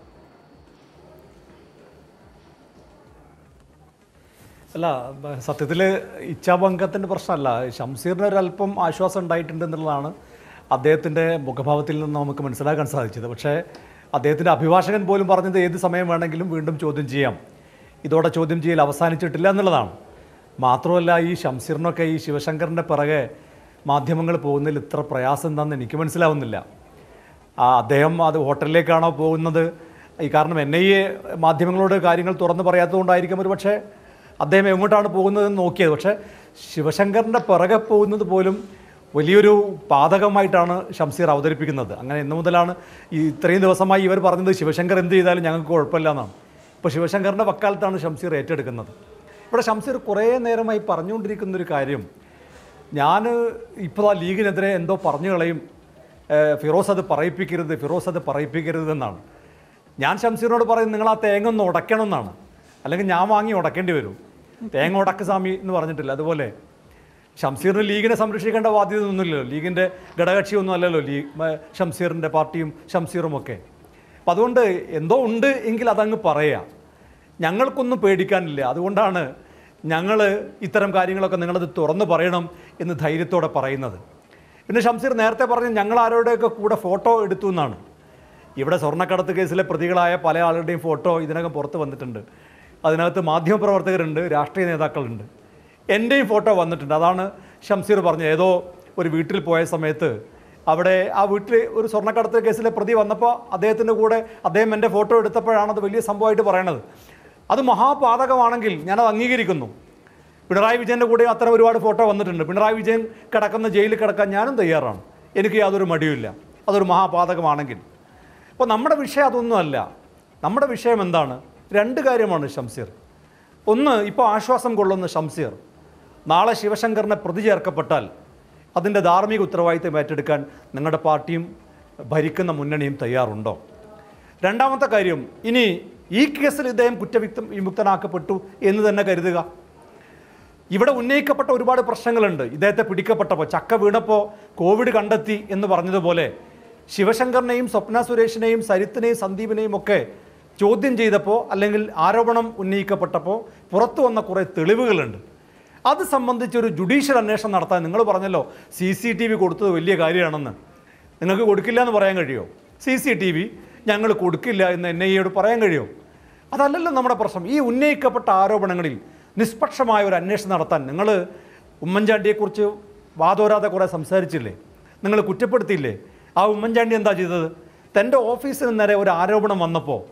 അല്ല സത്യത്തിൽ ഇച്ഛാഭംഗത്തിൻ്റെ പ്രശ്നമല്ല ഷംസീറിന് ഒരല്പം ആശ്വാസം ഉണ്ടായിട്ടുണ്ട് എന്നുള്ളതാണ് അദ്ദേഹത്തിൻ്റെ മുഖഭാവത്തിൽ നിന്ന് നമുക്ക് മനസ്സിലാക്കാൻ സാധിച്ചത് പക്ഷേ അദ്ദേഹത്തിൻ്റെ അഭിഭാഷകൻ പോലും പറഞ്ഞത് ഏത് സമയം വേണമെങ്കിലും വീണ്ടും ചോദ്യം ചെയ്യാം ഇതോടെ ചോദ്യം ചെയ്യൽ അവസാനിച്ചിട്ടില്ല എന്നുള്ളതാണ് മാത്രമല്ല ഈ ഷംസീറിനൊക്കെ ഈ ശിവശങ്കറിൻ്റെ പിറകെ മാധ്യമങ്ങൾ പോകുന്നതിൽ ഇത്ര പ്രയാസം എന്താണെന്ന് എനിക്ക് മനസ്സിലാവുന്നില്ല ആ അദ്ദേഹം അത് ഹോട്ടലിലേക്കാണോ പോകുന്നത് ഈ കാരണം എൻ ഐ എ മാധ്യമങ്ങളോട് കാര്യങ്ങൾ തുറന്നു പറയാത്തതുകൊണ്ടായിരിക്കും ഒരു പക്ഷേ അദ്ദേഹം എങ്ങോട്ടാണ് പോകുന്നതെന്ന് നോക്കിയത് പക്ഷേ ശിവശങ്കറിൻ്റെ പിറകെ പോകുന്നത് പോലും വലിയൊരു പാതകമായിട്ടാണ് ഷംസീർ അവതരിപ്പിക്കുന്നത് അങ്ങനെ എന്നു മുതലാണ് ഈ ഇത്രയും ദിവസമായി ഇവർ പറഞ്ഞത് ശിവശങ്കർ എന്ത് ചെയ്താലും ഞങ്ങൾക്ക് കുഴപ്പമില്ല എന്നാണ് ഇപ്പോൾ ശിവശങ്കറിൻ്റെ വക്കാലത്താണ് ഷംസീർ ഏറ്റെടുക്കുന്നത് ഇവിടെ ഷംസീർ കുറേ നേരമായി പറഞ്ഞുകൊണ്ടിരിക്കുന്ന ഒരു കാര്യം ഞാൻ ഇപ്പോൾ ആ ലീഗിനെതിരെ എന്തോ പറഞ്ഞു കളയും ഏഹ് ഫിറോസ് അത് പറയിപ്പിക്കരുത് ഫിറോസ് അത് പറയിപ്പിക്കരുത് എന്നാണ് ഞാൻ ഷംസീറിനോട് പറയും നിങ്ങൾ ആ തേങ്ങ ഒന്ന് ഉടയ്ക്കണം എന്നാണ് അല്ലെങ്കിൽ ഞാൻ വാങ്ങി ഉടക്കേണ്ടി വരും തേങ്ങ ഉടക്ക് സ്വാമി എന്ന് പറഞ്ഞിട്ടില്ല അതുപോലെ ഷംസീറിന് ലീഗിനെ സംരക്ഷിക്കേണ്ട ബാധ്യത ഒന്നുമില്ലല്ലോ ലീഗിൻ്റെ ഘടകകക്ഷിയൊന്നും അല്ലല്ലോ ലീഗ് മ- ഷംസീറിൻ്റെ പാർട്ടിയും ഷംസീറും ഒക്കെ അപ്പം അതുകൊണ്ട് എന്തോ ഉണ്ട് എങ്കിൽ അതങ്ങ് പറയാം ഞങ്ങൾക്കൊന്നും പേടിക്കാനില്ല അതുകൊണ്ടാണ് ഞങ്ങൾ ഇത്തരം കാര്യങ്ങളൊക്കെ നിങ്ങളത് തുറന്നു പറയണം എന്ന് ധൈര്യത്തോടെ പറയുന്നത് പിന്നെ ഷംസീർ നേരത്തെ പറഞ്ഞ് ഞങ്ങൾ ആരോടെയൊക്കെ കൂടെ ഫോട്ടോ എടുത്തു എന്നാണ് ഇവിടെ സ്വർണ്ണക്കടത്ത് കേസിലെ പ്രതികളായ പല ആളുകളുടെയും ഫോട്ടോ ഇതിനകം പുറത്ത് വന്നിട്ടുണ്ട് അതിനകത്ത് മാധ്യമപ്രവർത്തകരുണ്ട് രാഷ്ട്രീയ നേതാക്കളുണ്ട് എൻ്റെയും ഫോട്ടോ വന്നിട്ടുണ്ട് അതാണ് ഷംസീർ പറഞ്ഞത് ഏതോ ഒരു വീട്ടിൽ പോയ സമയത്ത് അവിടെ ആ വീട്ടിൽ ഒരു സ്വർണ്ണക്കടത്ത് കേസിലെ പ്രതി വന്നപ്പോൾ അദ്ദേഹത്തിൻ്റെ കൂടെ അദ്ദേഹം എൻ്റെ ഫോട്ടോ എടുത്തപ്പോഴാണ് അത് വലിയ സംഭവമായിട്ട് പറയണത് അത് മഹാപാതകമാണെങ്കിൽ ഞാനത് അംഗീകരിക്കുന്നു പിണറായി വിജയൻ്റെ കൂടെ അത്തരം ഒരുപാട് ഫോട്ടോ വന്നിട്ടുണ്ട് പിണറായി വിജയൻ കിടക്കുന്ന ജയിലിൽ കിടക്കാൻ ഞാനും തയ്യാറാണ് എനിക്ക് യാതൊരു മടിയുമില്ല അതൊരു മഹാപാതകമാണെങ്കിൽ അപ്പോൾ നമ്മുടെ വിഷയം അതൊന്നുമല്ല നമ്മുടെ വിഷയം എന്താണ് രണ്ട് കാര്യമാണ് ഷംസീർ ഒന്ന് ഇപ്പോൾ ആശ്വാസം കൊള്ളുന്ന ഷംസീർ നാളെ ശിവശങ്കറിനെ പ്രതി ചേർക്കപ്പെട്ടാൽ അതിൻ്റെ ധാർമ്മിക ഉത്തരവാദിത്തം ഏറ്റെടുക്കാൻ നിങ്ങളുടെ പാർട്ടിയും ഭരിക്കുന്ന മുന്നണിയും തയ്യാറുണ്ടോ രണ്ടാമത്തെ കാര്യം ഇനി ഈ കേസിൽ ഇദ്ദേഹം കുറ്റവിക്തം വിമുക്തനാക്കപ്പെട്ടു എന്ന് തന്നെ കരുതുക ഇവിടെ ഉന്നയിക്കപ്പെട്ട ഒരുപാട് പ്രശ്നങ്ങളുണ്ട് ഇദ്ദേഹത്തെ പിടിക്കപ്പെട്ടപ്പോൾ ചക്ക വീണപ്പോൾ കോവിഡ് കണ്ടെത്തി എന്ന് പറഞ്ഞതുപോലെ ശിവശങ്കറിനെയും സ്വപ്ന സുരേഷിനെയും സരിത്തിനെയും സന്ദീപിനെയും ഒക്കെ ചോദ്യം ചെയ്തപ്പോൾ അല്ലെങ്കിൽ ആരോപണം ഉന്നയിക്കപ്പെട്ടപ്പോൾ പുറത്തു വന്ന കുറേ തെളിവുകളുണ്ട് അത് സംബന്ധിച്ചൊരു ജുഡീഷ്യൽ അന്വേഷണം നടത്താൻ നിങ്ങൾ പറഞ്ഞല്ലോ സി സി ടി വി കൊടുത്തത് വലിയ കാര്യമാണെന്ന് നിങ്ങൾക്ക് കൊടുക്കില്ല എന്ന് പറയാൻ കഴിയുമോ സി സി ടി വി ഞങ്ങൾ കൊടുക്കില്ല എന്ന് എൻ ഐ എയോട് പറയാൻ കഴിയുമോ അതല്ലല്ലോ നമ്മുടെ പ്രശ്നം ഈ ഉന്നയിക്കപ്പെട്ട ആരോപണങ്ങളിൽ നിഷ്പക്ഷമായ ഒരു അന്വേഷണം നടത്താൻ നിങ്ങൾ ഉമ്മൻചാണ്ടിയെക്കുറിച്ച് വാദോരാതെ കുറേ സംസാരിച്ചില്ലേ നിങ്ങൾ കുറ്റപ്പെടുത്തിയില്ലേ ആ ഉമ്മൻചാണ്ടി എന്താ ചെയ്തത് തൻ്റെ ഓഫീസിന് നേരെ ഒരു ആരോപണം വന്നപ്പോൾ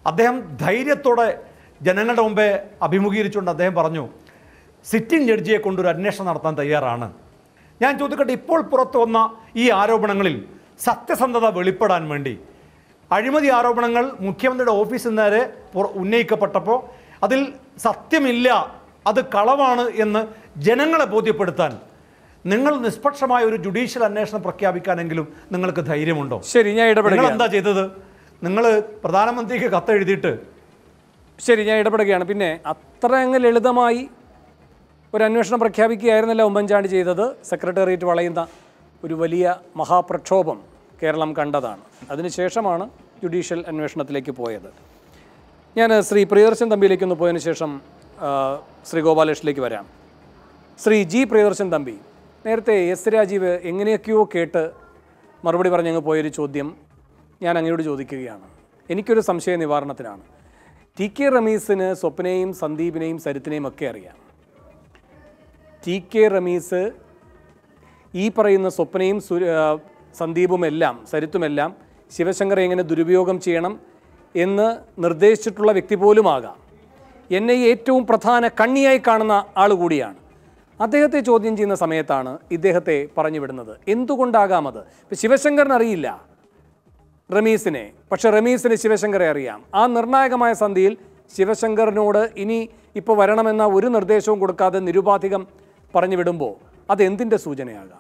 അദ്ദേഹം ധൈര്യത്തോടെ ജനങ്ങളുടെ മുമ്പേ അഭിമുഖീകരിച്ചുകൊണ്ട് അദ്ദേഹം പറഞ്ഞു സിറ്റിംഗ് ജഡ്ജിയെ കൊണ്ടൊരു അന്വേഷണം നടത്താൻ തയ്യാറാണ് ഞാൻ ചോദിക്കട്ടെ ഇപ്പോൾ പുറത്തു വന്ന ഈ ആരോപണങ്ങളിൽ സത്യസന്ധത വെളിപ്പെടാൻ വേണ്ടി അഴിമതി ആരോപണങ്ങൾ മുഖ്യമന്ത്രിയുടെ ഓഫീസിൽ നേരെ പുറ- ഉന്നയിക്കപ്പെട്ടപ്പോൾ അതിൽ സത്യമില്ല അത് കളവാണ് എന്ന് ജനങ്ങളെ ബോധ്യപ്പെടുത്താൻ നിങ്ങൾ നിഷ്പക്ഷമായ ഒരു ജുഡീഷ്യൽ അന്വേഷണം പ്രഖ്യാപിക്കാനെങ്കിലും നിങ്ങൾക്ക് ധൈര്യമുണ്ടോ ശരി ഞാൻ നിങ്ങൾ ഇടപെടുകയാണ് എന്താ ചെയ്തത് നിങ്ങൾ പ്രധാനമന്ത്രിക്ക് കത്തെഴുതിയിട്ട് ശരി ഞാൻ ഇടപെടുകയാണ് പിന്നെ അത്ര അങ്ങ് ലളിതമായി ഒരു അന്വേഷണം പ്രഖ്യാപിക്കുകയായിരുന്നല്ല ഉമ്മൻചാണ്ടി ചെയ്തത് സെക്രട്ടേറിയറ്റ് വളയുന്ന ഒരു വലിയ മഹാപ്രക്ഷോഭം കേരളം കണ്ടതാണ് അതിനുശേഷമാണ് ജുഡീഷ്യൽ അന്വേഷണത്തിലേക്ക് പോയത് ഞാൻ ശ്രീ പ്രിയദർശൻ തമ്പിയിലേക്ക് ഒന്ന് പോയതിനു ശേഷം ആ, ശ്രീ ഗോപാലകൃഷ്ണനിലേക്ക് വരാം ശ്രീ ജി പ്രിയദർശൻ തമ്പി നേരത്തെ എസ് രാജീവ് എങ്ങനെയൊക്കെയോ കേട്ട് മറുപടി പറഞ്ഞങ്ങ് പോയൊരു ചോദ്യം ഞാൻ അങ്ങയോട് ചോദിക്കുകയാണ് എനിക്കൊരു സംശയ നിവാരണത്തിനാണ് ടി കെ റമീസിന് സ്വപ്നയും സന്ദീപിനെയും സരിത്തിനെയും ഒക്കെ അറിയാം ടി കെ റമീസ് ഈ പറയുന്ന സ്വപ്നയും സു- ആ, സന്ദീപുമെല്ലാം സരിത്തുമെല്ലാം ശിവശങ്കറെ എങ്ങനെ ദുരുപയോഗം ചെയ്യണം എന്ന് നിർദ്ദേശിച്ചിട്ടുള്ള വ്യക്തി പോലുമാകാം എന്നെ ഏറ്റവും പ്രധാന കണ്ണിയായി കാണുന്ന ആൾ കൂടിയാണ് അദ്ദേഹത്തെ ചോദ്യം ചെയ്യുന്ന സമയത്താണ് ഇദ്ദേഹത്തെ പറഞ്ഞു വിടുന്നത് എന്തുകൊണ്ടാകാം അത് ഇപ്പം ശിവശങ്കറിന് അറിയില്ല റമീസിനെ പക്ഷെ റമീസിന് ശിവശങ്കറെ അറിയാം ആ നിർണായകമായ സന്ധിയിൽ ശിവശങ്കറിനോട് ഇനി ഇപ്പോൾ വരണമെന്ന ഒരു നിർദ്ദേശവും കൊടുക്കാതെ നിരുപാധികം പറഞ്ഞു വിടുമ്പോൾ അത് എന്തിൻ്റെ സൂചനയാകാം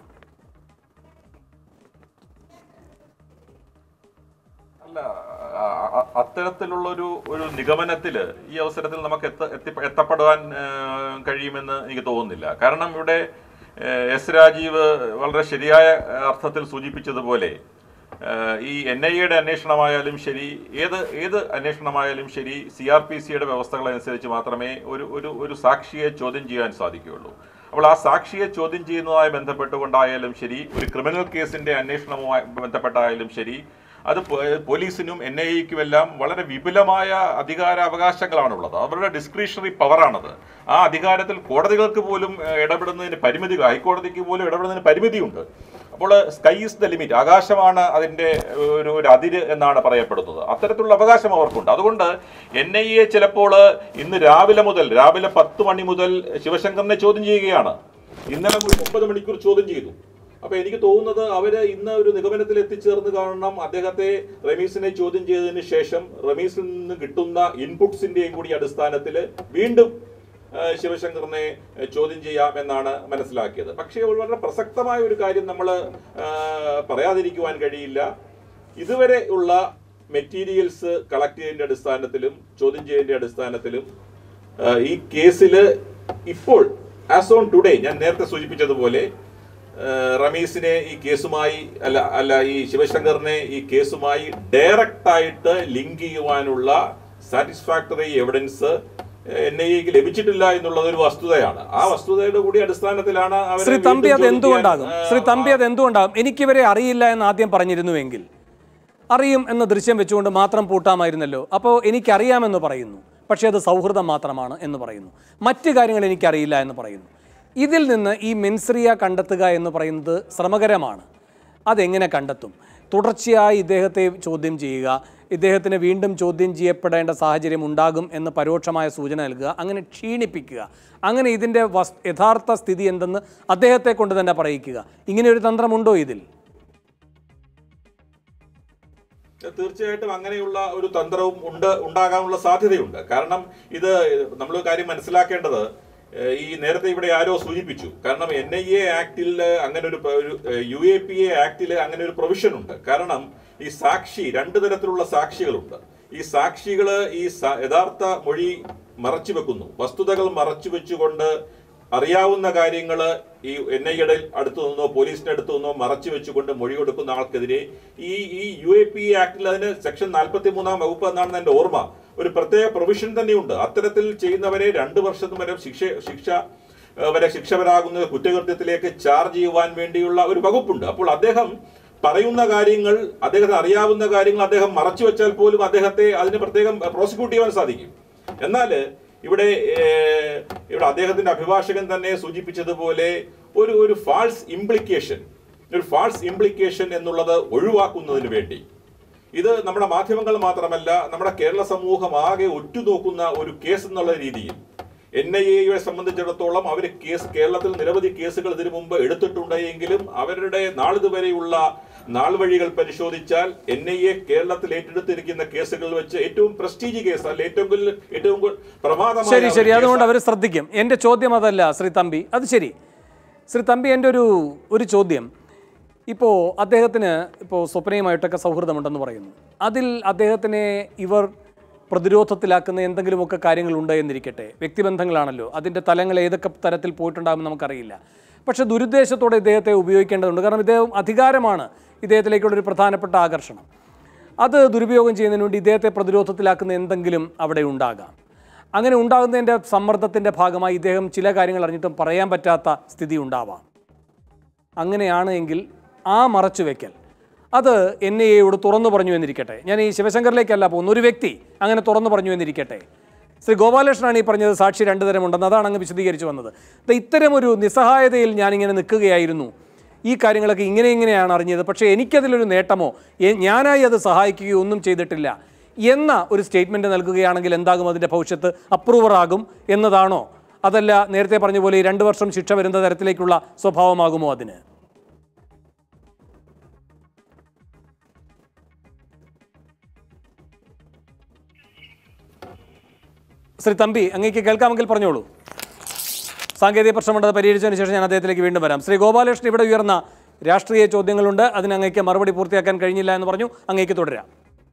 അല്ല അ- അ- അത്തരത്തിലുള്ള ഒരു ഒരു നിഗമനത്തിൽ ഈ അവസരത്തിൽ നമുക്ക് എത്ത എത്തി- എത്തപ്പെടുവാൻ ആ, കഴിയുമെന്ന് എനിക്ക് തോന്നുന്നില്ല കാരണം ഇവിടെ ആ, എസ് രാജീവ് വളരെ ശരിയായ അർത്ഥത്തിൽ സൂചിപ്പിച്ചതുപോലെ ആ, ഈ എൻ ഐ എയുടെ അന്വേഷണമായാലും ശരി ഏത് ഏത് അന്വേഷണമായാലും ശരി സി ആർ പി സിയുടെ വ്യവസ്ഥകളനുസരിച്ച് മാത്രമേ ഒരു ഒരു ഒരു സാക്ഷിയെ ചോദ്യം ചെയ്യാൻ സാധിക്കുകയുള്ളൂ അപ്പോൾ ആ സാക്ഷിയെ ചോദ്യം ചെയ്യുന്നതുമായി ബന്ധപ്പെട്ടുകൊണ്ടായാലും ശരി ഒരു ക്രിമിനൽ കേസിന്റെ അന്വേഷണവുമായി ബന്ധപ്പെട്ടായാലും ശരി അത് പോ- പോലീസിനും എൻ ഐ എക്കും എല്ലാം വളരെ വിപുലമായ അധികാര അവകാശങ്ങളാണുള്ളത് അവരുടെ ഡിസ്ക്രിഷണറി പവറാണത് ആ അധികാരത്തിൽ കോടതികൾക്ക് പോലും ഏഹ്, ഇടപെടുന്നതിന് പരിമിതി ഹൈക്കോടതിക്ക് പോലും ഇടപെടുന്നതിന് പരിമിതിയുണ്ട് അപ്പോൾ സ്കൈ ഈസ് ദ ലിമിറ്റ് ആകാശമാണ് അതിന്റെ ഒരു ഒരു അതിര് എന്നാണ് പറയപ്പെടുന്നത് അത്തരത്തിലുള്ള അവകാശം അവർക്കുണ്ട് അതുകൊണ്ട് എൻ ഐ എ ചിലപ്പോൾ ഇന്ന് രാവിലെ മുതൽ രാവിലെ പത്ത് മണി മുതൽ ശിവശങ്കറിനെ ചോദ്യം ചെയ്യുകയാണ് ഇന്നലെ ഒരു മുപ്പത് മണിക്കൂർ ചോദ്യം ചെയ്തു അപ്പൊ എനിക്ക് തോന്നുന്നത് അവര് ഇന്ന് ഒരു നിഗമനത്തിൽ എത്തിച്ചേർന്ന് കാണണം അദ്ദേഹത്തെ റമീസിനെ ചോദ്യം ചെയ്തതിന് ശേഷം റമീസിൽ നിന്ന് കിട്ടുന്ന ഇൻപുട്സിന്റെയും കൂടി അടിസ്ഥാനത്തിൽ വീണ്ടും ആ, ശിവശങ്കറിനെ ആ, ചോദ്യം ചെയ്യാം എന്നാണ് മനസ്സിലാക്കിയത് പക്ഷേ വളരെ പ്രസക്തമായ ഒരു കാര്യം നമ്മൾ പറയാതിരിക്കുവാൻ കഴിയില്ല ഇതുവരെ ഉള്ള മെറ്റീരിയൽസ് കളക്ട് ചെയ്തതിന്റെ അടിസ്ഥാനത്തിലും ചോദ്യം ചെയ്തതിന്റെ അടിസ്ഥാനത്തിലും ആ, ഈ കേസിൽ ഇപ്പോൾ ആസ് ഓൺ ടുഡേ ഞാൻ നേരത്തെ സൂചിപ്പിച്ചതുപോലെ ആ, റമീസിനെ ഈ കേസുമായി അല്ല അല്ല ഈ ശിവശങ്കറിനെ ഈ കേസുമായി ഡയറക്റ്റ് ആയിട്ട് ലിങ്ക് ചെയ്യുവാനുള്ള സാറ്റിസ്ഫാക്ടറി എവിഡൻസ് എൻ ഐ എക്ക് ലഭിച്ചിട്ടില്ല എന്നുള്ളത് ഒരു വസ്തുതയാണ് ആ വസ്തുതയുടെ കൂടി അടിസ്ഥാനത്തിലാണ് അവരെ ശ്രീ തമ്പി വീണ്ടും അത് ചോദ്യം എന്തുകൊണ്ടാകും ചെയ്യാൻ, ആ, ശ്രീ തമ്പി അത് എന്തുകൊണ്ടാകും എനിക്കിവരെ അറിയില്ല എന്ന് ആദ്യം പറഞ്ഞിരുന്നുവെങ്കിൽ അറിയും എന്ന ദൃശ്യം വെച്ചുകൊണ്ട് മാത്രം പൂട്ടാമായിരുന്നല്ലോ അപ്പോൾ എനിക്കറിയാമെന്ന് പറയുന്നു പക്ഷേ അത് സൗഹൃദം മാത്രമാണ് എന്ന് പറയുന്നു മറ്റ് കാര്യങ്ങൾ എനിക്കറിയില്ല എന്ന് പറയുന്നു ഇതിൽ നിന്ന് ഈ മെൻസ്രിയ കണ്ടെത്തുക എന്ന് പറയുന്നത് ശ്രമകരമാണ് അതെങ്ങനെ കണ്ടെത്തും തുടർച്ചയായി ഇദ്ദേഹത്തെ ചോദ്യം ചെയ്യുക ഇദ്ദേഹത്തിന് വീണ്ടും ചോദ്യം ചെയ്യപ്പെടേണ്ട സാഹചര്യം ഉണ്ടാകും എന്ന് പരോക്ഷമായ സൂചന നൽകുക അങ്ങനെ ക്ഷീണിപ്പിക്കുക അങ്ങനെ ഇതിൻ്റെ വസ് യഥാർത്ഥ സ്ഥിതി എന്തെന്ന് അദ്ദേഹത്തെ കൊണ്ട് തന്നെ പറയിക്കുക ഇങ്ങനെ ഒരു തന്ത്രമുണ്ടോ ഇതിൽ തീർച്ചയായിട്ടും അങ്ങനെയുള്ള ഒരു തന്ത്രവും ഉണ്ട് ഉണ്ടാകാനുള്ള സാധ്യതയുണ്ട് കാരണം ഇത് നമ്മൾ കാര്യം മനസ്സിലാക്കേണ്ടത് ഏഹ്, ഈ നേരത്തെ ഇവിടെ ആരോ സൂചിപ്പിച്ചു കാരണം എൻ ഐ എ ആക്ടിൽ അങ്ങനെ ഒരു പ്ര- ഒരു യു എ പി എ ആക്ടിൽ അങ്ങനെ ഒരു പ്രൊവിഷൻ ഉണ്ട് കാരണം ഈ സാക്ഷി രണ്ട് തരത്തിലുള്ള സാക്ഷികളുണ്ട് ഈ സാക്ഷികള് ഈ സ- യഥാർത്ഥ മൊഴി മറച്ചു വെക്കുന്നു വസ്തുതകൾ മറച്ചു വെച്ചുകൊണ്ട് അറിയാവുന്ന കാര്യങ്ങൾ ഈ എൻ ഐയുടെ അടുത്ത് നിന്നോ പോലീസിന്റെ അടുത്ത് നിന്നോ മറച്ചു വെച്ചുകൊണ്ട് മൊഴി കൊടുക്കുന്ന ആൾക്കെതിരെ ഈ ഈ യു എ പി ആക്ടിൽ അതിന് സെക്ഷൻ നാൽപ്പത്തി മൂന്നാം വകുപ്പ് എന്നാണ് എന്റെ ഓർമ്മ ഒരു പ്രത്യേക പ്രൊവിഷൻ തന്നെയുണ്ട് അത്തരത്തിൽ ചെയ്യുന്നവരെ രണ്ട് വർഷത്തിന് വരെ ശിക്ഷ ശിക്ഷ ഏഹ്, വരെ ശിക്ഷവരാകുന്ന കുറ്റകൃത്യത്തിലേക്ക് ചാർജ് ചെയ്യുവാൻ വേണ്ടിയുള്ള ഒരു വകുപ്പുണ്ട് അപ്പോൾ അദ്ദേഹം പറയുന്ന കാര്യങ്ങൾ അദ്ദേഹത്തിന് അറിയാവുന്ന കാര്യങ്ങൾ അദ്ദേഹം മറച്ചു വെച്ചാൽ പോലും അദ്ദേഹത്തെ അതിന് പ്രത്യേകം പ്രോസിക്യൂട്ട് ചെയ്യാൻ സാധിക്കും എന്നാൽ ഇവിടെ ഏഹ്, ഇവിടെ അദ്ദേഹത്തിന്റെ അഭിഭാഷകൻ തന്നെ സൂചിപ്പിച്ചതുപോലെ ഒരു ഒരു ഫാൾസ് ഇംപ്ലിക്കേഷൻ ഒരു ഫാൾസ് ഇംപ്ലിക്കേഷൻ എന്നുള്ളത് ഒഴിവാക്കുന്നതിന് വേണ്ടി ഇത് നമ്മുടെ മാധ്യമങ്ങൾ മാത്രമല്ല നമ്മുടെ കേരള സമൂഹം ആകെ ഉറ്റുനോക്കുന്ന ഒരു കേസ് എന്നുള്ള രീതിയിൽ എൻ ഐ എയെ സംബന്ധിച്ചിടത്തോളം അവർ കേസ് കേരളത്തിൽ നിരവധി കേസുകൾ ഇതിനു മുമ്പ് എടുത്തിട്ടുണ്ടെങ്കിലും അവരുടെ നാളിതുവരെയുള്ള നാൾ വഴികൾ പരിശോധിച്ചാൽ എൻ ഐ എ കേരളത്തിൽ ഏറ്റെടുത്തിരിക്കുന്ന കേസുകൾ വെച്ച് ഏറ്റവും പ്രസ്റ്റീജ് കേസ് അല്ല ഏറ്റവും കൂടുതൽ ഏറ്റവും കൂടുതൽ പ്രമാദമായ ശരി ശരി ഒരു അതുകൊണ്ട് അവർ ശ്രദ്ധിക്കും എൻ്റെ ചോദ്യം അതല്ല ശ്രീ തമ്പി അത് ശരി ശ്രീ തമ്പി എൻ്റെ ഒരു ഒരു ചോദ്യം ഇപ്പോൾ അദ്ദേഹത്തിന് ഇപ്പോൾ സ്വപ്നയുമായിട്ടൊക്കെ സൗഹൃദമുണ്ടെന്ന് പറയുന്നു അതിൽ അദ്ദേഹത്തിനെ ഇവർ പ്രതിരോധത്തിലാക്കുന്ന എന്തെങ്കിലുമൊക്കെ കാര്യങ്ങളുണ്ട് എന്നിരിക്കട്ടെ വ്യക്തിബന്ധങ്ങളാണല്ലോ അതിൻ്റെ തലങ്ങൾ ഏതൊക്കെ തരത്തിൽ പോയിട്ടുണ്ടാകുമെന്ന് നമുക്കറിയില്ല പക്ഷേ ദുരുദ്ദേശത്തോടെ ഇദ്ദേഹത്തെ ഉപയോഗിക്കേണ്ടതുണ്ട് കാരണം ഇദ്ദേഹം അധികാരമാണ് ഇദ്ദേഹത്തിലേക്കുള്ള ഒരു പ്രധാനപ്പെട്ട ആകർഷണം അത് ദുരുപയോഗം ചെയ്യുന്നതിന് വേണ്ടി ഇദ്ദേഹത്തെ പ്രതിരോധത്തിലാക്കുന്ന എന്തെങ്കിലും അവിടെ ഉണ്ടാകാം അങ്ങനെ ഉണ്ടാകുന്നതിൻ്റെ സമ്മർദ്ദത്തിൻ്റെ ഭാഗമായി ഇദ്ദേഹം ചില കാര്യങ്ങൾ അറിഞ്ഞിട്ടും പറയാൻ പറ്റാത്ത സ്ഥിതി ഉണ്ടാവാം അങ്ങനെയാണ് എങ്കിൽ ആ മറച്ചുവെക്കൽ അത് എൻ ഐ എയോട് തുറന്നു പറഞ്ഞു എന്നിരിക്കട്ടെ ഞാൻ ഈ ശിവശങ്കറിലേക്കല്ല പോകുന്ന ഒരു വ്യക്തി അങ്ങനെ തുറന്നു പറഞ്ഞു എന്നിരിക്കട്ടെ ശ്രീ ഗോപാലകൃഷ്ണനാണ് ഈ പറഞ്ഞത് സാക്ഷി രണ്ടു തരമുണ്ടെന്ന് അതാണ് അങ്ങ് വിശദീകരിച്ചു വന്നത് ദാ ഇത്തരമൊരു നിസ്സഹായതയിൽ ഞാനിങ്ങനെ നിൽക്കുകയായിരുന്നു ഈ കാര്യങ്ങളൊക്കെ ഇങ്ങനെ ഇങ്ങനെയാണ് അറിഞ്ഞത് പക്ഷേ എനിക്കതിലൊരു നേട്ടമോ എ- ഞാനായി അത് സഹായിക്കുകയോ ഒന്നും ചെയ്തിട്ടില്ല എന്ന ഒരു സ്റ്റേറ്റ്മെൻറ്റ് നൽകുകയാണെങ്കിൽ എന്താകും അതിൻ്റെ ഭവിഷ്യത്ത് അപ്രൂവർ ആകും എന്നതാണോ അതല്ല നേരത്തെ പറഞ്ഞ പോലെ ഈ രണ്ട് വർഷം ശിക്ഷ വരുന്ന തരത്തിലേക്കുള്ള സ്വഭാവമാകുമോ അതിന് ശ്രീ തമ്പി അങ്ങേക്ക് കേൾക്കാമെങ്കിൽ പറഞ്ഞോളൂ സാങ്കേതിക പ്രശ്നമുണ്ട് അത് പരിഹരിച്ചതിന് ശേഷം ഞാൻ അദ്ദേഹത്തിലേക്ക് വീണ്ടും വരാം ശ്രീ ഗോപാലകൃഷ്ണൻ ഇവിടെ ഉയർന്ന രാഷ്ട്രീയ ചോദ്യങ്ങളുണ്ട് അതിന് അങ്ങേക്ക് മറുപടി പൂർത്തിയാക്കാൻ കഴിഞ്ഞില്ല എന്ന് പറഞ്ഞു അങ്ങേക്ക് തുടരാം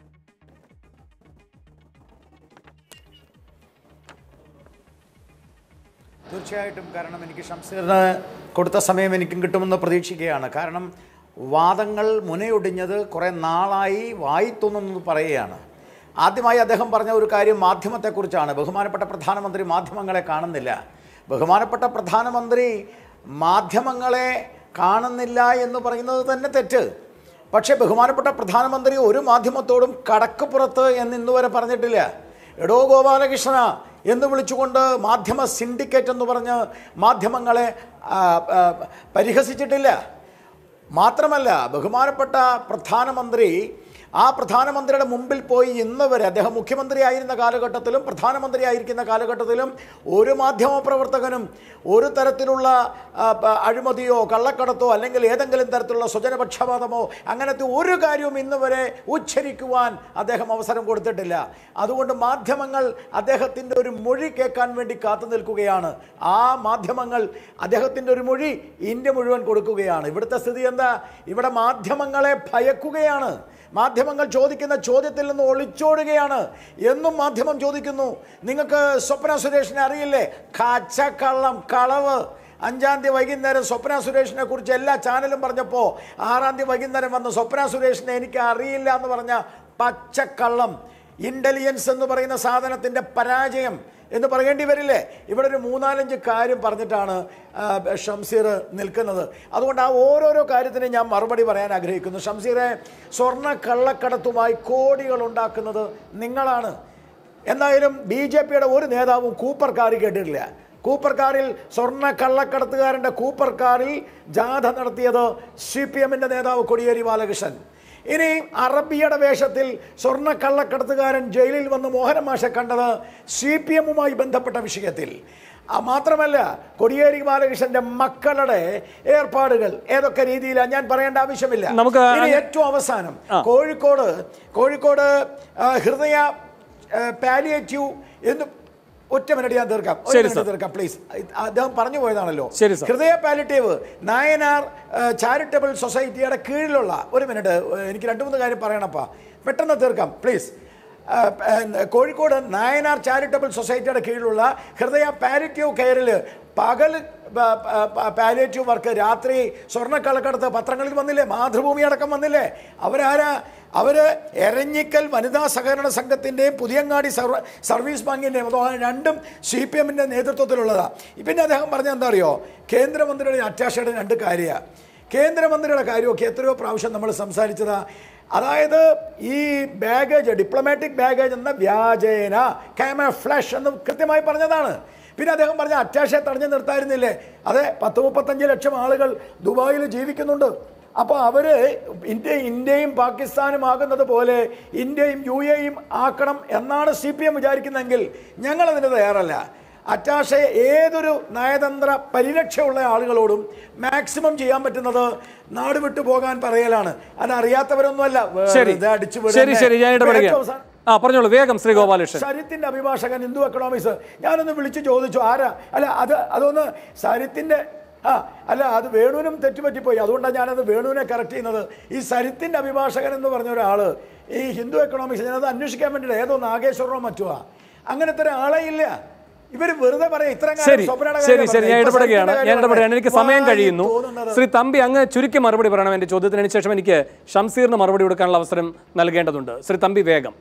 തീർച്ചയായിട്ടും കാരണം എനിക്ക് ഷംസീറിന് കൊടുത്ത സമയം എനിക്കും കിട്ടുമെന്ന് പ്രതീക്ഷിക്കുകയാണ് കാരണം വാദങ്ങൾ മുനയൊടിഞ്ഞത് കുറേ നാളായി വായിത്തൊന്നുന്നത് പറയുകയാണ് ആദ്യമായി അദ്ദേഹം പറഞ്ഞ ഒരു കാര്യം മാധ്യമത്തെക്കുറിച്ചാണ് ബഹുമാനപ്പെട്ട പ്രധാനമന്ത്രി മാധ്യമങ്ങളെ കാണുന്നില്ല ബഹുമാനപ്പെട്ട പ്രധാനമന്ത്രി മാധ്യമങ്ങളെ കാണുന്നില്ല എന്ന് പറയുന്നത് തന്നെ തെറ്റ് പക്ഷേ ബഹുമാനപ്പെട്ട പ്രധാനമന്ത്രി ഒരു മാധ്യമത്തോടും കടക്കുപുറത്ത് എന്ന് ഇന്നുവരെ പറഞ്ഞിട്ടില്ല എടോ ഗോപാലകൃഷ്ണ എന്ന് വിളിച്ചുകൊണ്ട് മാധ്യമ സിൻഡിക്കേറ്റ് എന്ന് പറഞ്ഞ് മാധ്യമങ്ങളെ ആ, ആ, പരിഹസിച്ചിട്ടില്ല മാത്രമല്ല ബഹുമാനപ്പെട്ട പ്രധാനമന്ത്രി ആ പ്രധാനമന്ത്രിയുടെ മുമ്പിൽ പോയി ഇന്ന് വരെ അദ്ദേഹം മുഖ്യമന്ത്രിയായിരുന്ന കാലഘട്ടത്തിലും പ്രധാനമന്ത്രി ആയിരിക്കുന്ന കാലഘട്ടത്തിലും ഒരു മാധ്യമ പ്രവർത്തകനും ഒരു തരത്തിലുള്ള ആ, പ- അഴിമതിയോ കള്ളക്കടത്തോ അല്ലെങ്കിൽ ഏതെങ്കിലും തരത്തിലുള്ള സ്വജനപക്ഷപാതമോ അങ്ങനത്തെ ഒരു കാര്യവും ഇന്ന് വരെ ഉച്ചരിക്കുവാൻ അദ്ദേഹം അവസരം കൊടുത്തിട്ടില്ല അതുകൊണ്ട് മാധ്യമങ്ങൾ അദ്ദേഹത്തിൻ്റെ ഒരു മൊഴി കേൾക്കാൻ വേണ്ടി കാത്തു നിൽക്കുകയാണ് ആ മാധ്യമങ്ങൾ അദ്ദേഹത്തിൻ്റെ ഒരു മൊഴി ഇന്ത്യ മുഴുവൻ കൊടുക്കുകയാണ് ഇവിടുത്തെ സ്ഥിതി എന്താ ഇവിടെ മാധ്യമങ്ങളെ ഭയക്കുകയാണ് മാധ്യമങ്ങൾ ചോദിക്കുന്ന ചോദ്യത്തിൽ നിന്ന് ഒളിച്ചോടുകയാണ് എന്നും മാധ്യമം ചോദിക്കുന്നു നിങ്ങൾക്ക് സ്വപ്ന സുരേഷിനെ അറിയില്ലേ കച്ചക്കള്ളം കളവ് അഞ്ചാം തീയതി വൈകുന്നേരം സ്വപ്ന സുരേഷിനെ കുറിച്ച് എല്ലാ ചാനലും പറഞ്ഞപ്പോൾ ആറാം തീയതി വൈകുന്നേരം വന്ന് സ്വപ്ന സുരേഷിനെ എനിക്ക് അറിയില്ല എന്ന് പറഞ്ഞ പച്ചക്കള്ളം ഇൻ്റലിജൻസ് എന്ന് പറയുന്ന സാധനത്തിൻ്റെ പരാജയം എന്ന് പറയേണ്ടി വരില്ലേ ഇവിടെ ഒരു മൂന്നാലഞ്ച് കാര്യം പറഞ്ഞിട്ടാണ് ആ, ഷംസീർ നിൽക്കുന്നത് അതുകൊണ്ട് ആ ഓരോരോ കാര്യത്തിന് ഞാൻ മറുപടി പറയാൻ ആഗ്രഹിക്കുന്നു ഷംസീറെ സ്വർണ്ണ കള്ളക്കടത്തുമായി കോടികൾ ഉണ്ടാക്കുന്നത് നിങ്ങളാണ് എന്തായാലും ബി ജെ പിയുടെ ഒരു നേതാവും കൂപ്പർ കാറി കേട്ടിട്ടില്ല കൂപ്പർ കാറിൽ സ്വർണ്ണ കള്ളക്കടത്തുകാരൻ്റെ കൂപ്പർ കാറിൽ ജാഥ നടത്തിയത് സി പി എമ്മിൻ്റെ നേതാവ് കൊടിയേരി ബാലകൃഷ്ണൻ ഇനി അറബിയുടെ വേഷത്തിൽ സ്വർണ്ണ കള്ളക്കടത്തുകാരൻ ജയിലിൽ വന്ന് മോഹന മാഷെ കണ്ടത് സി പി എമ്മുമായി ബന്ധപ്പെട്ട വിഷയത്തിൽ ആ, മാത്രമല്ല കൊടിയേരി ബാലകൃഷ്ണന്റെ മക്കളുടെ ഏർപ്പാടുകൾ ഏതൊക്കെ രീതിയിലാണ് ഞാൻ പറയേണ്ട ആവശ്യമില്ല നമുക്ക് ഇനി അങ്ങ് ഏറ്റവും അവസാനം കോഴിക്കോട് കോഴിക്കോട് ആ, ഹൃദയ പാലിയേറ്റീവ് എന്ന് ഒറ്റ മിനിറ്റ് ഞാൻ തീർക്കാം ഒരു ശരി, മിനിറ്റ് സർ. തീർക്കാം പ്ലീസ് അദ്ദേഹം പറഞ്ഞു പോയതാണല്ലോ ശരി, സർ. ഹൃദയ പാലിറ്റീവ് നായനാർ ചാരിറ്റബിൾ സൊസൈറ്റിയുടെ കീഴിലുള്ള ഒരു മിനിറ്റ് ഏഹ്, എനിക്ക് രണ്ട് മൂന്ന് കാര്യം പറയണപ്പാ പെട്ടെന്ന് തീർക്കാം പ്ലീസ് കോഴിക്കോട് നായനാർ ചാരിറ്റബിൾ സൊസൈറ്റിയുടെ കീഴിലുള്ള ഹൃദയ പാലിറ്റീവ് കെയറിൽ പകൽ പാലിയേറ്റീവ് വർക്ക് രാത്രി സ്വർണ്ണക്കള്ളക്കടത്ത് പത്രങ്ങളിൽ വന്നില്ലേ മാതൃഭൂമി അടക്കം വന്നില്ലേ അവരാരാ അവർ എരഞ്ഞിക്കൽ വനിതാ സഹകരണ സംഘത്തിൻ്റെയും പുതിയങ്ങാടി സർവ സർവീസ് ബാങ്കിൻ്റെയും അതോ രണ്ടും സി പി എമ്മിൻ്റെ നേതൃത്വത്തിലുള്ളതാണ് പിന്നെ അദ്ദേഹം പറഞ്ഞ എന്താ അറിയോ കേന്ദ്രമന്ത്രിയുടെ അറ്റാഷയുടെ രണ്ട് കാര്യമാണ് കേന്ദ്രമന്ത്രിയുടെ കാര്യമൊക്കെ എത്രയോ പ്രാവശ്യം നമ്മൾ സംസാരിച്ചതാ അതായത് ഈ ബാഗേജ് ഡിപ്ലോമാറ്റിക് ബാഗേജ് എന്ന വ്യാജേന ക്യാമ ഫ്ലാഷ് എന്ന് കൃത്യമായി പറഞ്ഞതാണ് പിന്നെ അദ്ദേഹം പറഞ്ഞ അറ്റാഷെ തടഞ്ഞു നിർത്തായിരുന്നില്ലേ അതെ പത്ത് മുപ്പത്തഞ്ച് ലക്ഷം ആളുകൾ ദുബായിൽ ജീവിക്കുന്നുണ്ട് അപ്പോൾ അവർ ഇന്ത്യ ഇന്ത്യയും പാകിസ്ഥാനും ആകുന്നത് പോലെ ഇന്ത്യയും യു എയും ആക്കണം എന്നാണ് സി പി എം വിചാരിക്കുന്നതെങ്കിൽ ഞങ്ങളതിന് തയ്യാറല്ല അറ്റാഷെ ഏതൊരു നയതന്ത്ര പരിരക്ഷയുള്ള ആളുകളോടും മാക്സിമം ചെയ്യാൻ പറ്റുന്നത് നാട് വിട്ടു പോകാൻ പറയലാണ് അത് അറിയാത്തവരൊന്നുമല്ല ശരി വെറുതെ അടിച്ചു വിടുന്നെ. ശരി ശരി ഞാൻ ഇടപെടുകയാണ് ഏറ്റവും അവസാനം- ആ പറഞ്ഞോളൂ വേഗം ശ്രീ ഗോപാലകൃഷ്ണൻ സരിത്തിന്റെ അഭിഭാഷകൻ ഹിന്ദു എക്കണോമിക്സ് ഞാനൊന്ന് വിളിച്ചു ചോദിച്ചു ആരാ അല്ല അത് അതൊന്ന് സരിത്തിന്റെ ആ അല്ല അത് വേണുവിനും തെറ്റുപറ്റിപ്പോയി അതുകൊണ്ടാണ് ഞാനത് വേണുവിനെ കറക്റ്റ് ചെയ്യുന്നത് ഈ സരിത്തിന്റെ അഭിഭാഷകൻ എന്ന് പറഞ്ഞ ഒരാള് ഈ ഹിന്ദു എക്കണോമിക്സ് ഞാനത് അന്വേഷിക്കാൻ വേണ്ടിയിട്ട് ഏതോ നാഗേശ്വരനോ മറ്റുവാ അങ്ങനത്തെ ഒരാളെ ഇല്ല ഇവര് വെറുതെ പറയാം ഇത്രയും കാലം ശരി സ്വപ്നയുടെ ശരി കാര്യം ശരി ഞാൻ പറഞ്ഞത്. ഇപ്പൊ ഇടപെടുകയാണ് സരിത്തിന്റെ ഞാൻ കാര്യം ഇടപെടുകയാണ് എനിക്ക് സമയം വായി കഴിയുന്നു തോന്നുന്നത്. ശ്രീ തമ്പി അങ്ങ് ചുരുക്കി മറുപടി പറയണം എൻ്റെ ചോദ്യത്തിന് ശേഷം എനിക്ക് ഷംസീറിന് മറുപടി കൊടുക്കാനുള്ള അവസരം നൽകേണ്ടതുണ്ട് ശ്രീ തമ്പി വേഗം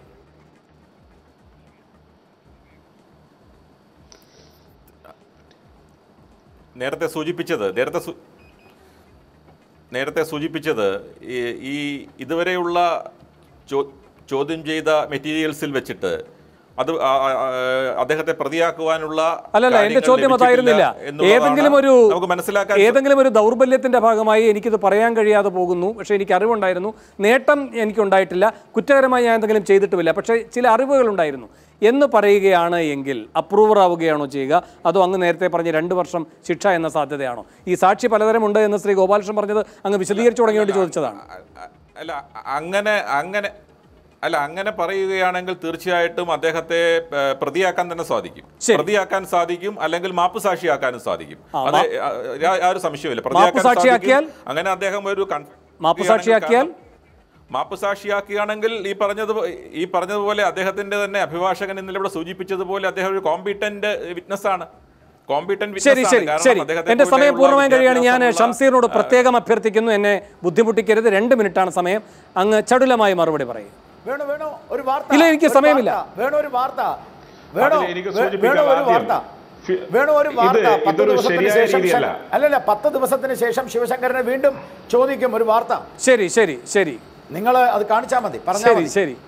നേരത്തെ സൂചിപ്പിച്ചത് നേരത്തെ സൂ- നേരത്തെ സൂചിപ്പിച്ചത് ഈ- ഈ ഇതുവരെയുള്ള ചോ- ചോദ്യം ചെയ്ത മെറ്റീരിയൽസിൽ വെച്ചിട്ട് അത് ആ- ആ- ആ- അദ്ദേഹത്തെ പ്രതിയാക്കുവാനുള്ള അല്ലല്ല എന്റെ കാര്യങ്ങൾ ചോദ്യം അതായിരുന്നില്ല ലഭിച്ചിട്ടില്ല എന്നുള്ളതാണ് ഏതെങ്കിലും ഒരു നമുക്ക് മനസ്സിലാക്കാൻ ഏതെങ്കിലും ഒരു ദൗർബല്യത്തിന്റെ ഭാഗമായി എനിക്കിത് പറയാൻ കഴിയാതെ പോകുന്നു പക്ഷേ എനിക്ക് അറിവുണ്ടായിരുന്നു നേട്ടം എനിക്കുണ്ടായിട്ടില്ല കുറ്റകരമായി ഞാൻ എന്തെങ്കിലും ചെയ്തിട്ടുമില്ല പക്ഷേ ചില അറിവുകൾ ഉണ്ടായിരുന്നു എന്ന് പറയുകയാണ് എങ്കിൽ അപ്രൂവർ ആവുകയാണോ ചെയ്യുക അതോ അങ്ങ് നേരത്തെ പറഞ്ഞ രണ്ട് വർഷം ശിക്ഷ എന്ന സാധ്യതയാണോ ഈ സാക്ഷി പലതരമുണ്ട് എന്ന് ശ്രീ ഗോപാലകൃഷ്ണൻ പറഞ്ഞത് അങ്ങ് വിശദീകരിച്ചു തുടങ്ങിയ വേണ്ടി ചോദിച്ചതാണ് അല്ല അങ്ങനെ അങ്ങനെ അല്ല അങ്ങനെ പറയുകയാണെങ്കിൽ തീർച്ചയായിട്ടും അദ്ദേഹത്തെ ഏഹ്, പ്രതിയാക്കാൻ തന്നെ സാധിക്കും പ്രതിയാക്കാൻ സാധിക്കും അല്ലെങ്കിൽ മാപ്പ് സാക്ഷിയാക്കാനും സാധിക്കും ആ, അത് മാ- ആ- ആ ഒരു സംശയമില്ല പ്രതിയാക്കാൻ സാക്ഷിയാക്കിയാൽ? സാധിക്കും. അങ്ങനെ അദ്ദേഹം ഒരു കൺ- മാപ്പ് സാക്ഷിയാക്കിയാൽ? മാപ്പ് സാക്ഷിയാക്കുകയാണെങ്കിൽ ഈ പറഞ്ഞത് ഈ പറഞ്ഞതുപോലെ അദ്ദേഹത്തിന്റെ തന്നെ അഭിഭാഷകൻ ഇന്നലെ ഇവിടെ സൂചിപ്പിച്ചതുപോലെ അദ്ദേഹം ഒരു കോമ്പിറ്റന്റ് വിറ്റ്നസ് ആണ് കോമ്പിറ്റന്റ് ശരി ശരി ശരി എന്റെ സമയം പൂർണ്ണമായും കഴിയാണ് ഞാൻ ഷംസീറിനോട് പ്രത്യേകം അഭ്യർത്ഥിക്കുന്നു എന്നെ ബുദ്ധിമുട്ടിക്കരുത് രണ്ട് മിനിറ്റാണ് സമയം അങ്ങ് ചടുലമായി മറുപടി പറയും വേണു വേണു ഒരു വാർത്ത ഇല്ല, എനിക്ക് ഒരു സമയമില്ല. വാർത്ത. വേണു ഒരു വാർത്ത വേണു അതിൽ എനിക്ക് വേ- സൂചിപ്പിക്കാൻ വേണു ഒരു ആദ്യം വാർത്ത ഫി- വേണു ഒരു ഇത് വാർത്ത പത്ത് ഇതൊരു ദിവസത്തിന് ശരിയായ ശേഷം രീതിയല്ല. ശ- അല്ലല്ല പത്ത് ദിവസത്തിന് ശേഷം ശിവശങ്കരനെ വീണ്ടും ചോദിക്കും ഒരു വാർത്ത ശരി ശരി ശരി നിങ്ങൾ അത് കാണിച്ചാൽ മതി പറഞ്ഞാൽ ശരി മതി ശരി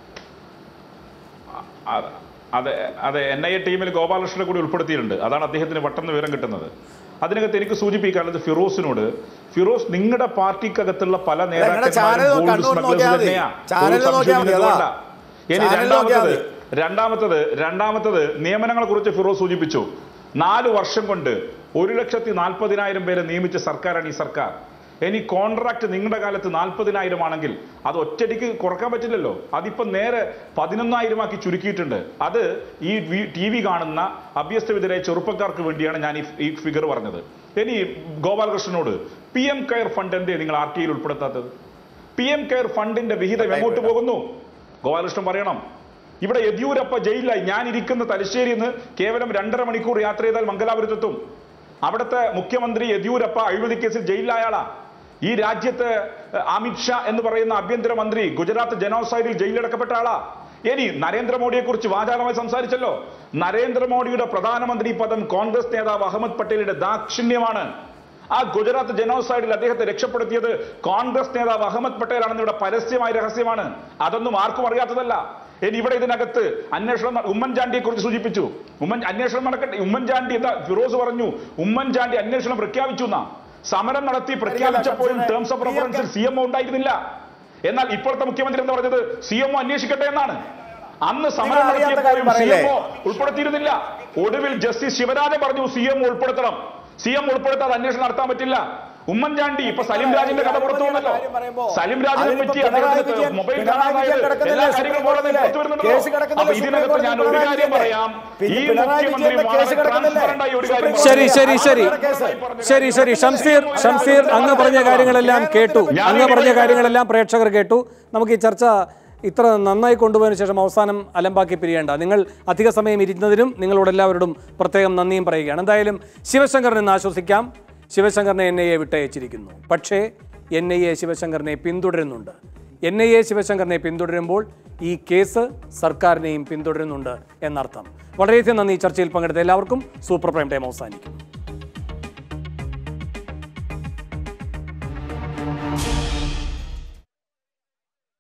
അത് അതെ അതെ എൻ ഐ എ ടീമിൽ ഗോപാലകൃഷ്ണനെ കൂടി ഉൾപ്പെടുത്തിയിട്ടുണ്ട് അതാണ് അദ്ദേഹത്തിന് പെട്ടെന്ന് വിവരം കിട്ടുന്നത് അതിനകത്ത് എനിക്ക് സൂചിപ്പിക്കാനുള്ളത് ഫിറോസിനോട് ഫിറോസ് നിങ്ങളുടെ പാർട്ടിക്കകത്തുള്ള പല നിങ്ങളുടെ ചാനൽ നേതാക്കന്മാരും gold കണ്ണൂർ smugglers നോക്കിയാൽ മതി. തന്നെയാ. ചാനൽ ഒരു നോക്കിയാൽ മതി, സംശയവും അതാ. ഇതിൽ വേണ്ട. ഇനി ചാനൽ നോക്കിയാൽ രണ്ടാമത്തത് രണ്ടാമത്തത് രണ്ടാമത്തത് നിയമനങ്ങളെ കുറിച്ച് ഫിറോസ് സൂചിപ്പിച്ചു നാല് വർഷം കൊണ്ട് ഒരു ലക്ഷത്തി നാൽപ്പതിനായിരം പേരെ നിയമിച്ച സർക്കാരാണ് ഈ സർക്കാർ ഇനി കോൺട്രാക്ട് നിങ്ങളുടെ കാലത്ത് നാൽപ്പതിനായിരം ആണെങ്കിൽ അത് ഒറ്റയടിക്ക് കുറക്കാൻ പറ്റില്ലല്ലോ അതിപ്പോ നേരെ പതിനൊന്നായിരമാക്കി ചുരുക്കിയിട്ടുണ്ട് അത് ഈ ടി വി കാണുന്ന അഭ്യസ്തവിധരായ ചെറുപ്പക്കാർക്ക് വേണ്ടിയാണ് ഞാൻ ഈ- ഈ ഫിഗർ പറഞ്ഞത് ഇനി ഗോപാലകൃഷ്ണനോട് പി എം കെയർ ഫണ്ട് എന്തേ നിങ്ങൾ ആർ ടി ഐയിൽ ഉൾപ്പെടുത്താത്തത് പി എം കെയർ ഫണ്ടിന്റെ വിഹിതം എങ്ങോട്ട് പോകുന്നു ഗോപാലകൃഷ്ണൻ പറയണം ഇവിടെ യെദ്യൂരപ്പ ജയിലിലായി ഞാൻ ഇരിക്കുന്ന തലശ്ശേരിയിൽ നിന്ന് കേവലം രണ്ടര മണിക്കൂർ യാത്ര ചെയ്താൽ മംഗലാപുരത്തെത്തും അവിടുത്തെ മുഖ്യമന്ത്രി യെദ്യൂരപ്പ അഴിമതി കേസിൽ ജയിലിലായ ആളാ ഈ രാജ്യത്ത് ഏഹ്, അമിത് ഷാ എന്ന് പറയുന്ന ആഭ്യന്തരമന്ത്രി ഗുജറാത്ത് ജനോസൈഡിൽ ജയിലിലടക്കപ്പെട്ട ആളാ ഇനി നരേന്ദ്രമോദിയെ കുറിച്ച് വാചാലമായി സംസാരിച്ചല്ലോ നരേന്ദ്രമോദിയുടെ പ്രധാനമന്ത്രി പദം കോൺഗ്രസ് നേതാവ് അഹമ്മദ് പട്ടേലിന്റെ ദാക്ഷിണ്യമാണ് ആ ഗുജറാത്ത് ജനോസൈഡിൽ അദ്ദേഹത്തെ രക്ഷപ്പെടുത്തിയത് കോൺഗ്രസ് നേതാവ് അഹമ്മദ് പട്ടേലാണെന്ന് ഇവിടെ പരസ്യമായ രഹസ്യമാണ് അതൊന്നും ആർക്കും അറിയാത്തതല്ല ഇനി ഇവിടെ ഇതിനകത്ത് അന്വേഷണം ന- ഉമ്മൻചാണ്ടിയെ കുറിച്ച് സൂചിപ്പിച്ചു ഉമ്മൻ അന്വേഷണം നടക്കട്ടെ ഉമ്മൻചാണ്ടി എന്താ ഫിറോസ് പറഞ്ഞു ഉമ്മൻചാണ്ടി അന്വേഷണം പ്രഖ്യാപിച്ചു എന്നാ സമരം നടത്തി പ്രഖ്യാപിച്ചപ്പോഴും ടേംസ് ഓഫ് റെഫറൻസിൽ സി എം ഉണ്ടായിരുന്നില്ല എന്നാൽ ഇപ്പോഴത്തെ മുഖ്യമന്ത്രി എന്താ പറഞ്ഞത് സി എം അന്വേഷിക്കട്ടെ എന്നാണ് അന്ന് സമരം നിങ്ങൾ അറിയാത്ത കാര്യം നടത്തിയപ്പോഴും സി പറയല്ലേ? എം ഉൾപ്പെടുത്തിയിരുന്നില്ല ഒടുവിൽ ജസ്റ്റിസ് ശിവരാജൻ പറഞ്ഞു സി എം ഉൾപ്പെടുത്തണം സി എം ഉൾപ്പെടുത്താതെ അന്വേഷണം നടത്താൻ പറ്റില്ല ഉമ്മൻചാണ്ടി ഇപ്പൊ സലിം രാജിന്റെ കഥ പുറത്തു വന്നല്ലോ സലിം രാജിനെ പറ്റി അദ്ദേഹത്തിന് മൊബൈൽ കാണാതായത് എല്ലാ കാര്യങ്ങളും പോലെ തന്നെ പുറത്തു വരുന്നുണ്ടല്ലോ അപ്പൊ ഇതിനകത്ത് ഞാൻ ഒരു കാര്യം പറയാം ഈ മുഖ്യമന്ത്രി വളരെ ട്രാൻസ്പെറന്റ് ആയി ഒരു കാര്യം ശരി ശരി ശരി ശരി ശരി ഷംസീർ ഷംസീർ അങ്ങ് പറഞ്ഞ കാര്യങ്ങളെല്ലാം കേട്ടു അങ്ങ് പറഞ്ഞ കാര്യങ്ങളെല്ലാം പ്രേക്ഷകർ കേട്ടു നമുക്ക് ഈ ചർച്ച ഇത്ര നന്നായി കൊണ്ടുപോയതിനു ശേഷം അവസാനം അലമ്പാക്കി പിരിയേണ്ട നിങ്ങൾ അധിക സമയം ഇരുന്നതിനും നിങ്ങളോട് എല്ലാവരോടും പ്രത്യേകം നന്ദിയും പറയുകയാണ് എന്തായാലും ശിവശങ്കറിനെ ഇന്ന് ആശ്വസിക്കാം ശിവശങ്കറിനെ എൻ ഐ എ വിട്ടയച്ചിരിക്കുന്നു പക്ഷേ എൻ ഐ എ ശിവശങ്കറിനെ പിന്തുടരുന്നുണ്ട് എൻ ഐ എ ശിവശങ്കറിനെ പിന്തുടരുമ്പോൾ ഈ കേസ് സർക്കാരിനെയും പിന്തുടരുന്നുണ്ട് എന്നർത്ഥം വളരെയധികം നന്ദി ഈ ചർച്ചയിൽ പങ്കെടുത്ത എല്ലാവർക്കും സൂപ്പർ പ്രൈം ടൈം അവസാനിക്കും